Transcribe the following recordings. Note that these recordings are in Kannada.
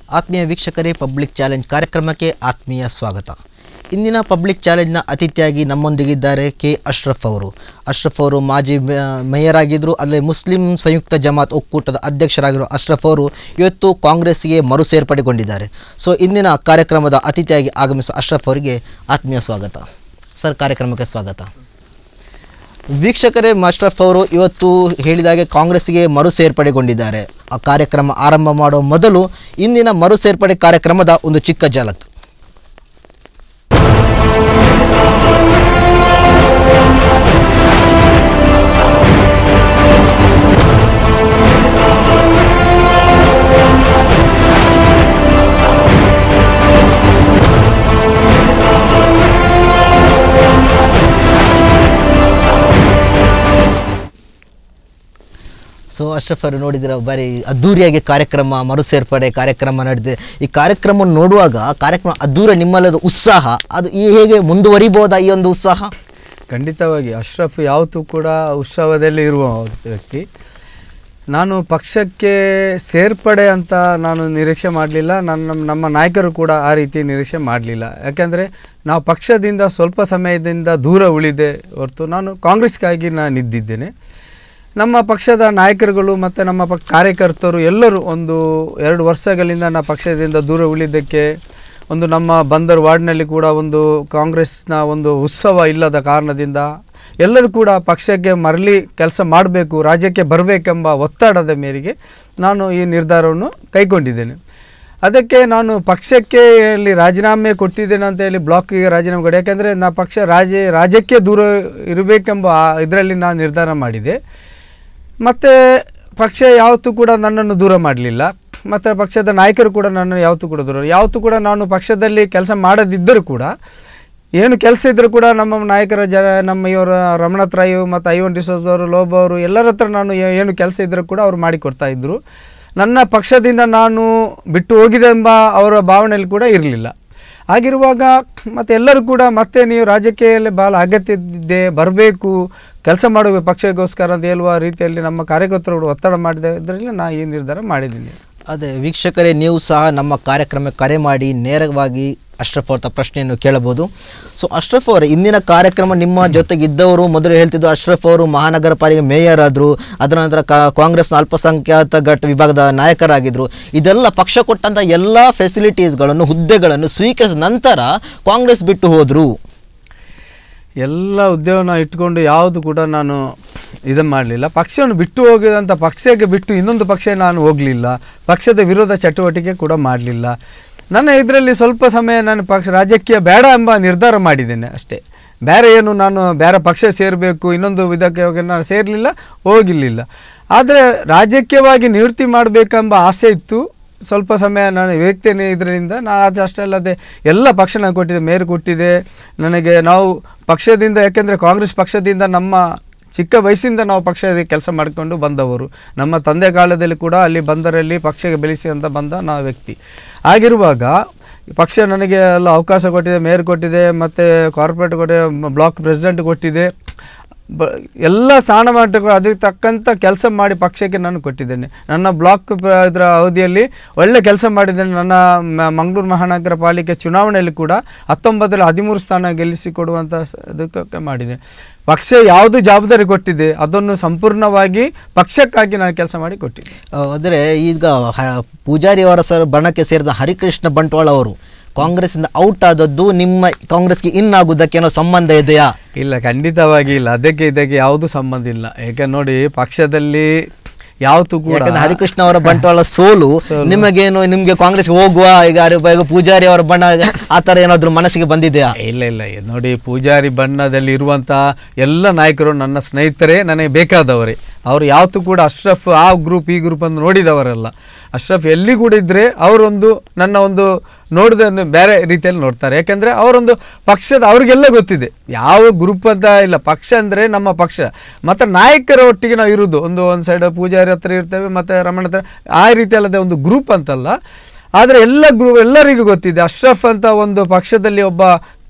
ಆತ್ಮೀಯ ವೀಕ್ಷಕರೇ ಪಬ್ಲಿಕ್ ಚಾಲೆಂಜ್ ಕಾರ್ಯಕ್ರಮಕ್ಕೆ ಆತ್ಮೀಯ ಸ್ವಾಗತ ಇಂದಿನ ಪಬ್ಲಿಕ್ ಚಾಲೆಂಜ್ನ ಅತಿಥಿಯಾಗಿ ನಮ್ಮೊಂದಿಗಿದ್ದಾರೆ ಕೆ ಅಶ್ರಫ್ ಅವರು ಅಶ್ರಫ್ ಅವರು ಮಾಜಿ ಮೇ- ಮೇಯರ್ ಆಗಿದ್ದರು ಅಲ್ಲದೆ ಮುಸ್ಲಿಂ ಸಂಯುಕ್ತ ಜಮಾತ್ ಒಕ್ಕೂಟದ ಅಧ್ಯಕ್ಷರಾಗಿರುವ ಅಶ್ರಫ್ ಅವರು ಇವತ್ತು ಕಾಂಗ್ರೆಸ್ಗೆ ಮರು ಸೇರ್ಪಡೆಗೊಂಡಿದ್ದಾರೆ ಸೊ ಇಂದಿನ ಕಾರ್ಯಕ್ರಮದ ಅತಿಥಿಯಾಗಿ ಆಗಮಿಸಿದ ಅಶ್ರಫ್ ಅವರಿಗೆ ಆತ್ಮೀಯ ಸ್ವಾಗತ ಸರ್ ಕಾರ್ಯಕ್ರಮಕ್ಕೆ ಸ್ವಾಗತ ವೀಕ್ಷಕರೇ ಮಾಸ್ಟರ್ಫ್ ಅವರು ಇವತ್ತು ಹೇಳಿದಾಗೆ ಕಾಂಗ್ರೆಸ್ಗೆ ಮರು ಸೇರ್ಪಡೆಗೊಂಡಿದ್ದಾರೆ ಆ ಕಾರ್ಯಕ್ರಮ ಆರಂಭ ಮಾಡುವ ಮೊದಲು ಇಂದಿನ ಮರು ಸೇರ್ಪಡೆ ಕಾರ್ಯಕ್ರಮದ ಒಂದು ಚಿಕ್ಕ ಝಲಕ್ ಸೊ ಅಶ್ರಫ್ ಅವರು ನೋಡಿದ್ರೆ ಬಾರಿ ಅದ್ದೂರಿಯಾಗಿ ಕಾರ್ಯಕ್ರಮ ಮರು ಸೇರ್ಪಡೆ ಕಾರ್ಯಕ್ರಮ ನಡೆದಿದೆ ಈ ಕಾರ್ಯಕ್ರಮ ನೋಡುವಾಗ ಆ ಕಾರ್ಯಕ್ರಮ ಅದ್ದೂರ ನಿಮ್ಮಲ್ಲದ ಉತ್ಸಾಹ ಅದು ಈ ಹೇಗೆ ಮುಂದುವರಿಬೋದಾ ಈ ಒಂದು ಉತ್ಸಾಹ ಖಂಡಿತವಾಗಿ ಅಶ್ರಫ್ ಯಾವತ್ತೂ ಕೂಡ ಉತ್ಸವದಲ್ಲಿ ಇರುವ ವ್ಯಕ್ತಿ ನಾನು ಪಕ್ಷಕ್ಕೆ ಸೇರ್ಪಡೆ ಅಂತ ನಾನು ನಿರೀಕ್ಷೆ ಮಾಡಲಿಲ್ಲ ನನ್ನ ನಮ್ಮ ನಾಯಕರು ಕೂಡ ಆ ರೀತಿ ನಿರೀಕ್ಷೆ ಮಾಡಲಿಲ್ಲ ಯಾಕೆಂದರೆ ನಾವು ಪಕ್ಷದಿಂದ ಸ್ವಲ್ಪ ಸಮಯದಿಂದ ದೂರ ಉಳಿದೆ ಹೊರತು ನಾನು ಕಾಂಗ್ರೆಸ್ಗಾಗಿ ನಾನು ಇದ್ದಿದ್ದೇನೆ ನಮ್ಮ ಪಕ್ಷದ ನಾಯಕರುಗಳು ಮತ್ತು ನಮ್ಮ ಪಕ್ಷ ಕಾರ್ಯಕರ್ತರು ಎಲ್ಲರೂ ಒಂದು ಎರಡು ವರ್ಷಗಳಿಂದ ನಾವು ಪಕ್ಷದಿಂದ ದೂರ ಉಳಿದಕ್ಕೆ ಒಂದು ನಮ್ಮ ಬಂದರ್ ವಾರ್ಡ್ನಲ್ಲಿ ಕೂಡ ಒಂದು ಕಾಂಗ್ರೆಸ್ನ ಒಂದು ಉತ್ಸವ ಇಲ್ಲದ ಕಾರಣದಿಂದ ಎಲ್ಲರೂ ಕೂಡ ಪಕ್ಷಕ್ಕೆ ಮರಳಿ ಕೆಲಸ ಮಾಡಬೇಕು ರಾಜ್ಯಕ್ಕೆ ಬರಬೇಕೆಂಬ ಒತ್ತಡದ ಮೇರೆಗೆ ನಾನು ಈ ನಿರ್ಧಾರವನ್ನು ಕೈಗೊಂಡಿದ್ದೇನೆ ಅದಕ್ಕೆ ನಾನು ಪಕ್ಷಕ್ಕೆ ಇಲ್ಲಿ ರಾಜೀನಾಮೆ ಕೊಟ್ಟಿದ್ದೇನೆ ಅಂತ ಹೇಳಿ ಬ್ಲಾಕಿಗೆ ರಾಜೀನಾಮೆ ಕೊಡಿ ಯಾಕೆಂದರೆ ನಾ ಪಕ್ಷ ರಾಜ್ಯ ರಾಜ್ಯಕ್ಕೆ ದೂರ ಇರಬೇಕೆಂಬ ಇದರಲ್ಲಿ ನಾನು ನಿರ್ಧಾರ ಮಾಡಿದೆ ಮತ್ತು ಪಕ್ಷ ಯಾವತ್ತೂ ಕೂಡ ನನ್ನನ್ನು ದೂರ ಮಾಡಲಿಲ್ಲ ಮತ್ತು ಪಕ್ಷದ ನಾಯಕರು ಕೂಡ ನನ್ನನ್ನು ಯಾವತ್ತೂ ಕೂಡ ದೂರ ಯಾವತ್ತೂ ಕೂಡ ನಾನು ಪಕ್ಷದಲ್ಲಿ ಕೆಲಸ ಮಾಡದಿದ್ದರೂ ಕೂಡ ಏನು ಕೆಲಸ ಇದ್ದರೂ ಕೂಡ ನಮ್ಮ ನಾಯಕರ ಜ ನಮ್ಮ ಇವರು ರಮಣತ್ ರಾಯು ಮತ್ತು ಐವನ್ ಡಿಸೋಸ್ ಅವರು ಲೋಬ ಅವರು ಎಲ್ಲರ ಹತ್ರ ನಾನು ಏ- ಏನು ಕೆಲಸ ಇದ್ದರೂ ಕೂಡ ಅವರು ಮಾಡಿಕೊಡ್ತಾ ಇದ್ದರು ನನ್ನ ಪಕ್ಷದಿಂದ ನಾನು ಬಿಟ್ಟು ಹೋಗಿದೆ ಎಂಬ ಅವರ ಭಾವನೆಯಲ್ಲಿ ಕೂಡ ಇರಲಿಲ್ಲ ಆಗಿರುವಾಗ ಮತ್ತು ಎಲ್ಲರೂ ಕೂಡ ಮತ್ತೆ ನೀವು ರಾಜಕೀಯದಲ್ಲಿ ಭಾಳ ಅಗತ್ಯ ಇದೆ ಬರಬೇಕು ಕೆಲಸ ಮಾಡುವ ಪಕ್ಷಕ್ಕೋಸ್ಕರ ಅಂತ ಹೇಳುವ ರೀತಿಯಲ್ಲಿ ನಮ್ಮ ಕಾರ್ಯಕರ್ತರು ಒತ್ತಡ ಮಾಡಿದ ಇದರಲ್ಲಿ ನಾನು ಈ ನಿರ್ಧಾರ ಮಾಡಿದ್ದೀನಿ ಅದೇ ವೀಕ್ಷಕರೇ ನೀವು ಸಹ ನಮ್ಮ ಕಾರ್ಯಕ್ರಮಕ್ಕೆ ಕರೆ ಮಾಡಿ ನೇರವಾಗಿ ಅಶ್ರಫ್ ಅವ್ರ ಪ್ರಶ್ನೆಯನ್ನು ಕೇಳಬಹುದು ಸೊ ಅಶ್ರಫ್ ಅವರೇ ಇಂದಿನ ಕಾರ್ಯಕ್ರಮ ನಿಮ್ಮ ಜೊತೆಗಿದ್ದವರು ಮೊದಲು ಹೇಳ್ತಿದ್ದು ಅಶ್ರಫ್ ಅವರು ಮಹಾನಗರ ಪಾಲಿಕೆ ಮೇಯರ್ ಆದರು ಅದರ ನಂತರ ಕಾ- ಕಾಂಗ್ರೆಸ್ನ ಅಲ್ಪಸಂಖ್ಯಾತ ಘಟ ವಿಭಾಗದ ನಾಯಕರಾಗಿದ್ದರು ಇದೆಲ್ಲ ಪಕ್ಷ ಕೊಟ್ಟಂಥ ಎಲ್ಲ ಫೆಸಿಲಿಟೀಸ್ಗಳನ್ನು ಹುದ್ದೆಗಳನ್ನು ಸ್ವೀಕರಿಸಿದ ನಂತರ ಕಾಂಗ್ರೆಸ್ ಬಿಟ್ಟು ಹೋದರು ಎಲ್ಲ ಉದ್ಯೋಗನ ಇಟ್ಕೊಂಡು ಯಾವುದು ಕೂಡ ನಾನು ಇದನ್ನು ಮಾಡಲಿಲ್ಲ ಪಕ್ಷವನ್ನು ಬಿಟ್ಟು ಹೋಗಿದಂಥ ಪಕ್ಷಕ್ಕೆ ಬಿಟ್ಟು ಇನ್ನೊಂದು ಪಕ್ಷ ನಾನು ಹೋಗಲಿಲ್ಲ ಪಕ್ಷದ ವಿರೋಧ ಚಟುವಟಿಕೆ ಕೂಡ ಮಾಡಲಿಲ್ಲ ನನ್ನ ಇದರಲ್ಲಿ ಸ್ವಲ್ಪ ಸಮಯ ನಾನು ಪಕ್ಷ ರಾಜಕೀಯ ಬೇಡ ಎಂಬ ನಿರ್ಧಾರ ಮಾಡಿದ್ದೇನೆ ಅಷ್ಟೇ ಬೇರೆ ಏನು ನಾನು ಬೇರೆ ಪಕ್ಷ ಸೇರಬೇಕು ಇನ್ನೊಂದು ಇದಕ್ಕೆ ಹೋಗಿ ನಾನು ಸೇರಲಿಲ್ಲ ಹೋಗಿರಲಿಲ್ಲ ಆದರೆ ರಾಜಕೀಯವಾಗಿ ನಿವೃತ್ತಿ ಮಾಡಬೇಕೆಂಬ ಆಸೆ ಇತ್ತು ಸ್ವಲ್ಪ ಸಮಯ ನಾನು ವ್ಯಕ್ತಿನೇ ಇದರಿಂದ ನಾನು ಅದು ಅಷ್ಟೇ ಅಲ್ಲದೆ ಎಲ್ಲ ಪಕ್ಷ ನಾನು ಕೊಟ್ಟಿದ್ದೆ ಮೇಯರ್ ಕೊಟ್ಟಿದೆ ನನಗೆ ನಾವು ಪಕ್ಷದಿಂದ ಯಾಕೆಂದರೆ ಕಾಂಗ್ರೆಸ್ ಪಕ್ಷದಿಂದ ನಮ್ಮ ಚಿಕ್ಕ ವಯಸ್ಸಿಂದ ನಾವು ಪಕ್ಷದ ಕೆಲಸ ಮಾಡಿಕೊಂಡು ಬಂದವರು ನಮ್ಮ ತಂದೆ ಕಾಲದಲ್ಲಿ ಕೂಡ ಅಲ್ಲಿ ಬಂದರಲ್ಲಿ ಪಕ್ಷಕ್ಕೆ ಬೆಳೆಸಿ ಅಂತ ಬಂದ ನಾವು ವ್ಯಕ್ತಿ ಆಗಿರುವಾಗ ಪಕ್ಷ ನನಗೆ ಎಲ್ಲ ಅವಕಾಶ ಕೊಟ್ಟಿದೆ ಮೇಯರ್ ಕೊಟ್ಟಿದೆ ಮತ್ತು ಕಾರ್ಪೊರೇಟ್ ಕೊಟ್ಟಿದೆ ಬ್ಲಾಕ್ ಪ್ರೆಸಿಡೆಂಟ್ ಕೊಟ್ಟಿದೆ ಬ ಎಲ್ಲ ಸ್ಥಾನಮಾನಗಳು ಅದಕ್ಕೆ ತಕ್ಕಂಥ ಕೆಲಸ ಮಾಡಿ ಪಕ್ಷಕ್ಕೆ ನಾನು ಕೊಟ್ಟಿದ್ದೇನೆ ನನ್ನ ಬ್ಲಾಕ್ ಪ- ಇದರ ಅವಧಿಯಲ್ಲಿ ಒಳ್ಳೆ ಕೆಲಸ ಮಾಡಿದ್ದೇನೆ ನನ್ನ ಮ- ಮಂಗಳೂರು ಮಹಾನಗರ ಪಾಲಿಕೆ ಚುನಾವಣೆಯಲ್ಲಿ ಕೂಡ ಹತ್ತೊಂಬತ್ತರಲ್ಲಿ ಹದಿಮೂರು ಸ್ಥಾನ ಗೆಲ್ಲಿಸಿಕೊಡುವಂಥ ಸ- ಇದಕ್ಕೆ ಮಾಡಿದೆ ಪಕ್ಷ ಯಾವುದು ಜವಾಬ್ದಾರಿ ಕೊಟ್ಟಿದೆ ಅದನ್ನು ಸಂಪೂರ್ಣವಾಗಿ ಪಕ್ಷಕ್ಕಾಗಿ ನಾನು ಕೆಲಸ ಮಾಡಿ ಕೊಟ್ಟಿದ್ದೆ ಅಂದರೆ ಈಗ ಹ- ಪೂಜಾರಿ ಅವರ ಸರ್ ಬಣಕ್ಕೆ ಸೇರಿದ ಹರಿಕೃಷ್ಣ ಬಂಟ್ವಾಳ ಅವರು ಕಾಂಗ್ರೆಸ್ಸಿಂದ ಔಟ್ ಆದದ್ದು ನಿಮ್ಮ ಕಾಂಗ್ರೆಸ್ಗೆ ಇನ್ ಆಗುವುದಕ್ಕೆ ಏನೋ ಸಂಬಂಧ ಇದೆಯಾ ಇಲ್ಲ ಖಂಡಿತವಾಗಿ ಇಲ್ಲ ಅದಕ್ಕೆ ಇದಕ್ಕೆ ಯಾವುದೂ ಸಂಬಂಧ ಇಲ್ಲ ಯಾಕೆ ನೋಡಿ ಪಕ್ಷದಲ್ಲಿ ಯಾವತ್ತೂ ಕೂಡ ಯಾಕಂದ್ರೆ ಹರಿಕೃಷ್ಣ ಅವರ ಬಂಟ್ವಾಳ ಸೋಲು ನಿಮಗೇನು ನಿಮ್ಗೆ ಕಾಂಗ್ರೆಸ್ಗೆ ಹೋಗುವ ಈಗ ಹರಿ- ಈಗ ಪೂಜಾರಿ ಅವರ ಬಣ ಆ ಥರ ಏನಾದ್ರು ಮನಸ್ಸಿಗೆ ಬಂದಿದೆಯಾ ಇಲ್ಲ ಇಲ್ಲ ಇದು ನೋಡಿ ಪೂಜಾರಿ ಬಣ್ಣದಲ್ಲಿ ಇರುವಂಥ ಎಲ್ಲ ನಾಯಕರು ನನ್ನ ಸ್ನೇಹಿತರೇ ನನಗೆ ಬೇಕಾದವರೇ ಅವರು ಯಾವತ್ತೂ ಕೂಡ ಅಶ್ರಫ್ ಆ ಗ್ರೂಪ್ ಈ ಗ್ರೂಪ್ ಅಂತ ನೋಡಿದವರಲ್ಲ ಅಶ್ರಫ್ ಎಲ್ಲಿ ಕೂಡ ಇದ್ದರೆ ಅವರೊಂದು ನನ್ನ ಒಂದು ನೋಡಿದ ಒಂದು ಬೇರೆ ರೀತಿಯಲ್ಲಿ ನೋಡ್ತಾರೆ ಯಾಕೆಂದರೆ ಅವರೊಂದು ಪಕ್ಷದ ಅವ್ರಿಗೆಲ್ಲ ಗೊತ್ತಿದೆ ಯಾವ ಗ್ರೂಪ್ ಅಂತ ಇಲ್ಲ ಪಕ್ಷ ಅಂದರೆ ನಮ್ಮ ಪಕ್ಷ ಮತ್ತು ನಾಯಕರ ಒಟ್ಟಿಗೆ ನಾವು ಇರೋದು ಒಂದು ಒಂದು ಸೈಡ್ ಪೂಜಾರಿ ಹತ್ರ ಇರ್ತೇವೆ ಮತ್ತು ರಮಣ ಹತ್ರ ಆ ರೀತಿ ಅಲ್ಲದೆ ಒಂದು ಗ್ರೂಪ್ ಅಂತಲ್ಲ ಆದರೆ ಎಲ್ಲ ಗ್ರೂ ಎಲ್ಲರಿಗೂ ಗೊತ್ತಿದೆ ಅಶ್ರಫ್ ಅಂತ ಒಂದು ಪಕ್ಷದಲ್ಲಿ ಒಬ್ಬ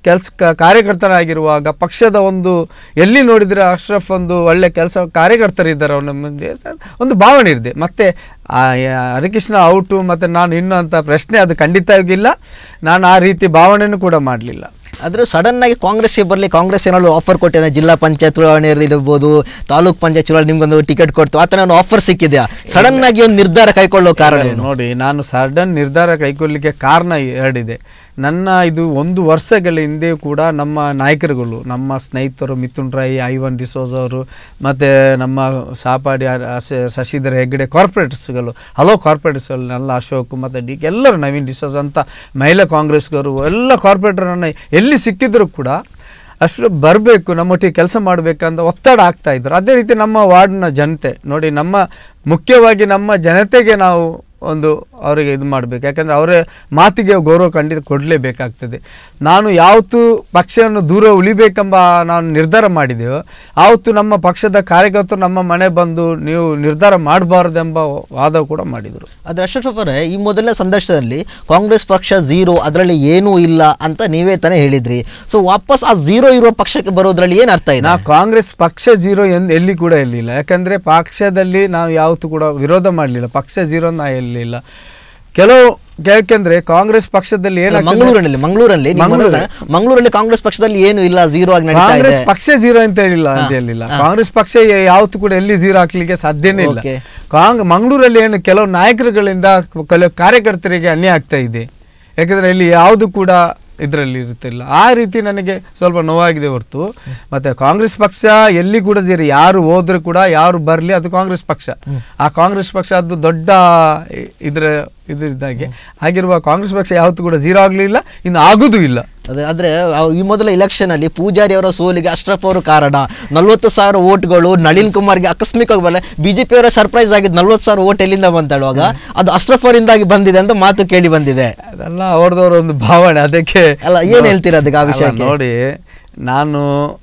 ಕೆಲಸ ಕಾರ್ಯಕರ್ತನಾಗಿರುವಾಗ ಪಕ್ಷದ ಒಂದು ಎಲ್ಲಿ ನೋಡಿದರೆ ಅಶ್ರಫ್ ಒಂದು ಒಳ್ಳೆ ಕೆಲಸ ಕಾರ್ಯಕರ್ತರಿದ್ದಾರೆ ಅವನ ಮುಂದೆ ಒಂದು ಭಾವನೆ ಇದೆ ಮತ್ತು ಆ, ಯ- ಹರಿಕೃಷ್ಣ ಔಟು ಮತ್ತು ನಾನು ಇನ್ನು ಅಂತ ಪ್ರಶ್ನೆ ಅದು ಖಂಡಿತವಾಗಿಲ್ಲ ನಾನು ಆ ರೀತಿ ಭಾವನೆಯೂ ಕೂಡ ಮಾಡಲಿಲ್ಲ ಆದ್ರೆ ಸಡನ್ ಆಗಿ ಕಾಂಗ್ರೆಸ್ಗೆ ಬರಲಿ ಕಾಂಗ್ರೆಸ್ ಏನಾದ್ರು ಆಫರ್ ಕೊಟ್ಟಿದೆ ಜಿಲ್ಲಾ ಪಂಚಾಯತ್ ಚುನಾವಣೆಯಲ್ಲಿ ಇರ್ಬೋದು ತಾಲೂಕ್ ಪಂಚಾಯತ್ ಚುನಾವಣೆ ನಿಮ್ಗೊಂದು ಟಿಕೆಟ್ ಕೊಡ್ತು ಆ ಥರ ಆಫರ್ ಸಿಕ್ಕಿದೆಯಾ ಸಡನ್ ಆಗಿ ಒಂದು ನಿರ್ಧಾರ ಕೈಗೊಳ್ಳೋ ಕಾರಣ ಏನು ನೋಡಿ ನಾನು ಸಡನ್ ನಿರ್ಧಾರ ಕೈಗೊಳ್ಳಲಿಕ್ಕೆ ಕಾರಣ ಎರಡಿದೆ ನನ್ನ ಇದು ಒಂದು ವರ್ಷಗಳ ಹಿಂದೆ ಕೂಡ ನಮ್ಮ ನಾಯಕರುಗಳು ನಮ್ಮ ಸ್ನೇಹಿತರು ಮಿಥುನ್ ರೈ ಐವನ್ ಡಿಸೋಸ್ ಅವರು ಮತ್ತು ನಮ್ಮ ಸಾಪಾಡಿ ಆ- ಆ ಸ- ಶಶಿಧರ ಹೆಗ್ಗಡೆ ಕಾರ್ಪೊರೇಟರ್ಸ್ಗಳು ಹಲವು ಕಾರ್ಪೊರೇಟರ್ಸ್ಗಳು ಎಲ್ಲ ಅಶೋಕ್ ಮತ್ತು ಡಿ ಕೆ ಎಲ್ಲರೂ ನವೀನ್ ಡಿಸೋಸ್ ಅಂತ ಮಹಿಳಾ ಕಾಂಗ್ರೆಸ್ಗರು ಎಲ್ಲ ಕಾರ್ಪೊರೇಟರ್ ನನ್ನ ಎಲ್ಲಿ ಸಿಕ್ಕಿದ್ರು ಕೂಡ ಅಷ್ಟು ಬರಬೇಕು ನಮ್ಮೊಟ್ಟಿಗೆ ಕೆಲಸ ಮಾಡಬೇಕಂತ ಒತ್ತಡ ಆಗ್ತಾ ಇದ್ರು ಅದೇ ರೀತಿ ನಮ್ಮ ವಾರ್ಡ್ನ ಜನತೆ ನೋಡಿ ನಮ್ಮ ಮುಖ್ಯವಾಗಿ ನಮ್ಮ ಜನತೆಗೆ ನಾವು ಒಂದು ಅವರಿಗೆ ಇದು ಮಾಡಬೇಕು ಯಾಕಂದರೆ ಅವರ ಮಾತಿಗೆ ಗೌರವ ಖಂಡಿತ ಕೊಡಲೇಬೇಕಾಗ್ತದೆ ನಾನು ಯಾವತ್ತು ಪಕ್ಷವನ್ನು ದೂರ ಉಳಿಬೇಕೆಂಬ ನಾನು ನಿರ್ಧಾರ ಮಾಡಿದೆವೋ ಆವತ್ತು ನಮ್ಮ ಪಕ್ಷದ ಕಾರ್ಯಕರ್ತರು ನಮ್ಮ ಮನೆ ಬಂದು ನೀವು ನಿರ್ಧಾರ ಮಾಡಬಾರ್ದೆಂಬ ವಾದ ಕೂಡ ಮಾಡಿದರು ಆದ್ರೆ ಅಶ್ರಫ್ ಅವರೇ ಈ ಮೊದಲನೇ ಸಂದರ್ಶನದಲ್ಲಿ ಕಾಂಗ್ರೆಸ್ ಪಕ್ಷ ಝೀರೋ ಅದರಲ್ಲಿ ಏನೂ ಇಲ್ಲ ಅಂತ ನೀವೇ ತಾನೇ ಹೇಳಿದ್ರಿ ಸೊ ವಾಪಸ್ ಆ ಝೀರೋ ಇರುವ ಪಕ್ಷಕ್ಕೆ ಬರೋದ್ರಲ್ಲಿ ಏನು ಅರ್ಥ ಇದೆ ನಾ ಕಾಂಗ್ರೆಸ್ ಪಕ್ಷ ಜೀರೋ ಎಂದು ಎಲ್ಲಿ ಕೂಡ ಇರಲಿಲ್ಲ ಯಾಕಂದರೆ ಪಕ್ಷದಲ್ಲಿ ನಾವು ಯಾವತ್ತೂ ಕೂಡ ವಿರೋಧ ಮಾಡಲಿಲ್ಲ ಪಕ್ಷ ಜೀರೋ ನಾ ಎಲ್ಲಿಲ್ಲ ಕೆಲವು ಯಾಕೆಂದ್ರೆ ಕಾಂಗ್ರೆಸ್ ಪಕ್ಷದಲ್ಲಿ ಅಲ್ಲ, ಏನಾಗ್ತದೆ ಮಂಗಳೂರಿನಲ್ಲಿ ಮಂಗಳೂರಲ್ಲಿ ನೀವು ಮೊದಲು ಮಂಗಳೂರು. ಮಂಗಳೂರಲ್ಲಿ ಕಾಂಗ್ರೆಸ್ ಪಕ್ಷದಲ್ಲಿ ಏನು ಇಲ್ಲ ಝೀರೋ ಆಗಿ ನಡೀತಾ ಇದೆ ಕಾಂಗ್ರೆಸ್ ಪಕ್ಷ ಜೀರೋ ಅಂತ ಹೇಳಿಲ್ಲ ಅಂತ ಹೇಳಿಲ್ಲ ಕಾಂಗ್ರೆಸ್ ಪಕ್ಷ ಯಾವತ್ತೂ ಕೂಡ ಎಲ್ಲಿ ಜೀರೋ ಹಾಕ್ಲಿಕ್ಕೆ ಸಾಧ್ಯನೇ ಇಲ್ಲ Okay. ಕಾಂಗ್ ಮಂಗಳೂರಲ್ಲಿ ಏನು ಕೆಲವು ನಾಯಕರುಗಳಿಂದ ಕೆಲವು ಕಾರ್ಯಕರ್ತರಿಗೆ ಅನ್ಯಾಯ ಆಗ್ತಾ ಇದೆ ಯಾಕಂದ್ರೆ ಇಲ್ಲಿ ಯಾವುದು ಕೂಡ ಇದರಲ್ಲಿ ಇರುತ್ತಿಲ್ಲ ಆ ರೀತಿ ನನಗೆ ಸ್ವಲ್ಪ ನೋವಾಗಿದೆ ಹೊರತು ಮತ್ತೆ ಕಾಂಗ್ರೆಸ್ ಪಕ್ಷ ಎಲ್ಲಿ ಕೂಡ ಸೇರಿ ಯಾರು ಹೋದ್ರೆ ಕೂಡ ಯಾರು ಬರಲಿ ಅದು ಕಾಂಗ್ರೆಸ್ ಪಕ್ಷ ಆ ಕಾಂಗ್ರೆಸ್ ಪಕ್ಷ ಅದು ದೊಡ್ಡ ಇ- ಇದ್ರ ಇದಾಗೆ ಆಗಿರುವ ಕಾಂಗ್ರೆಸ್ ಪಕ್ಷ ಯಾವತ್ತೂ ಕೂಡ ಜೀರೋ ಆಗಲಿಲ್ಲ ಇನ್ನು ಆಗುದೂ ಇಲ್ಲ ಅದೇ ಆದ್ರೆ ಅವ್- ಈ ಮೊದಲ ಎಲೆಕ್ಷನ್ ಅಲ್ಲಿ ಪೂಜಾರಿ ಅವರ ಸೋಲಿಗೆ ಅಶ್ರಫ್ ಅವರು ಕಾರಣ ನಲ್ವತ್ತು ಸಾವಿರ ಓಟ್ಗಳು ನಳಿನ್ ಕುಮಾರ್ಗೆ ಆಕಸ್ಮಿಕವಾಗಿ ಬರಲ್ಲ ಬಿಜೆಪಿ ಅವರ ಸರ್ಪ್ರೈಸ್ ಆಗಿದ್ದು ನಲ್ವತ್ತು ಸಾವಿರ ಓಟ್ ಎಲ್ಲಿಂದ ಬಂತಾಡುವಾಗ ಅದು ಅಶ್ರಫ್ ಅವರಿಂದಾಗಿ ಬಂದಿದೆ ಅಂತ ಮಾತು ಕೇಳಿ ಬಂದಿದೆ ಅದೆಲ್ಲ ಅವ್ರದವ್ರ ಒಂದು ಭಾವನೆ ಅದಕ್ಕೆ ಅಲ್ಲ ಏನ್ ಹೇಳ್ತೀರಾ ಅದಕ್ಕೆ ಆ ಅಲ್ಲ, ವಿಷಯಕ್ಕೆ ನೋಡಿ ನಾನು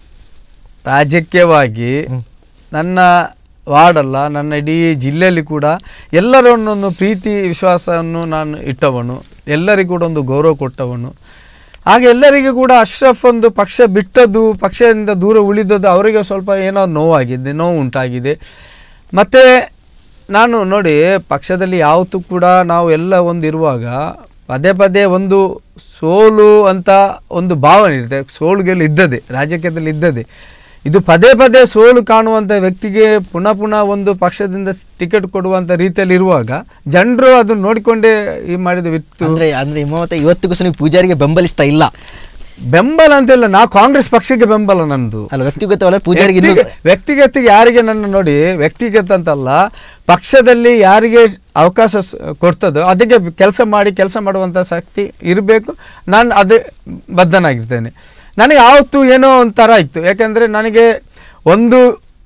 ರಾಜಕೀಯವಾಗಿ ನನ್ನ ವಾರ್ಡಲ್ಲ ನನ್ನ ಇಡೀ ಜಿಲ್ಲೆಯಲ್ಲಿ ಕೂಡ ಎಲ್ಲರನ್ನೊಂದು ಪ್ರೀತಿ ವಿಶ್ವಾಸವನ್ನು ನಾನು ಇಟ್ಟವನು ಎಲ್ಲರಿಗೂ ಕೂಡ ಒಂದು ಗೌರವ ಕೊಟ್ಟವನು ಹಾಗೆ ಎಲ್ಲರಿಗೂ ಕೂಡ ಅಶ್ರಫ್ ಒಂದು ಪಕ್ಷ ಬಿಟ್ಟದ್ದು ಪಕ್ಷದಿಂದ ದೂರ ಉಳಿದದ್ದು ಅವರಿಗೆ ಸ್ವಲ್ಪ ಏನೋ ನೋವಾಗಿದೆ ನೋವು ಉಂಟಾಗಿದೆ ಮತ್ತು ನಾನು ನೋಡಿ ಪಕ್ಷದಲ್ಲಿ ಯಾವತ್ತೂ ಕೂಡ ನಾವು ಎಲ್ಲ ಒಂದು ಇರುವಾಗ ಪದೇ ಪದೇ ಒಂದು ಸೋಲು ಅಂತ ಒಂದು ಭಾವನೆ ಇರುತ್ತೆ ಸೋಲು ಗೆಲು ಇದ್ದದೆ ರಾಜಕೀಯದಲ್ಲಿ ಇದ್ದದೆ ಇದು ಪದೇ ಪದೇ ಸೋಲು ಕಾಣುವಂಥ ವ್ಯಕ್ತಿಗೆ ಪುನಃ ಪುನಃ ಒಂದು ಪಕ್ಷದಿಂದ ಟಿಕೆಟ್ ಕೊಡುವಂಥ ರೀತಿಯಲ್ಲಿ ಇರುವಾಗ ಜನರು ಅದನ್ನು ನೋಡಿಕೊಂಡೇ ಈ ಮಾಡಿದ ವಿತ್ತು ಅಂದ್ರೆ ಅಂದ್ರೆ ಹಿಮಾವತ ಇವತ್ತಿಗೂ ಸಹ ನೀವು ಪೂಜಾರಿಗೆ ಬೆಂಬಲಿಸ್ತಾ ಇಲ್ಲ ಬೆಂಬಲ ಅಂತಿಲ್ಲ ನಾ ಕಾಂಗ್ರೆಸ್ ಪಕ್ಷಕ್ಕೆ ಬೆಂಬಲ ನಂದು ಅಲ್ಲ ವ್ಯಕ್ತಿಗತ ಪೂಜಾರಿಗೆ ಇನ್ನೂ ವ್ಯಕ್ತಿಗೆ- ವ್ಯಕ್ತಿಗತಿಗೆ ಯಾರಿಗೆ ನನ್ನ ನೋಡಿ ವ್ಯಕ್ತಿಗತ ಅಂತಲ್ಲ ಪಕ್ಷದಲ್ಲಿ ಯಾರಿಗೆ ಅವಕಾಶ ಸ್- ಕೊಡ್ತದೋ ಅದಕ್ಕೆ ಕೆಲಸ ಮಾಡಿ ಕೆಲಸ ಮಾಡುವಂಥ ಶಕ್ತಿ ಇರಬೇಕು ನಾನು ಅದೇ ಬದ್ಧನಾಗಿರ್ತೇನೆ ನನಗೆ ಯಾವತ್ತೂ ಏನೋ ಒಂಥರ ಇತ್ತು ಯಾಕಂದರೆ ನನಗೆ ಒಂದು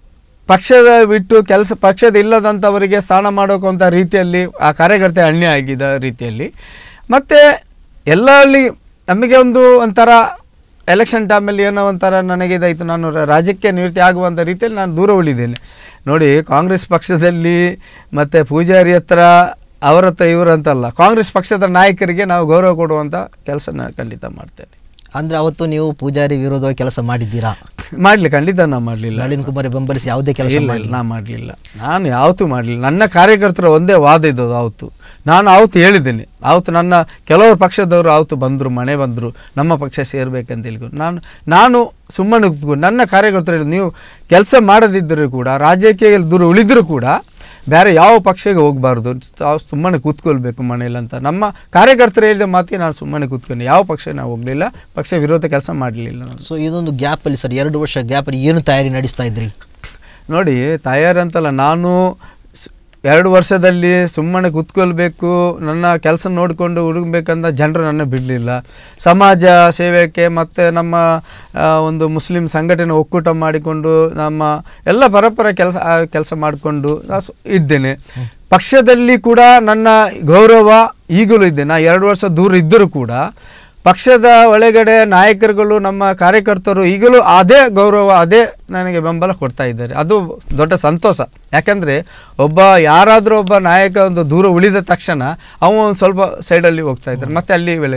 ಪಕ್ಷದ ಬಿಟ್ಟು ಕೆಲಸ ಪಕ್ಷದ ಇಲ್ಲದಂಥವರಿಗೆ ಸ್ಥಾನ ಮಾಡೋಕ್ಕಂಥ ರೀತಿಯಲ್ಲಿ ಆ ಕಾರ್ಯಕರ್ತೆ ಅನ್ಯಾಯ ಆಗಿದ್ದ ರೀತಿಯಲ್ಲಿ ಮತ್ತು ಎಲ್ಲಲ್ಲಿ ನಮಗೆ ಒಂದು ಒಂಥರ ಎಲೆಕ್ಷನ್ ಟೈಮಲ್ಲಿ ಏನೋ ಒಂಥರ ನನಗೆ ಇದಾಯಿತು ನಾನು ರ- ರಾಜ್ಯಕ್ಕೆ ನಿವೃತ್ತಿ ಆಗುವಂಥ ರೀತಿಯಲ್ಲಿ ನಾನು ದೂರ ಉಳಿದ್ದೇನೆ ನೋಡಿ ಕಾಂಗ್ರೆಸ್ ಪಕ್ಷದಲ್ಲಿ ಮತ್ತು ಪೂಜಾರಿ ಹತ್ರ ಅವರ ಹತ್ರ ಇವರು ಅಂತಲ್ಲ ಕಾಂಗ್ರೆಸ್ ಪಕ್ಷದ ನಾಯಕರಿಗೆ ನಾವು ಗೌರವ ಕೊಡುವಂಥ ಕೆಲಸ ನಾನು ಖಂಡಿತ ಮಾಡ್ತೇನೆ ಅಂದ್ರೆ ಅವತ್ತು ನೀವು ಪೂಜಾರಿ ವಿರೋಧವಾಗಿ ಕೆಲಸ ಮಾಡಿದ್ದೀರಾ ಮಾಡಲಿ ಖಂಡಿತ ನಾನು ಮಾಡಲಿಲ್ಲ ನಳಿನ್ ಕುಮಾರ್ ಬೆಂಬಲಿಸಿ ಯಾವುದೇ ಕೆಲಸ ಇಲ್ಲ ಮಾಡಿ ಇಲ್ಲ ನಾ ಮಾಡಲಿಲ್ಲ ನಾನು ಯಾವತ್ತೂ ಮಾಡಲಿಲ್ಲ ನನ್ನ ಕಾರ್ಯಕರ್ತರ ಒಂದೇ ವಾದ ಇದ್ದದ್ದು ಆವತ್ತು ನಾನು ಆವತ್ತು ಹೇಳಿದ್ದೇನೆ ಆವತ್ತು ನನ್ನ ಕೆಲವರು ಪಕ್ಷದವರು ಆವತ್ತು ಬಂದರು ಮನೆ ಬಂದರು ನಮ್ಮ ಪಕ್ಷ ಸೇರ್ಬೇಕಂತ ಹೇಳಿದ್ರು ನಾನು ನಾನು ಸುಮ್ಮನೆ ಕೂತ್ಕೊಂಡು ನನ್ನ ಕಾರ್ಯಕರ್ತರು ಹೇಳಿದ್ರು, ನೀವು ಕೆಲಸ ಮಾಡದಿದ್ದರೂ ಕೂಡ ರಾಜಕೀಯ ದೂರ ಉಳಿದರೂ ಕೂಡ ಬೇರೆ ಯಾವ ಪಕ್ಷಕ್ಕೆ ಹೋಗಬಾರ್ದು ತಾವು ಸುಮ್ಮನೆ ಕೂತ್ಕೊಳ್ಬೇಕು ಮನೇಲಿ ಅಂತ ನಮ್ಮ ಕಾರ್ಯಕರ್ತರು ಹೇಳಿದ ಮಾತಿಗೆ ನಾನು ಸುಮ್ಮನೆ ಕೂತ್ಕೊಂಡು ಯಾವ ಪಕ್ಷ ನಾವು ಹೋಗಲಿಲ್ಲ ಪಕ್ಷ ವಿರೋಧ ಕೆಲಸ ಮಾಡಲಿಲ್ಲ ನಾನು ಸೊ ಇದೊಂದು ಗ್ಯಾಪ್ ಅಲ್ಲಿ ಸರ್ ಎರಡು ವರ್ಷ ಗ್ಯಾಪ್ ಅಲ್ಲಿ ಏನು ತಯಾರಿ ನಡೆಸ್ತಾ ಇದ್ರಿ ನೋಡಿ ತಯಾರಂತಲ್ಲ ನಾನು ಸ್- ಎರಡು ವರ್ಷದಲ್ಲಿ ಸುಮ್ಮನೆ ಕೂತ್ಕೊಳ್ಬೇಕು ನನ್ನ ಕೆಲಸ ನೋಡಿಕೊಂಡು ಹುಡುಗಬೇಕಂತ ಜನರು ನನ್ನ ಬಿಡಲಿಲ್ಲ ಸಮಾಜ ಸೇವೆಗೆ ಮತ್ತು ನಮ್ಮ ಆ, ಒಂದು ಮುಸ್ಲಿಂ ಸಂಘಟನೆ ಒಕ್ಕೂಟ ಮಾಡಿಕೊಂಡು ನಮ್ಮ ಎಲ್ಲ ಪರಪರ ಕೆಲಸ ಕೆಲಸ ಮಾಡಿಕೊಂಡು ನಾ ಸು- ಇದ್ದೇನೆ ಪಕ್ಷದಲ್ಲಿ ಕೂಡ ನನ್ನ ಗೌರವ ಈಗಲೂ ಇದೆ ನಾ ಎರಡು ವರ್ಷ ದೂರ ಇದ್ದರೂ ಕೂಡ ಪಕ್ಷದ ಒಳಗಡೆ ನಾಯಕರುಗಳು ನಮ್ಮ ಕಾರ್ಯಕರ್ತರು ಈಗಲೂ ಅದೇ ಗೌರವ ಅದೇ ನನಗೆ ಬೆಂಬಲ ಕೊಡ್ತಾ ಇದ್ದಾರೆ ಅದು ದೊಡ್ಡ ಸಂತೋಷ ಯಾಕಂದರೆ ಒಬ್ಬ ಯಾರಾದರೂ ಒಬ್ಬ ನಾಯಕ ಒಂದು ದೂರ ಉಳಿದ ತಕ್ಷಣ ಅವ ಒಂದು ಸ್ವಲ್ಪ ಸೈಡಲ್ಲಿ ಹೋಗ್ತಾ ಇದ್ದಾರೆ ಮತ್ತೆ ಅಲ್ಲಿ ಬೆಳೆ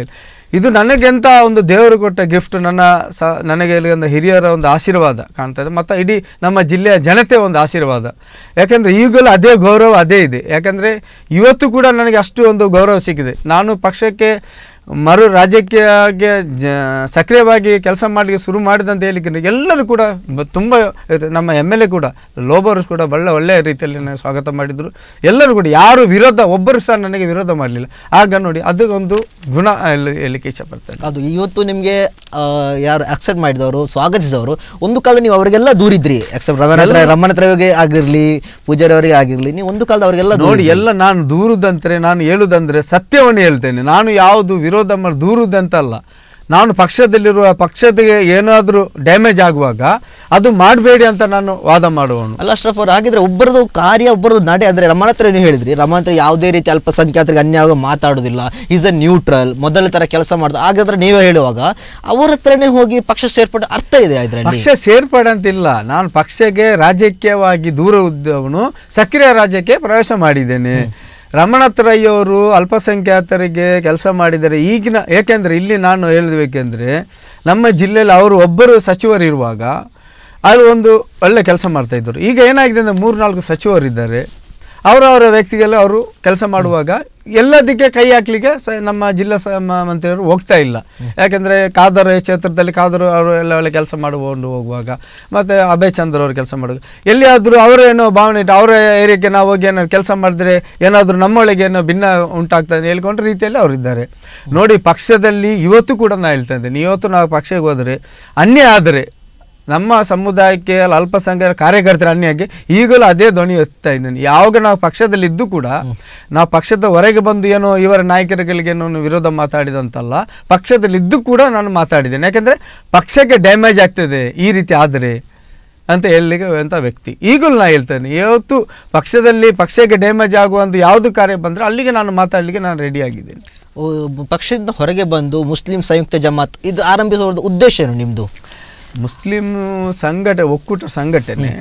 ಇದು ನನಗೆಂತ ಒಂದು ದೇವರು ಕೊಟ್ಟ ಗಿಫ್ಟ್ ನನ್ನ ಸ ನನಗೆ ಇಲ್ಲಿ ಒಂದು ಹಿರಿಯರ ಒಂದು ಆಶೀರ್ವಾದ ಕಾಣ್ತಾ ಇದೆ ಮತ್ತು ಇಡೀ ನಮ್ಮ ಜಿಲ್ಲೆಯ ಜನತೆ ಒಂದು ಆಶೀರ್ವಾದ ಯಾಕಂದರೆ ಈಗಲೂ ಅದೇ ಗೌರವ ಅದೇ ಇದೆ ಯಾಕಂದರೆ ಇವತ್ತು ಕೂಡ ನನಗೆ ಅಷ್ಟು ಒಂದು ಗೌರವ ಸಿಕ್ಕಿದೆ ನಾನು ಪಕ್ಷಕ್ಕೆ ಮರು ರಾಜಕೀಯಕ್ಕೆ ಜ ಸಕ್ರಿಯವಾಗಿ ಕೆಲಸ ಮಾಡಲಿಕ್ಕೆ ಶುರು ಮಾಡಿದಂತ ಹೇಳಿದ್ರೆ ಎಲ್ಲರೂ ಕೂಡ ಬ- ತುಂಬ ಇದು ನಮ್ಮ ಎಮ್ ಎಲ್ ಎ ಕೂಡ ಲೋಬರು ಕೂಡ ಒಳ್ಳೆ ಒಳ್ಳೆಯ ರೀತಿಯಲ್ಲಿ ನನಗೆ ಸ್ವಾಗತ ಮಾಡಿದರು ಎಲ್ಲರೂ ಕೂಡ ಯಾರು ವಿರೋಧ ಒಬ್ಬರು ಸಹ ನನಗೆ ವಿರೋಧ ಮಾಡಲಿಲ್ಲ ಆಗ ನೋಡಿ ಅದು ಒಂದು ಗುಣ ಹೇಳಿ- ಹೇಳಲಿಕ್ಕೆ ಇಷ್ಟಪಡ್ತೇನೆ ಅದು ಇವತ್ತು ನಿಮಗೆ ಯಾರು ಅಕ್ಸೆಪ್ಟ್ ಮಾಡಿದವರು ಸ್ವಾಗತಿಸಿದವರು ಒಂದು ಕಾಲ ನೀವು ಅವರಿಗೆಲ್ಲ ದೂರಿದ್ರಿ ಅಕ್ಸೆಪ್ಟ್ ರಮಣ ಹತ್ರ ರಮಣ ಹತ್ರವೇ ಆಗಿರಲಿ ಪೂಜಾರಿ ಅವರಿಗೆ ಆಗಿರಲಿ ನೀವು ಒಂದು ಕಾಲದ ಅವರಿಗೆಲ್ಲ ನೋಡಿ ಎಲ್ಲ ನಾನು ದೂರುದಂದ್ರೆ ನಾನು ಹೇಳುದಂದ್ರೆ ಸತ್ಯವನ್ನು ಹೇಳ್ತೇನೆ ನಾನು ಯಾವುದು ವಿರೋಧ ಮಾಡಿ ದೂರುದಂತಲ್ಲ ನಾನು ಪಕ್ಷದಲ್ಲಿರುವ ಪಕ್ಷದಿಗೆ ಏನಾದರೂ ಡ್ಯಾಮೇಜ್ ಆಗುವಾಗ ಅದು ಮಾಡಬೇಡಿ ಅಂತ ನಾನು ವಾದ ಮಾಡುವವನು ಅಲ್ಲ ಅಶ್ರಫ್ ಅವ್ರು ಹಾಗಿದ್ರೆ ಒಬ್ಬರದು ಕಾರ್ಯ ಒಬ್ಬರದು ನಡೆ ಅಂದ್ರೆ ರಮಣ ಹತ್ರ ನೀವು ಹೇಳಿದ್ರಿ ರಮಣ ಹತ್ರ ಯಾವುದೇ ರೀತಿ ಅಲ್ಪಸಂಖ್ಯಾತರಿಗೆ ಅನ್ಯಾಯ ಮಾತಾಡೋದಿಲ್ಲ ಈಸ್ ಅ ನ್ಯೂಟ್ರಲ್ ಮೊದಲ ತರ ಕೆಲಸ ಮಾಡ್ದು ಹಾಗಾದ್ರೆ ನೀವೇ ಹೇಳುವಾಗ ಅವ್ರ ಹತ್ರನೇ ಹೋಗಿ ಪಕ್ಷ ಸೇರ್ಪಟ್ಟು ಅರ್ಥ ಇದೆ ಇದರಲ್ಲಿ ಪಕ್ಷ ಸೇರ್ಪಡೆ ಅಂತಿಲ್ಲ ನಾನು ಪಕ್ಷಕ್ಕೆ ರಾಜಕೀಯವಾಗಿ ದೂರ ಇದ್ದವನು ಸಕ್ರಿಯ ರಾಜ್ಯಕ್ಕೆ ಪ್ರವೇಶ ಮಾಡಿದ್ದೇನೆ ರಮಣತ್ರಯ್ಯವರು ಅಲ್ಪಸಂಖ್ಯಾತರಿಗೆ ಕೆಲಸ ಮಾಡಿದರೆ ಈಗಿನ ಏಕೆಂದರೆ ಇಲ್ಲಿ ನಾನು ಹೇಳಬೇಕೆಂದರೆ ನಮ್ಮ ಜಿಲ್ಲೆಯಲ್ಲಿ ಅವರು ಒಬ್ಬರು ಸಚಿವರು ಇರುವಾಗ ಅವರು ಒಂದು ಒಳ್ಳೆ ಕೆಲಸ ಮಾಡ್ತಾಯಿದ್ರು ಈಗ ಏನಾಗಿದೆ ಅಂದರೆ ಮೂರು ನಾಲ್ಕು ಸಚಿವರಿದ್ದಾರೆ ಅವರವರ ವ್ಯಕ್ತಿಗೆಲ್ಲ ಅವರು ಕೆಲಸ ಮಾಡುವಾಗ ಎಲ್ಲದಕ್ಕೆ ಕೈ ಹಾಕ್ಲಿಕ್ಕೆ ಸ ನಮ್ಮ ಜಿಲ್ಲಾ ಸ ಮ- ಮಂತ್ರಿಯವರು ಹೋಗ್ತಾ ಇಲ್ಲ ಯಾಕೆಂದರೆ ಕಾದರ್ ಕ್ಷೇತ್ರದಲ್ಲಿ ಕಾದರು ಅವರು ಎಲ್ಲ ಒಳ್ಳೆ ಕೆಲಸ ಮಾಡಿಕೊಂಡು ಹೋಗುವಾಗ ಮತ್ತು ಅಭಯ್ ಚಂದ್ರ ಅವರು ಕೆಲಸ ಮಾಡುವಾಗ ಎಲ್ಲಿಯಾದರೂ ಅವರೇನೋ ಭಾವನೆ ಇಟ್ಟು ಅವರ ಏರಿಯಾಕ್ಕೆ ನಾವು ಹೋಗಿ ಏನೋ ಕೆಲಸ ಮಾಡಿದ್ರೆ ಏನಾದರೂ ನಮ್ಮೊಳಗೆ ಏನೋ ಭಿನ್ನ ಉಂಟಾಗ್ತದೆ ಹೇಳ್ಕೊಂಡ್ರೆ ರೀತಿಯಲ್ಲಿ ಅವರಿದ್ದಾರೆ ನೋಡಿ ಪಕ್ಷದಲ್ಲಿ ಇವತ್ತು ಕೂಡ ನಾನು ಹೇಳ್ತಾ ಇದ್ದೇನೆ ಇವತ್ತು ನಾವು ಪಕ್ಷಕ್ಕೆ ಹೋದರೆ ಅನ್ಯ ಆದರೆ ನಮ್ಮ ಸಮುದಾಯಕ್ಕೆ ಅಲ್ಲ ಅಲ್ಪಸಂಖ್ಯಾತ ಕಾರ್ಯಕರ್ತರ ಅನ್ಯಕ್ಕೆ ಈಗಲೂ ಅದೇ ಧ್ವನಿ ಎತ್ತಾ ಇದ್ದೇನೆ ಯಾವಾಗ ನಾವು ಪಕ್ಷದಲ್ಲಿ ಇದ್ದು ಕೂಡ ನಾವು ಪಕ್ಷದ ಹೊರಗೆ ಬಂದು ಏನೋ ಇವರ ನಾಯಕರುಗಳಿಗೆ ಏನೋ ವಿರೋಧ ಮಾತಾಡಿದಂತಲ್ಲ ಪಕ್ಷದಲ್ಲಿ ಇದ್ದು ಕೂಡ ನಾನು ಮಾತಾಡಿದ್ದೇನೆ ಯಾಕಂದರೆ ಪಕ್ಷಕ್ಕೆ ಡ್ಯಾಮೇಜ್ ಆಗ್ತದೆ ಈ ರೀತಿ ಆದರೆ ಅಂತ ಹೇಳಲಿಕ್ಕೆ ಅಂತ ವ್ಯಕ್ತಿ ಈಗಲೂ ನಾನು ಹೇಳ್ತೇನೆ ಇವತ್ತು ಪಕ್ಷದಲ್ಲಿ ಪಕ್ಷಕ್ಕೆ ಡ್ಯಾಮೇಜ್ ಆಗುವಂಥ ಯಾವುದು ಕಾರ್ಯ ಬಂದರೆ ಅಲ್ಲಿಗೆ ನಾನು ಮಾತಾಡಲಿಕ್ಕೆ ನಾನು ರೆಡಿ ಆಗಿದ್ದೇನೆ ಓ, ಪಕ್ಷದಿಂದ ಹೊರಗೆ ಬಂದು ಮುಸ್ಲಿಂ ಸಂಯುಕ್ತ ಜಮಾತ್ ಇದು ಆರಂಭಿಸುವ ಉದ್ದೇಶ ಏನು ನಿಮ್ದು ಮುಸ್ಲಿಂ ಸಂಘಟ ಒಕ್ಕೂಟ ಸಂಘಟನೆ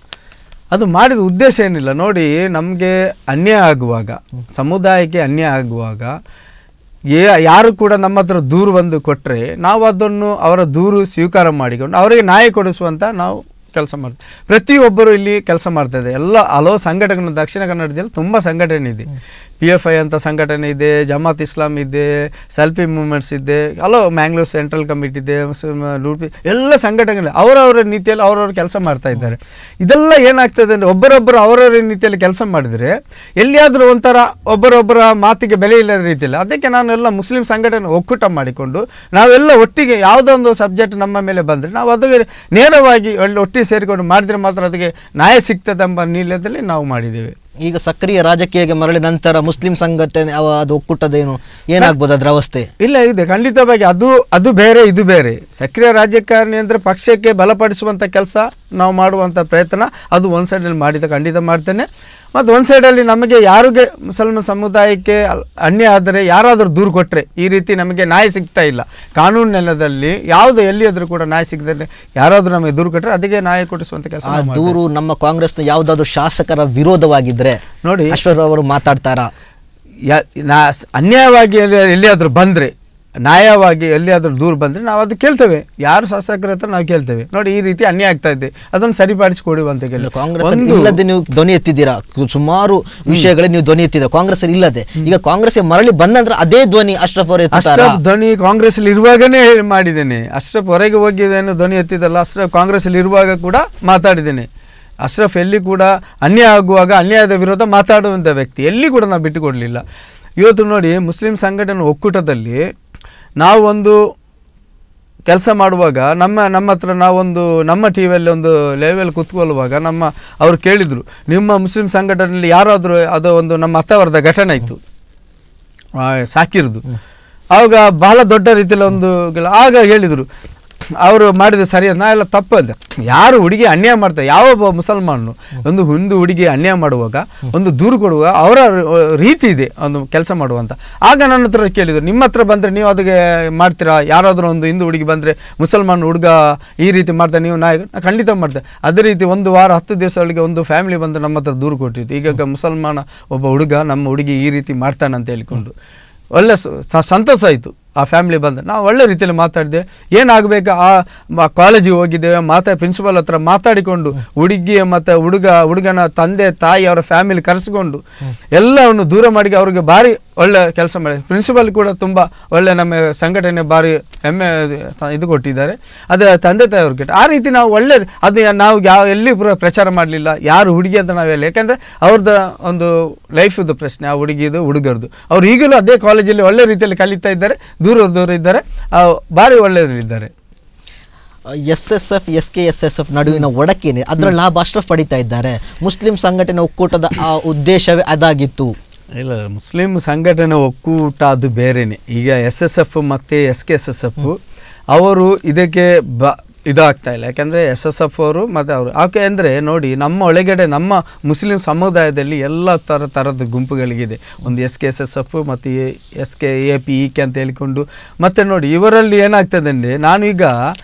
ಅದು ಮಾಡಿದ ಉದ್ದೇಶ ಏನಿಲ್ಲ ನೋಡಿ ನಮಗೆ ಅನ್ಯಾಯ ಆಗುವಾಗ ಸಮುದಾಯಕ್ಕೆ ಅನ್ಯಾಯ ಆಗುವಾಗ ಏ ಯಾರು ಕೂಡ ನಮ್ಮ ಹತ್ರ ದೂರು ಬಂದು ಕೊಟ್ಟರೆ ನಾವು ಅದನ್ನು ಅವರ ದೂರು ಸ್ವೀಕಾರ ಮಾಡಿಕೊಂಡು ಅವರಿಗೆ ನ್ಯಾಯ ಕೊಡಿಸುವಂಥ ನಾವು ಕೆಲಸ ಮಾಡ್ತೀವಿ ಪ್ರತಿಯೊಬ್ಬರು ಇಲ್ಲಿ ಕೆಲಸ ಮಾಡ್ತಾಯಿದೆ ಎಲ್ಲ ಹಲವು ಸಂಘಟನೆಗಳು ದಕ್ಷಿಣ ಕನ್ನಡದಲ್ಲಿ ತುಂಬ ಸಂಘಟನೆ ಇದೆ ಪಿ ಎಫ್ ಐ ಅಂತ ಸಂಘಟನೆ ಇದೆ ಜಮಾತ್ ಇಸ್ಲಾಂ ಇದೆ ಸೆಲ್ಫಿ ಮೂವ್ಮೆಂಟ್ಸ್ ಇದೆ ಹಲವು ಮ್ಯಾಂಗ್ಳೂರ್ ಸೆಂಟ್ರಲ್ ಕಮಿಟಿ ಇದೆ ಮುಸ್ಲಿಂ ಉಡುಪಿ ಎಲ್ಲ ಸಂಘಟನೆಗಳು ಅವರವರ ನೀತಿಯಲ್ಲಿ ಅವರವ್ರ ಕೆಲಸ ಮಾಡ್ತಾ ಇದ್ದಾರೆ ಇದೆಲ್ಲ ಏನಾಗ್ತದೆ ಅಂದರೆ ಒಬ್ಬರೊಬ್ಬರು ಅವರವರ ನೀತಿಯಲ್ಲಿ ಕೆಲಸ ಮಾಡಿದರೆ ಎಲ್ಲಿಯಾದರೂ ಒಂಥರ ಒಬ್ಬರೊಬ್ಬರ ಮಾತಿಗೆ ಬೆಲೆ ಇಲ್ಲದ ರೀತಿಯಲ್ಲಿ ಅದಕ್ಕೆ ನಾನು ಎಲ್ಲ ಮುಸ್ಲಿಂ ಸಂಘಟನೆ ಒಕ್ಕೂಟ ಮಾಡಿಕೊಂಡು ನಾವೆಲ್ಲ ಒಟ್ಟಿಗೆ ಯಾವುದೋ ಒಂದು ಸಬ್ಜೆಕ್ಟ್ ನಮ್ಮ ಮೇಲೆ ಬಂದರೆ ನಾವು ಅದಕ್ಕೆ ನೇರವಾಗಿ ಒಳ್ಳೆ ಒಟ್ಟಿಗೆ ಸೇರಿಕೊಂಡು ಮಾಡಿದರೆ ಮಾತ್ರ ಅದಕ್ಕೆ ನ್ಯಾಯ ಸಿಗ್ತದೆ ಎಂಬ ನೀಲದಲ್ಲಿ ನಾವು ಮಾಡಿದ್ದೇವೆ ಈಗ ಸಕ್ರಿಯ ರಾಜಕೀಯಕ್ಕೆ ಮರಳಿ ನಂತರ ಮುಸ್ಲಿಂ ಸಂಘಟನೆ ಅವ ಅದು ಒಕ್ಕೂಟದೇನು ಏನಾಗ್ಬೋದು ಅದ್ರ ಅವಸ್ಥೆ ಇಲ್ಲ ಇದೆ ಖಂಡಿತವಾಗಿ ಅದು ಅದು ಬೇರೆ ಇದು ಬೇರೆ ಸಕ್ರಿಯ ರಾಜಕಾರಣಿ ಅಂದರೆ ಪಕ್ಷಕ್ಕೆ ಬಲಪಡಿಸುವಂಥ ಕೆಲಸ ನಾವು ಮಾಡುವಂಥ ಪ್ರಯತ್ನ ಅದು ಒಂದು ಸೈಡಲ್ಲಿ ಮಾಡಿದ ಖಂಡಿತ ಮಾಡ್ತೇನೆ ಮತ್ತು ಒಂದು ಸೈಡಲ್ಲಿ ನಮಗೆ ಯಾರಿಗೆ ಮುಸಲ್ಮಾನ್ ಸಮುದಾಯಕ್ಕೆ ಅಲ್- ಅನ್ಯಾಯ ಆದರೆ ಯಾರಾದರೂ ದೂರು ಕೊಟ್ಟರೆ ಈ ರೀತಿ ನಮಗೆ ನ್ಯಾಯ ಸಿಗ್ತಾ ಇಲ್ಲ ಕಾನೂನು ನೆಲದಲ್ಲಿ ಯಾವುದು ಎಲ್ಲಿಯಾದರೂ ಕೂಡ ನ್ಯಾಯ ಸಿಗದೆ ಯಾರಾದರೂ ನಮಗೆ ದೂರು ಕೊಟ್ಟರೆ ಅದಕ್ಕೆ ನ್ಯಾಯ ಕೊಡಿಸುವಂಥ ಕೆಲಸ ಆ ನಾವು ಮಾಡ್ತೇವೆ. ದೂರು ನಮ್ಮ ಕಾಂಗ್ರೆಸ್ನ ಯಾವುದಾದ್ರು ಶಾಸಕರ ವಿರೋಧವಾಗಿದ್ರೆ ನೋಡಿ ಅಶ್ವರ್ ಅವರು ಮಾತಾಡ್ತಾರಾ ಯಾ ನಾ ಅನ್ಯಾಯವಾಗಿ ಎಲ್ಲಿ ಎಲ್ಲಿಯಾದರೂ ಬಂದರೆ ನ್ಯಾಯವಾಗಿ ಎಲ್ಲಿಯಾದರೂ ದೂರ ಬಂದರೆ ನಾವು ಅದು ಕೇಳ್ತೇವೆ ಯಾರು ಶಾಸಕರ ಹತ್ರ ನಾವು ಕೇಳ್ತೇವೆ ನೋಡಿ ಈ ರೀತಿ ಅನ್ಯಾಯ ಆಗ್ತಾ ಇದೆ ಅದನ್ನು ಸರಿಪಡಿಸಿ ಕೊಡುವ ಅಂತ ಕೇಳಿ ಕಾಂಗ್ರೆಸ್ ಇಲ್ಲದೆ ನೀವು ಧ್ವನಿ ಎತ್ತಿದ್ದೀರಾ ಕು- ಸುಮಾರು ವಿಷಯಗಳಲ್ಲಿ ನೀವು ಧ್ವನಿ ಎತ್ತಿದ್ದೀರಾ ಕಾಂಗ್ರೆಸ್ ಇಲ್ಲದೆ ಈಗ ಕಾಂಗ್ರೆಸ್ಗೆ ಮರಳಿ ಬಂದಂದ್ರೆ ಅದೇ ಧ್ವನಿ ಅಶ್ರಫ್ ಅವರು ಎತ್ತುತ್ತಾರಾ ಅಶ್ರಫ್ ಧ್ವನಿ ಕಾಂಗ್ರೆಸ್ಲಿ ಇರುವಾಗನೇ ಹೇಳಿ ಮಾಡಿದ್ದೇನೆ ಅಶ್ರಫ್ ಹೊರಗೆ ಹೋಗಿದ್ದೇನೆ ಧ್ವನಿ ಎತ್ತಿದ್ದಲ್ಲ ಅಶ್ರಫ್ ಕಾಂಗ್ರೆಸ್ಲಿ ಇರುವಾಗ ಕೂಡ ಮಾತಾಡಿದ್ದೇನೆ ಅಶ್ರಫ್ ಎಲ್ಲಿ ಕೂಡ ಅನ್ಯಾಯ ಆಗುವಾಗ ಅನ್ಯಾಯದ ವಿರೋಧ ಮಾತಾಡುವಂಥ ವ್ಯಕ್ತಿ ಎಲ್ಲಿ ಕೂಡ ನಾವು ಬಿಟ್ಟುಕೊಡಲಿಲ್ಲ ಇವತ್ತು ನೋಡಿ ಮುಸ್ಲಿಂ ಸಂಘಟನೆ ಒಕ್ಕೂಟದಲ್ಲಿ ನಾವು ಒಂದು ಕೆಲಸ ಮಾಡುವಾಗ ನಮ್ಮ ನಮ್ಮ ಹತ್ರ ನಾವೊಂದು ನಮ್ಮ ಟಿ ವಿಯಲ್ಲಿ ಒಂದು ಲೆವೆಲ್ ಕುತ್ಕೊಳ್ಳುವಾಗ ನಮ್ಮ ಅವರು ಕೇಳಿದರು ನಿಮ್ಮ ಮುಸ್ಲಿಂ ಸಂಘಟನೆಯಲ್ಲಿ ಯಾರಾದರೂ ಅದು ಒಂದು ನಮ್ಮ ಅತ್ತವರದ ಘಟನೆ ಇತ್ತು ಆ, ಸಾಕಿರುದು ಆವಾಗ ಬಹಳ ದೊಡ್ಡ ರೀತಿಯಲ್ಲಿ ಒಂದು ಗೆಲ- ಆಗ ಹೇಳಿದರು ಅವರು ಮಾಡಿದ ಸರಿ ನಾ ಎಲ್ಲ ತಪ್ಪಲ್ಲ ಯಾರು ಹುಡುಗಿ ಅನ್ಯಾಯ ಮಾಡ್ತಾರೆ ಯಾವ ಒಬ್ಬ ಮುಸಲ್ಮಾನನು ಒಂದು ಒಂದು ಹುಡುಗಿ ಅನ್ಯಾಯ ಮಾಡುವಾಗ ಒಂದು ದೂರು ಕೊಡುವಾಗ ಅವರ ರೀತಿ ಇದೆ ಒಂದು ಕೆಲಸ ಮಾಡುವಂತ ಆಗ ನನ್ನ ಹತ್ರ ಕೇಳಿದರು ನಿಮ್ಮ ಹತ್ರ ಬಂದರೆ ನೀವು ಅದಕ್ಕೆ ಮಾಡ್ತೀರಾ ಯಾರಾದರೂ ಒಂದು ಹಿಂದೂ ಹುಡುಗಿ ಬಂದರೆ ಮುಸಲ್ಮಾನ್ ಹುಡುಗ ಈ ರೀತಿ ಮಾಡ್ತಾರೆ ನೀವು ನಾಯಕ ನಾ ಖಂಡಿತ ಮಾಡ್ತೇನೆ ಅದೇ ರೀತಿ ಒಂದು ವಾರ ಹತ್ತು ದಿವಸ ಒಳಗೆ ಒಂದು ಫ್ಯಾಮಿಲಿ ಬಂದು ನಮ್ಮ ಹತ್ರ ದೂರು ಕೊಟ್ಟಿತ್ತು ಈಗ ಮುಸಲ್ಮಾನ ಒಬ್ಬ ಹುಡುಗ ನಮ್ಮ ಹುಡುಗಿ ಈ ರೀತಿ ಮಾಡ್ತಾನೆ ಅಂತ ಹೇಳಿಕೊಂಡು ಒಳ್ಳೆ ಸ- ಸ- ಸಂತೋಷ ಆಯಿತು ಆ ಫ್ಯಾಮಿಲಿ ಬಂದ ನಾವು ಒಳ್ಳೆ ರೀತಿಯಲ್ಲಿ ಮಾತಾಡಿದೆ ಏನಾಗಬೇಕು ಆ ಕಾಲೇಜಿಗೆ ಹೋಗಿದ್ದೇವೆ ಮಾತಾ ಪ್ರಿನ್ಸಿಪಲ್ ಹತ್ರ ಮಾತಾಡಿಕೊಂಡು ಹುಡುಗಿ ಮತ್ತು ಹುಡುಗ ಹುಡುಗನ ತಂದೆ ತಾಯಿ ಅವರ ಫ್ಯಾಮಿಲಿ ಕರೆಸಿಕೊಂಡು ಎಲ್ಲವನ್ನು ದೂರ ಮಾಡಿ ಅವ್ರಿಗೆ ಭಾರಿ ಒಳ್ಳೆ ಕೆಲಸ ಮಾಡಿ ಪ್ರಿನ್ಸಿಪಲ್ ಕೂಡ ತುಂಬ ಒಳ್ಳೆ ನಮ್ಮ ಸಂಘಟನೆ ಭಾರಿ ಹೆಮ್ಮೆ ತ- ಇದು ಕೊಟ್ಟಿದ್ದಾರೆ ಅದು ತಂದೆ ತಾಯಿಯವ್ರು ಕೆಟ್ಟ ಆ ರೀತಿ ನಾವು ಒಳ್ಳೆ ಅದು ನಾವು ಯಾವ ಎಲ್ಲಿ ಪುರ ಪ್ರಚಾರ ಮಾಡಲಿಲ್ಲ ಯಾರು ಹುಡುಗಿ ಅಂತ ನಾವು ಹೇಳಿ ಯಾಕಂದರೆ ಅವ್ರದ್ದು ಒಂದು ಲೈಫದ್ದು ಪ್ರಶ್ನೆ ಆ ಹುಡುಗಿದು ಹುಡುಗರದು ಅವ್ರು ಈಗಲೂ ಅದೇ ಕಾಲೇಜಲ್ಲಿ ಒಳ್ಳೆ ರೀತಿಯಲ್ಲಿ ಕಲಿತಾ ಇದ್ದಾರೆ ದೂರ ದೂರ ಇದ್ದಾರೆ ಆ, ಭಾರಿ ಒಳ್ಳೆಯದಿದ್ದಾರೆ S S F S K S S F ನಡುವಿನ ಒಡಕೇನೆ ಅದರ ಲಾಭ ಅಶ್ರಫ್ ಪಡಿತಾ ಇದ್ದಾರೆ ಮುಸ್ಲಿಂ ಸಂಘಟನೆ ಒಕ್ಕೂಟದ ಆ ಉದ್ದೇಶವೇ ಅದಾಗಿತ್ತು ಇಲ್ಲ ಮುಸ್ಲಿಂ ಸಂಘಟನೆ ಒಕ್ಕೂಟ ಅದು ಬೇರೆನೆ ಈಗ ಎಸ್ ಎಸ್ ಎಫ್ ಮತ್ತು S K S S F ಅವರು ಇದಕ್ಕೆ ಬ ಇದಾಗ್ತಾ ಇಲ್ಲ ಯಾಕೆಂದರೆ ಎಸ್ ಎಸ್ ಎಫ್ ಅವರು ಮತ್ತು ಅವರು ಯಾಕೆ ಅಂದರೆ ನೋಡಿ ನಮ್ಮ ಒಳಗಡೆ ನಮ್ಮ ಮುಸ್ಲಿಂ ಸಮುದಾಯದಲ್ಲಿ ಎಲ್ಲ ಥರ ಥರದ ಗುಂಪುಗಳಿಗಿದೆ ಒಂದು S K S S F ಮತ್ತು S K A P E K ಅಂತ ಹೇಳಿಕೊಂಡು ಮತ್ತು ನೋಡಿ ಇವರಲ್ಲಿ ಏನಾಗ್ತದೆ ಅಂದರೆ ನಾನೀಗ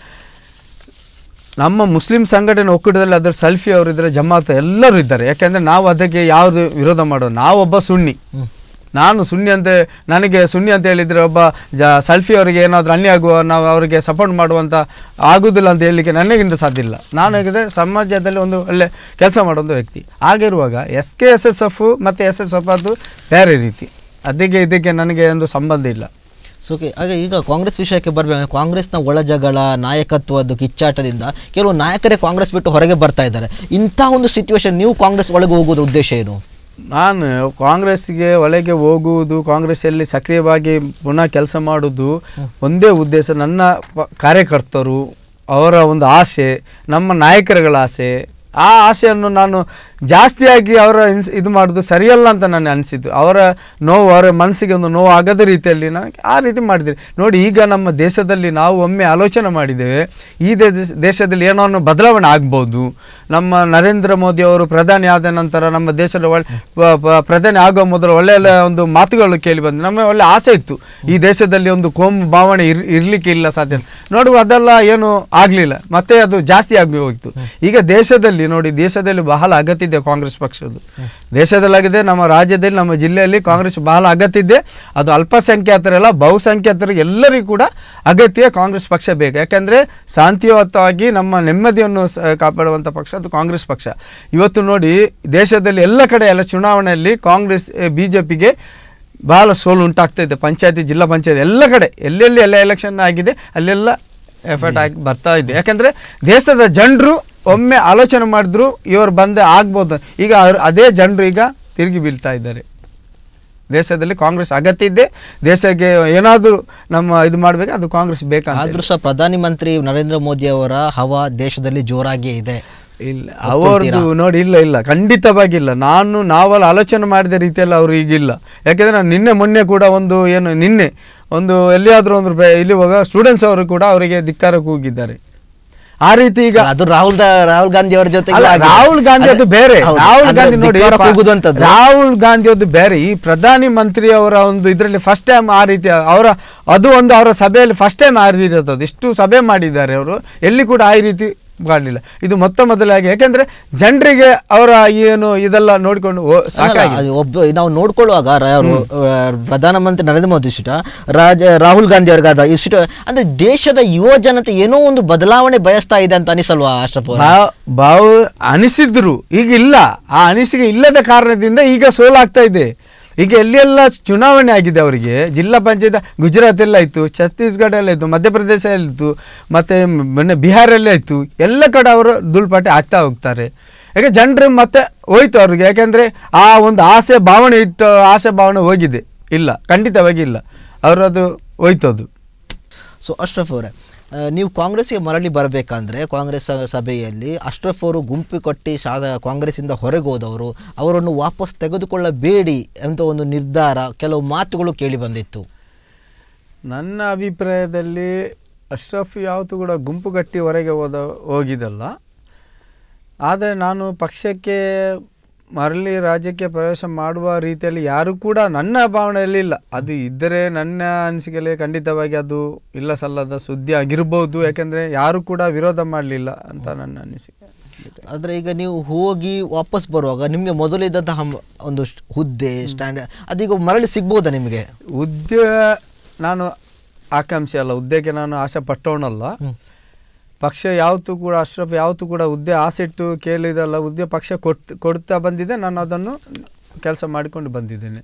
ನಮ್ಮ ಮುಸ್ಲಿಂ ಸಂಘಟನೆ ಒಕ್ಕೂಟದಲ್ಲಿ ಅದರ ಸಲ್ಫಿ ಅವರು ಇದ್ದಾರೆ ಜಮಾತ್ ಎಲ್ಲರೂ ಇದ್ದಾರೆ ಯಾಕೆಂದರೆ ನಾವು ಅದಕ್ಕೆ ಯಾವುದು ವಿರೋಧ ಮಾಡೋದು ನಾವೊಬ್ಬ ಸುನ್ನಿ ನಾನು ಸುನ್ನಿ ಅಂತ ನನಗೆ ಸುನ್ನಿ ಅಂತ ಹೇಳಿದರೆ ಒಬ್ಬ ಜ ಸಲ್ಫಿ ಅವರಿಗೆ ಏನಾದರೂ ಅನ್ಯ ಆಗುವ ನಾವು ಅವರಿಗೆ ಸಪೋರ್ಟ್ ಮಾಡುವಂಥ ಆಗುವುದಿಲ್ಲ ಅಂತ ಹೇಳಲಿಕ್ಕೆ ನನಗಿಂತ ಸಾಧ್ಯ ಇಲ್ಲ ನಾನು ಹೇಗಿದ್ರೆ ಸಮಾಜದಲ್ಲಿ ಒಂದು ಒಳ್ಳೆ ಕೆಲಸ ಮಾಡೋ ಒಂದು ವ್ಯಕ್ತಿ ಆಗಿರುವಾಗ S K S S F ಮತ್ತು ಎಸ್ ಎಸ್ ಎಫ್ ಅದು ಬೇರೆ ರೀತಿ ಅದಕ್ಕೆ ಇದಕ್ಕೆ ನನಗೆ ಒಂದು ಸಂಬಂಧ ಇಲ್ಲ ಸೊ ಓಕೆ ಹಾಗೆ ಈಗ ಕಾಂಗ್ರೆಸ್ ವಿಷಯಕ್ಕೆ ಬರಬೇಕು ಕಾಂಗ್ರೆಸ್ನ ಒಳಜಗಳ ನಾಯಕತ್ವದ ಕಿಚ್ಚಾಟದಿಂದ ಕೆಲವು ನಾಯಕರೇ ಕಾಂಗ್ರೆಸ್ ಬಿಟ್ಟು ಹೊರಗೆ ಬರ್ತಾ ಇದ್ದಾರೆ ಇಂಥ ಒಂದು ಸಿಚುವೇಶನ್ ನೀವು ಕಾಂಗ್ರೆಸ್ ಒಳಗೆ ಹೋಗೋದ್ರ ಉದ್ದೇಶ ಏನು ನಾನು ಕಾಂಗ್ರೆಸ್ಗೆ ಒಳಗೆ ಹೋಗುವುದು ಕಾಂಗ್ರೆಸ್ಸಲ್ಲಿ ಸಕ್ರಿಯವಾಗಿ ಪುನಃ ಕೆಲಸ ಮಾಡುವುದು ಒಂದೇ ಉದ್ದೇಶ ನನ್ನ ಪ- ಕಾರ್ಯಕರ್ತರು ಅವರ ಒಂದು ಆಸೆ ನಮ್ಮ ನಾಯಕರುಗಳ ಆಸೆ ಆ ಆಸೆಯನ್ನು ನಾನು ಜಾಸ್ತಿಯಾಗಿ ಅವರ ಇನ್ಸ್ ಇದು ಮಾಡೋದು ಸರಿಯಲ್ಲ ಅಂತ ನನಗೆ ಅನಿಸಿದ್ದು ಅವರ ನೋವು ಅವರ ಮನಸ್ಸಿಗೆ ಒಂದು ನೋವು ಆಗದ ರೀತಿಯಲ್ಲಿ ನನಗೆ ಆ ರೀತಿ ಮಾಡಿದ್ದೇನೆ ನೋಡಿ ಈಗ ನಮ್ಮ ದೇಶದಲ್ಲಿ ನಾವು ಒಮ್ಮೆ ಆಲೋಚನೆ ಮಾಡಿದ್ದೇವೆ ಈ ದೇಶ ದೇಶದಲ್ಲಿ ಏನೋ ಒಂದು ಬದಲಾವಣೆ ಆಗ್ಬೋದು ನಮ್ಮ ನರೇಂದ್ರ ಮೋದಿ ಅವರು ಪ್ರಧಾನಿ ಆದ ನಂತರ ನಮ್ಮ ದೇಶದ ಒಳ್ಳೆ ಪ- ಪ- ಪ್ರಧಾನಿ ಆಗೋ ಮೊದಲು ಒಳ್ಳೆ ಒಳ್ಳೆ ಒಂದು ಮಾತುಗಳು ಕೇಳಿ ಬಂದು ನಮಗೆ ಒಳ್ಳೆ ಆಸೆ ಇತ್ತು ಈ ದೇಶದಲ್ಲಿ ಒಂದು ಕೋಮು ಭಾವನೆ ಇರ್ ಇರಲಿಕ್ಕೆ ಇಲ್ಲ ಸಾಧ್ಯ ನೋಡುವ ಅದೆಲ್ಲ ಏನು ಆಗಲಿಲ್ಲ ಮತ್ತೆ ಅದು ಜಾಸ್ತಿ ಆಗಿ ಹೋಗಿತ್ತು ಈಗ ದೇಶದಲ್ಲಿ ನೋಡಿ ದೇಶದಲ್ಲಿ ಬಹಳ ಅಗತ್ಯ ಇದೆ ಕಾಂಗ್ರೆಸ್ ಪಕ್ಷದ್ದು ದೇಶದಲ್ಲಾಗಿದೆ ನಮ್ಮ ರಾಜ್ಯದಲ್ಲಿ ನಮ್ಮ ಜಿಲ್ಲೆಯಲ್ಲಿ ಕಾಂಗ್ರೆಸ್ ಬಹಳ ಅಗತ್ಯ ಇದೆ ಅದು ಅಲ್ಪಸಂಖ್ಯಾತರಲ್ಲ ಬಹುಸಂಖ್ಯಾತರು ಎಲ್ಲರಿಗೂ ಕೂಡ ಅಗತ್ಯ ಕಾಂಗ್ರೆಸ್ ಪಕ್ಷ ಬೇಕು ಯಾಕಂದರೆ ಶಾಂತಿಯುತವಾಗಿ ನಮ್ಮ ನೆಮ್ಮದಿಯನ್ನು ಸ- ಕಾಪಾಡುವಂಥ ಪಕ್ಷ ಅದು ಕಾಂಗ್ರೆಸ್ ಪಕ್ಷ ಇವತ್ತು ನೋಡಿ ದೇಶದಲ್ಲಿ ಎಲ್ಲ ಕಡೆ ಎಲ್ಲ ಚುನಾವಣೆಯಲ್ಲಿ ಕಾಂಗ್ರೆಸ್ ಬಿ ಜೆ ಪಿಗೆ ಬಹಳ ಸೋಲು ಉಂಟಾಗ್ತಾ ಇದೆ ಪಂಚಾಯತಿ ಜಿಲ್ಲಾ ಪಂಚಾಯತಿ ಎಲ್ಲ ಕಡೆ ಎಲ್ಲೆಲ್ಲಿ ಎಲ್ಲ ಎಲೆಕ್ಷನ್ ಆಗಿದೆ ಅಲ್ಲೆಲ್ಲ ಎಫರ್ಟ್ ಆಗಿ ಬರ್ತಾ ಇದೆ ಯಾಕಂದರೆ ದೇಶದ ಜನರು ಒಮ್ಮೆ ಆಲೋಚನೆ ಮಾಡಿದ್ರು ಇವರು ಬಂದೆ ಆಗ್ಬೋದು ಈಗ ಅವ್ರು ಅದೇ ಜನರು ಈಗ ತಿರುಗಿ ಬೀಳ್ತಾ ಇದ್ದಾರೆ ದೇಶದಲ್ಲಿ ಕಾಂಗ್ರೆಸ್ ಅಗತ್ಯ ಇದೆ ದೇಶಕ್ಕೆ ಏನಾದರೂ ನಮ್ಮ ಇದು ಮಾಡಬೇಕು ಅದು ಕಾಂಗ್ರೆಸ್ ಬೇಕಂತ ಆದ್ರೂ ಸಹ ಪ್ರಧಾನಿ ಮಂತ್ರಿ ನರೇಂದ್ರ ಮೋದಿ ಅವರ ಹವಾ ದೇಶದಲ್ಲಿ ಜೋರಾಗಿಯೇ ಇದೆ ಇಲ್ಲ ಅವರದ್ದು ನೋಡಿ ಇಲ್ಲ ಇಲ್ಲ ಖಂಡಿತವಾಗಿಲ್ಲ ನಾನು ನಾವಲ್ಲಿ ಆಲೋಚನೆ ಮಾಡಿದ ರೀತಿಯಲ್ಲಿ ಅವರು ಈಗಿಲ್ಲ ಯಾಕೆಂದರೆ ನಾನು ನಿನ್ನೆ ಮೊನ್ನೆ ಕೂಡ ಒಂದು ಏನು ನಿನ್ನೆ ಒಂದು ಎಲ್ಲಿಯಾದರೂ ಒಂದು ಬೆ- ಇಲ್ಲಿ ಹೋಗ ಸ್ಟೂಡೆಂಟ್ಸ್ ಅವರು ಕೂಡ ಅವರಿಗೆ ಧಿಕ್ಕಾರಕ್ಕೆ ಹೋಗಿದ್ದಾರೆ ಆ ರೀತಿ ಈಗ ಅದು ರಾಹುಲ್ ದ- ರಾಹುಲ್ ಗಾಂಧಿ ಅವರ ಜೊತೆ ಅಲ್ಲ, ರಾಹುಲ್ ಗಾಂಧಿ ಅದು ಬೇರೆ ರಾಹುಲ್ ಗಾಂಧಿ ನೋಡಿ ಹೋಗುದಂತದ್ದು ರಾಹುಲ್ ಗಾಂಧಿ ಅದು ಬೇರೆ ಈ ಪ್ರಧಾನಿ ಮಂತ್ರಿ ಅವರ ಒಂದು ಇದರಲ್ಲಿ ಫಸ್ಟ್ ಟೈಮ್ ಆ ರೀತಿ ಅವರ ಅದು ಒಂದು ಅವರ ಸಭೆಯಲ್ಲಿ ಫಸ್ಟ್ ಟೈಮ್ ಆ ರೀತಿ ಇರೋದು ಇಷ್ಟು ಸಭೆ ಮಾಡಿದ್ದಾರೆ ಅವರು ಎಲ್ಲಿ ಕೂಡ ಆ ರೀತಿ ಮಾಡಲಿಲ್ಲ ಇದು ಮೊತ್ತ ಮೊದಲಾಗಿ ಯಾಕೆಂದ್ರೆ ಜನರಿಗೆ ಅವರ ಏನು ಇದೆಲ್ಲ ನೋಡಿಕೊಂಡು ಓ, ಸಾಕಾಗಿದೆ ಅದು ಒಬ್ಬ ನಾವು ನೋಡ್ಕೊಳ್ಳುವಾಗ ರ- ಅವರು, ಆ, ಪ್ರಧಾನಮಂತ್ರಿ ನರೇಂದ್ರ ಮೋದಿ ಸಿಟ ರಾಜ ರಾಹುಲ್ ಗಾಂಧಿ ಅವ್ರಿಗಾದ ಈ ಸಿಟ ಅಂದ್ರೆ ದೇಶದ ಯುವ ಜನತೆ ಏನೋ ಒಂದು ಬದಲಾವಣೆ ಬಯಸ್ತಾ ಇದೆ ಅಂತ ಅನಿಸಲ್ವಾ ಅಶ್ರಫ್ ಅವರೇ? ಬಾ- ಬಾವು ಅನಿಸಿದ್ರು ಈಗ ಇಲ್ಲ ಆ ಅನಿಸಿಕೆ ಇಲ್ಲದ ಕಾರಣದಿಂದ ಈಗ ಸೋಲಾಗ್ತಾ ಇದೆ ಈಗ ಎಲ್ಲೆಲ್ಲ ಚುನಾವಣೆ ಆಗಿದೆ ಅವರಿಗೆ ಜಿಲ್ಲಾ ಪಂಚಾಯತ್ ಗುಜರಾತ್ ಎಲ್ಲ ಇತ್ತು ಛತ್ತೀಸ್ಗಢ ಎಲ್ಲ ಇತ್ತು ಮಧ್ಯಪ್ರದೇಶ ಎಲ್ಲ ಇತ್ತು ಮತ್ತು ಮೊನ್ನೆ ಬಿಹಾರಲ್ಲೇ ಇತ್ತು ಎಲ್ಲ ಕಡೆ ಅವರು ದುಲ್ಪಾಟಿ ಆಗ್ತಾ ಹೋಗ್ತಾರೆ ಯಾಕೆ ಜನರು ಮತ್ತೆ ಹೋಯ್ತು ಅವ್ರಿಗೆ ಯಾಕೆಂದರೆ ಆ ಒಂದು ಆಸೆ ಭಾವನೆ ಇತ್ತು ಆಸೆ ಭಾವನೆ ಹೋಗಿದೆ ಇಲ್ಲ ಖಂಡಿತವಾಗಿ ಇಲ್ಲ ಅವರು ಅದು ಹೋಯ್ತು ಅದು ಸೊ ಅಶ್ರಫ್ ಅವರೇ ಆ, ನೀವು ಕಾಂಗ್ರೆಸ್ಗೆ ಮರಳಿ ಬರಬೇಕಂದ್ರೆ ಕಾಂಗ್ರೆಸ್ ಸ- ಸಭೆಯಲ್ಲಿ ಅಶ್ರಫ್ ಅವರು ಗುಂಪು ಕೊಟ್ಟು ಶಾದ ಕಾಂಗ್ರೆಸ್ಸಿಂದ ಹೊರಗೆ ಹೋದವರು ಅವರನ್ನು ವಾಪಸ್ ತೆಗೆದುಕೊಳ್ಳಬೇಡಿ ಅಂತ ಒಂದು ನಿರ್ಧಾರ ಕೆಲವು ಮಾತುಗಳು ಕೇಳಿ ಬಂದಿತ್ತು ನನ್ನ ಅಭಿಪ್ರಾಯದಲ್ಲಿ ಅಶ್ರಫ್ ಯಾವತ್ತೂ ಕೂಡ ಗುಂಪು ಕಟ್ಟಿ ಹೊರಗೆ ಹೋದ ಹೋಗಿದ್ದಲ್ಲ ಆದರೆ ನಾನು ಪಕ್ಷಕ್ಕೆ ಮರಳಿ ರಾಜ್ಯಕ್ಕೆ ಪ್ರವೇಶ ಮಾಡುವ ರೀತಿಯಲ್ಲಿ ಯಾರು ಕೂಡ ನನ್ನ ಭಾವನೆಯಲ್ಲಿ ಇಲ್ಲ ಅದು ಇದ್ದರೆ ನನ್ನ ಅನಿಸಿಕೆಯಲ್ಲಿ ಖಂಡಿತವಾಗಿ ಅದು ಇಲ್ಲ ಸಲ್ಲದ ಸುದ್ದಿ ಆಗಿರ್ಬೋದು ಯಾಕೆಂದರೆ ಯಾರು ಕೂಡ ವಿರೋಧ ಮಾಡಲಿಲ್ಲ ಅಂತ ನನ್ನ ಅನಿಸಿಕೆ ಆದರೆ ಈಗ ನೀವು ಹೋಗಿ ವಾಪಸ್ ಬರುವಾಗ ನಿಮಗೆ ಮೊದಲಿದ್ದಂತಹ ಮ- ಒಂದು ಸ್ಟ್- ಹುದ್ದೆ ಸ್ಟ್ಯಾಂಡ್ ಅದೀಗ ಮರಳಿ ಸಿಗ್ಬೋದಾ ನಿಮಗೆ ಹುದ್ದೆ ನಾನು ಆಕಾಂಕ್ಷೆ ಅಲ್ಲ ಹುದ್ದೆಗೆ ನಾನು ಆಸೆ ಪಟ್ಟವನಲ್ಲ ಹ್ಮ್. ಪಕ್ಷ ಯಾವತ್ತೂ ಕೂಡ ಅಶ್ರಫ್ ಯಾವತ್ತೂ ಕೂಡ ಹುದ್ದೆ ಆಸೆಟ್ಟು ಕೇಳಿದಲ್ಲ ಹುದ್ದೆ ಪಕ್ಷ ಕೊಟ್ ಕೊಡ್ತಾ ಬಂದಿದೆ ನಾನು ಅದನ್ನು ಕೆಲಸ ಮಾಡಿಕೊಂಡು ಬಂದಿದ್ದೇನೆ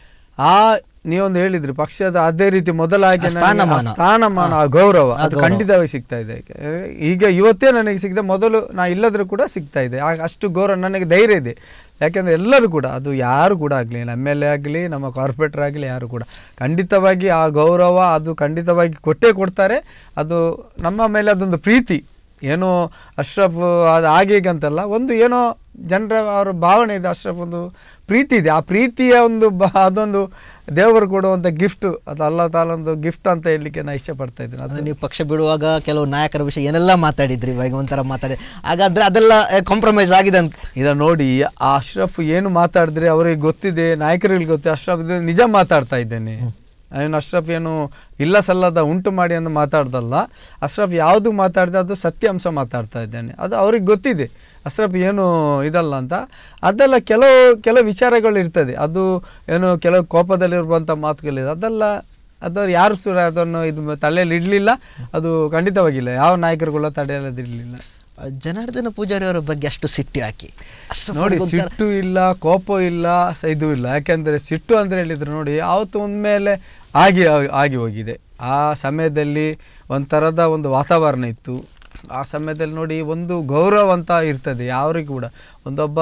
ಆ ನೀವೊಂದು ಹೇಳಿದ್ರಿ ಪಕ್ಷದ ಅದೇ ರೀತಿ ಮೊದಲಾಗಿ ಆ ನನಗೆ ಆ ಸ್ಥಾನಮಾನ. ಸ್ಥಾನಮಾನ ಆ ಗೌರವ ಆ ಅದು ಗೌರವ. ಖಂಡಿತವಾಗಿ ಸಿಗ್ತಾ ಇದೆ ಈಗ ಇವತ್ತೇ ನನಗೆ ಸಿಗದೆ ಮೊದಲು ನಾ ಇಲ್ಲದ್ರೂ ಕೂಡ ಸಿಗ್ತಾ ಇದೆ ಆಗ ಅಷ್ಟು ಗೌರವ ನನಗೆ ಧೈರ್ಯ ಇದೆ ಯಾಕೆಂದರೆ ಎಲ್ಲರೂ ಕೂಡ ಅದು ಯಾರು ಕೂಡ ಆಗಲಿ ಎಮ್ ಎಲ್ ಎ ಆಗಲಿ ನಮ್ಮ ಕಾರ್ಪೊರೇಟರ್ ಆಗಲಿ ಯಾರು ಕೂಡ ಖಂಡಿತವಾಗಿ ಆ ಗೌರವ ಅದು ಖಂಡಿತವಾಗಿ ಕೊಟ್ಟೇ ಕೊಡ್ತಾರೆ ಅದು ನಮ್ಮ ಮೇಲೆ ಅದೊಂದು ಪ್ರೀತಿ ಏನೋ ಅಶ್ರಫ್ ಅದು ಹಾಗೆ ಹೀಗೆ ಅಂತಲ್ಲ ಒಂದು ಏನೋ ಜನರ ಅವರ ಭಾವನೆ ಇದೆ ಅಶ್ರಫ್ ಒಂದು ಪ್ರೀತಿ ಇದೆ ಆ ಪ್ರೀತಿಯ ಒಂದು ಬ ಅದೊಂದು ದೇವರು ಕೊಡುವಂಥ ಗಿಫ್ಟ್ ಅದು ಅಲ್ಲ ತಾಲೊಂದು ಗಿಫ್ಟ್ ಅಂತ ಹೇಳಲಿಕ್ಕೆ ನಾನು ಇಷ್ಟಪಡ್ತಾ ಇದ್ದೀನಿ ಅದು ಅದು ನೀವು ಪಕ್ಷ ಬಿಡುವಾಗ ಕೆಲವು ನಾಯಕರ ವಿಷಯ ಏನೆಲ್ಲ ಮಾತಾಡಿದ್ರಿ ಇವಾಗ ಒಂಥರ ಮಾತಾಡಿ ಹಾಗಾದ್ರೆ ಅದೆಲ್ಲ ಕಾಂಪ್ರಮೈಸ್ ಆಗಿದೆ ಅಂತ ಇದನ್ನು ನೋಡಿ ಆ ಅಶ್ರಫ್ ಏನು ಮಾತಾಡಿದ್ರೆ ಅವರಿಗೆ ಗೊತ್ತಿದೆ ನಾಯಕರಿಗೆ ಗೊತ್ತಿದೆ ಅಶ್ರಫ್ ಇದು ನಿಜ ಮಾತಾಡ್ತಾ ಇದ್ದೇನೆ ಏನು ಅಶ್ರಫ್ ಏನು ಇಲ್ಲ ಸಲ್ಲದ ಉಂಟು ಮಾಡಿ ಅಂತ ಮಾತಾಡ್ದಲ್ಲ ಅಶ್ರಫ್ ಯಾವುದು ಮಾತಾಡಿದೆ ಅದು ಸತ್ಯಾಂಶ ಮಾತಾಡ್ತಾ ಇದ್ದೇನೆ ಅದು ಅವ್ರಿಗೆ ಗೊತ್ತಿದೆ ಅಶ್ರಫ್ ಏನು ಇದಲ್ಲ ಅಂತ ಅದೆಲ್ಲ ಕೆಲವು ಕೆಲವು ವಿಚಾರಗಳು ಇರ್ತದೆ ಅದು ಏನು ಕೆಲವು ಕೋಪದಲ್ಲಿರುವಂಥ ಮಾತುಗಳಿದೆ ಅದೆಲ್ಲ ಅದು ಯಾರು ಸುರ ಅದನ್ನು ಇದು ತಲೆಯಲ್ಲಿ ಇಡಲಿಲ್ಲ ಅದು ಖಂಡಿತವಾಗಿಲ್ಲ ಯಾವ ನಾಯಕರುಗಳ ತಡೆಯಲ್ಲದಿರಲಿಲ್ಲ ಜನಾರ್ದನ ಪೂಜಾರಿ ಅವರ ಬಗ್ಗೆ ಅಷ್ಟು ಸಿಟ್ಟಿ ಹಾಕಿ ಅಷ್ಟು ನೋಡಿ ಸಿಟ್ಟು ಇಲ್ಲ ಕೋಪ ಇಲ್ಲ ಸ- ಇದು ಇಲ್ಲ ಯಾಕೆಂದರೆ ಸಿಟ್ಟು ಅಂದರೆ ಹೇಳಿದ್ರೆ ನೋಡಿ ಆವತ್ತು ಮೇಲೆ ಆಗಿ ಆಗಿ ಹೋಗಿದೆ ಆ ಸಮಯದಲ್ಲಿ ಒಂಥರದ ಒಂದು ವಾತಾವರಣ ಇತ್ತು ಆ ಸಮಯದಲ್ಲಿ ನೋಡಿ ಒಂದು ಗೌರವ ಅಂತ ಇರ್ತದೆ ಯಾರಿಗೆ ಕೂಡ ಒಂದೊಬ್ಬ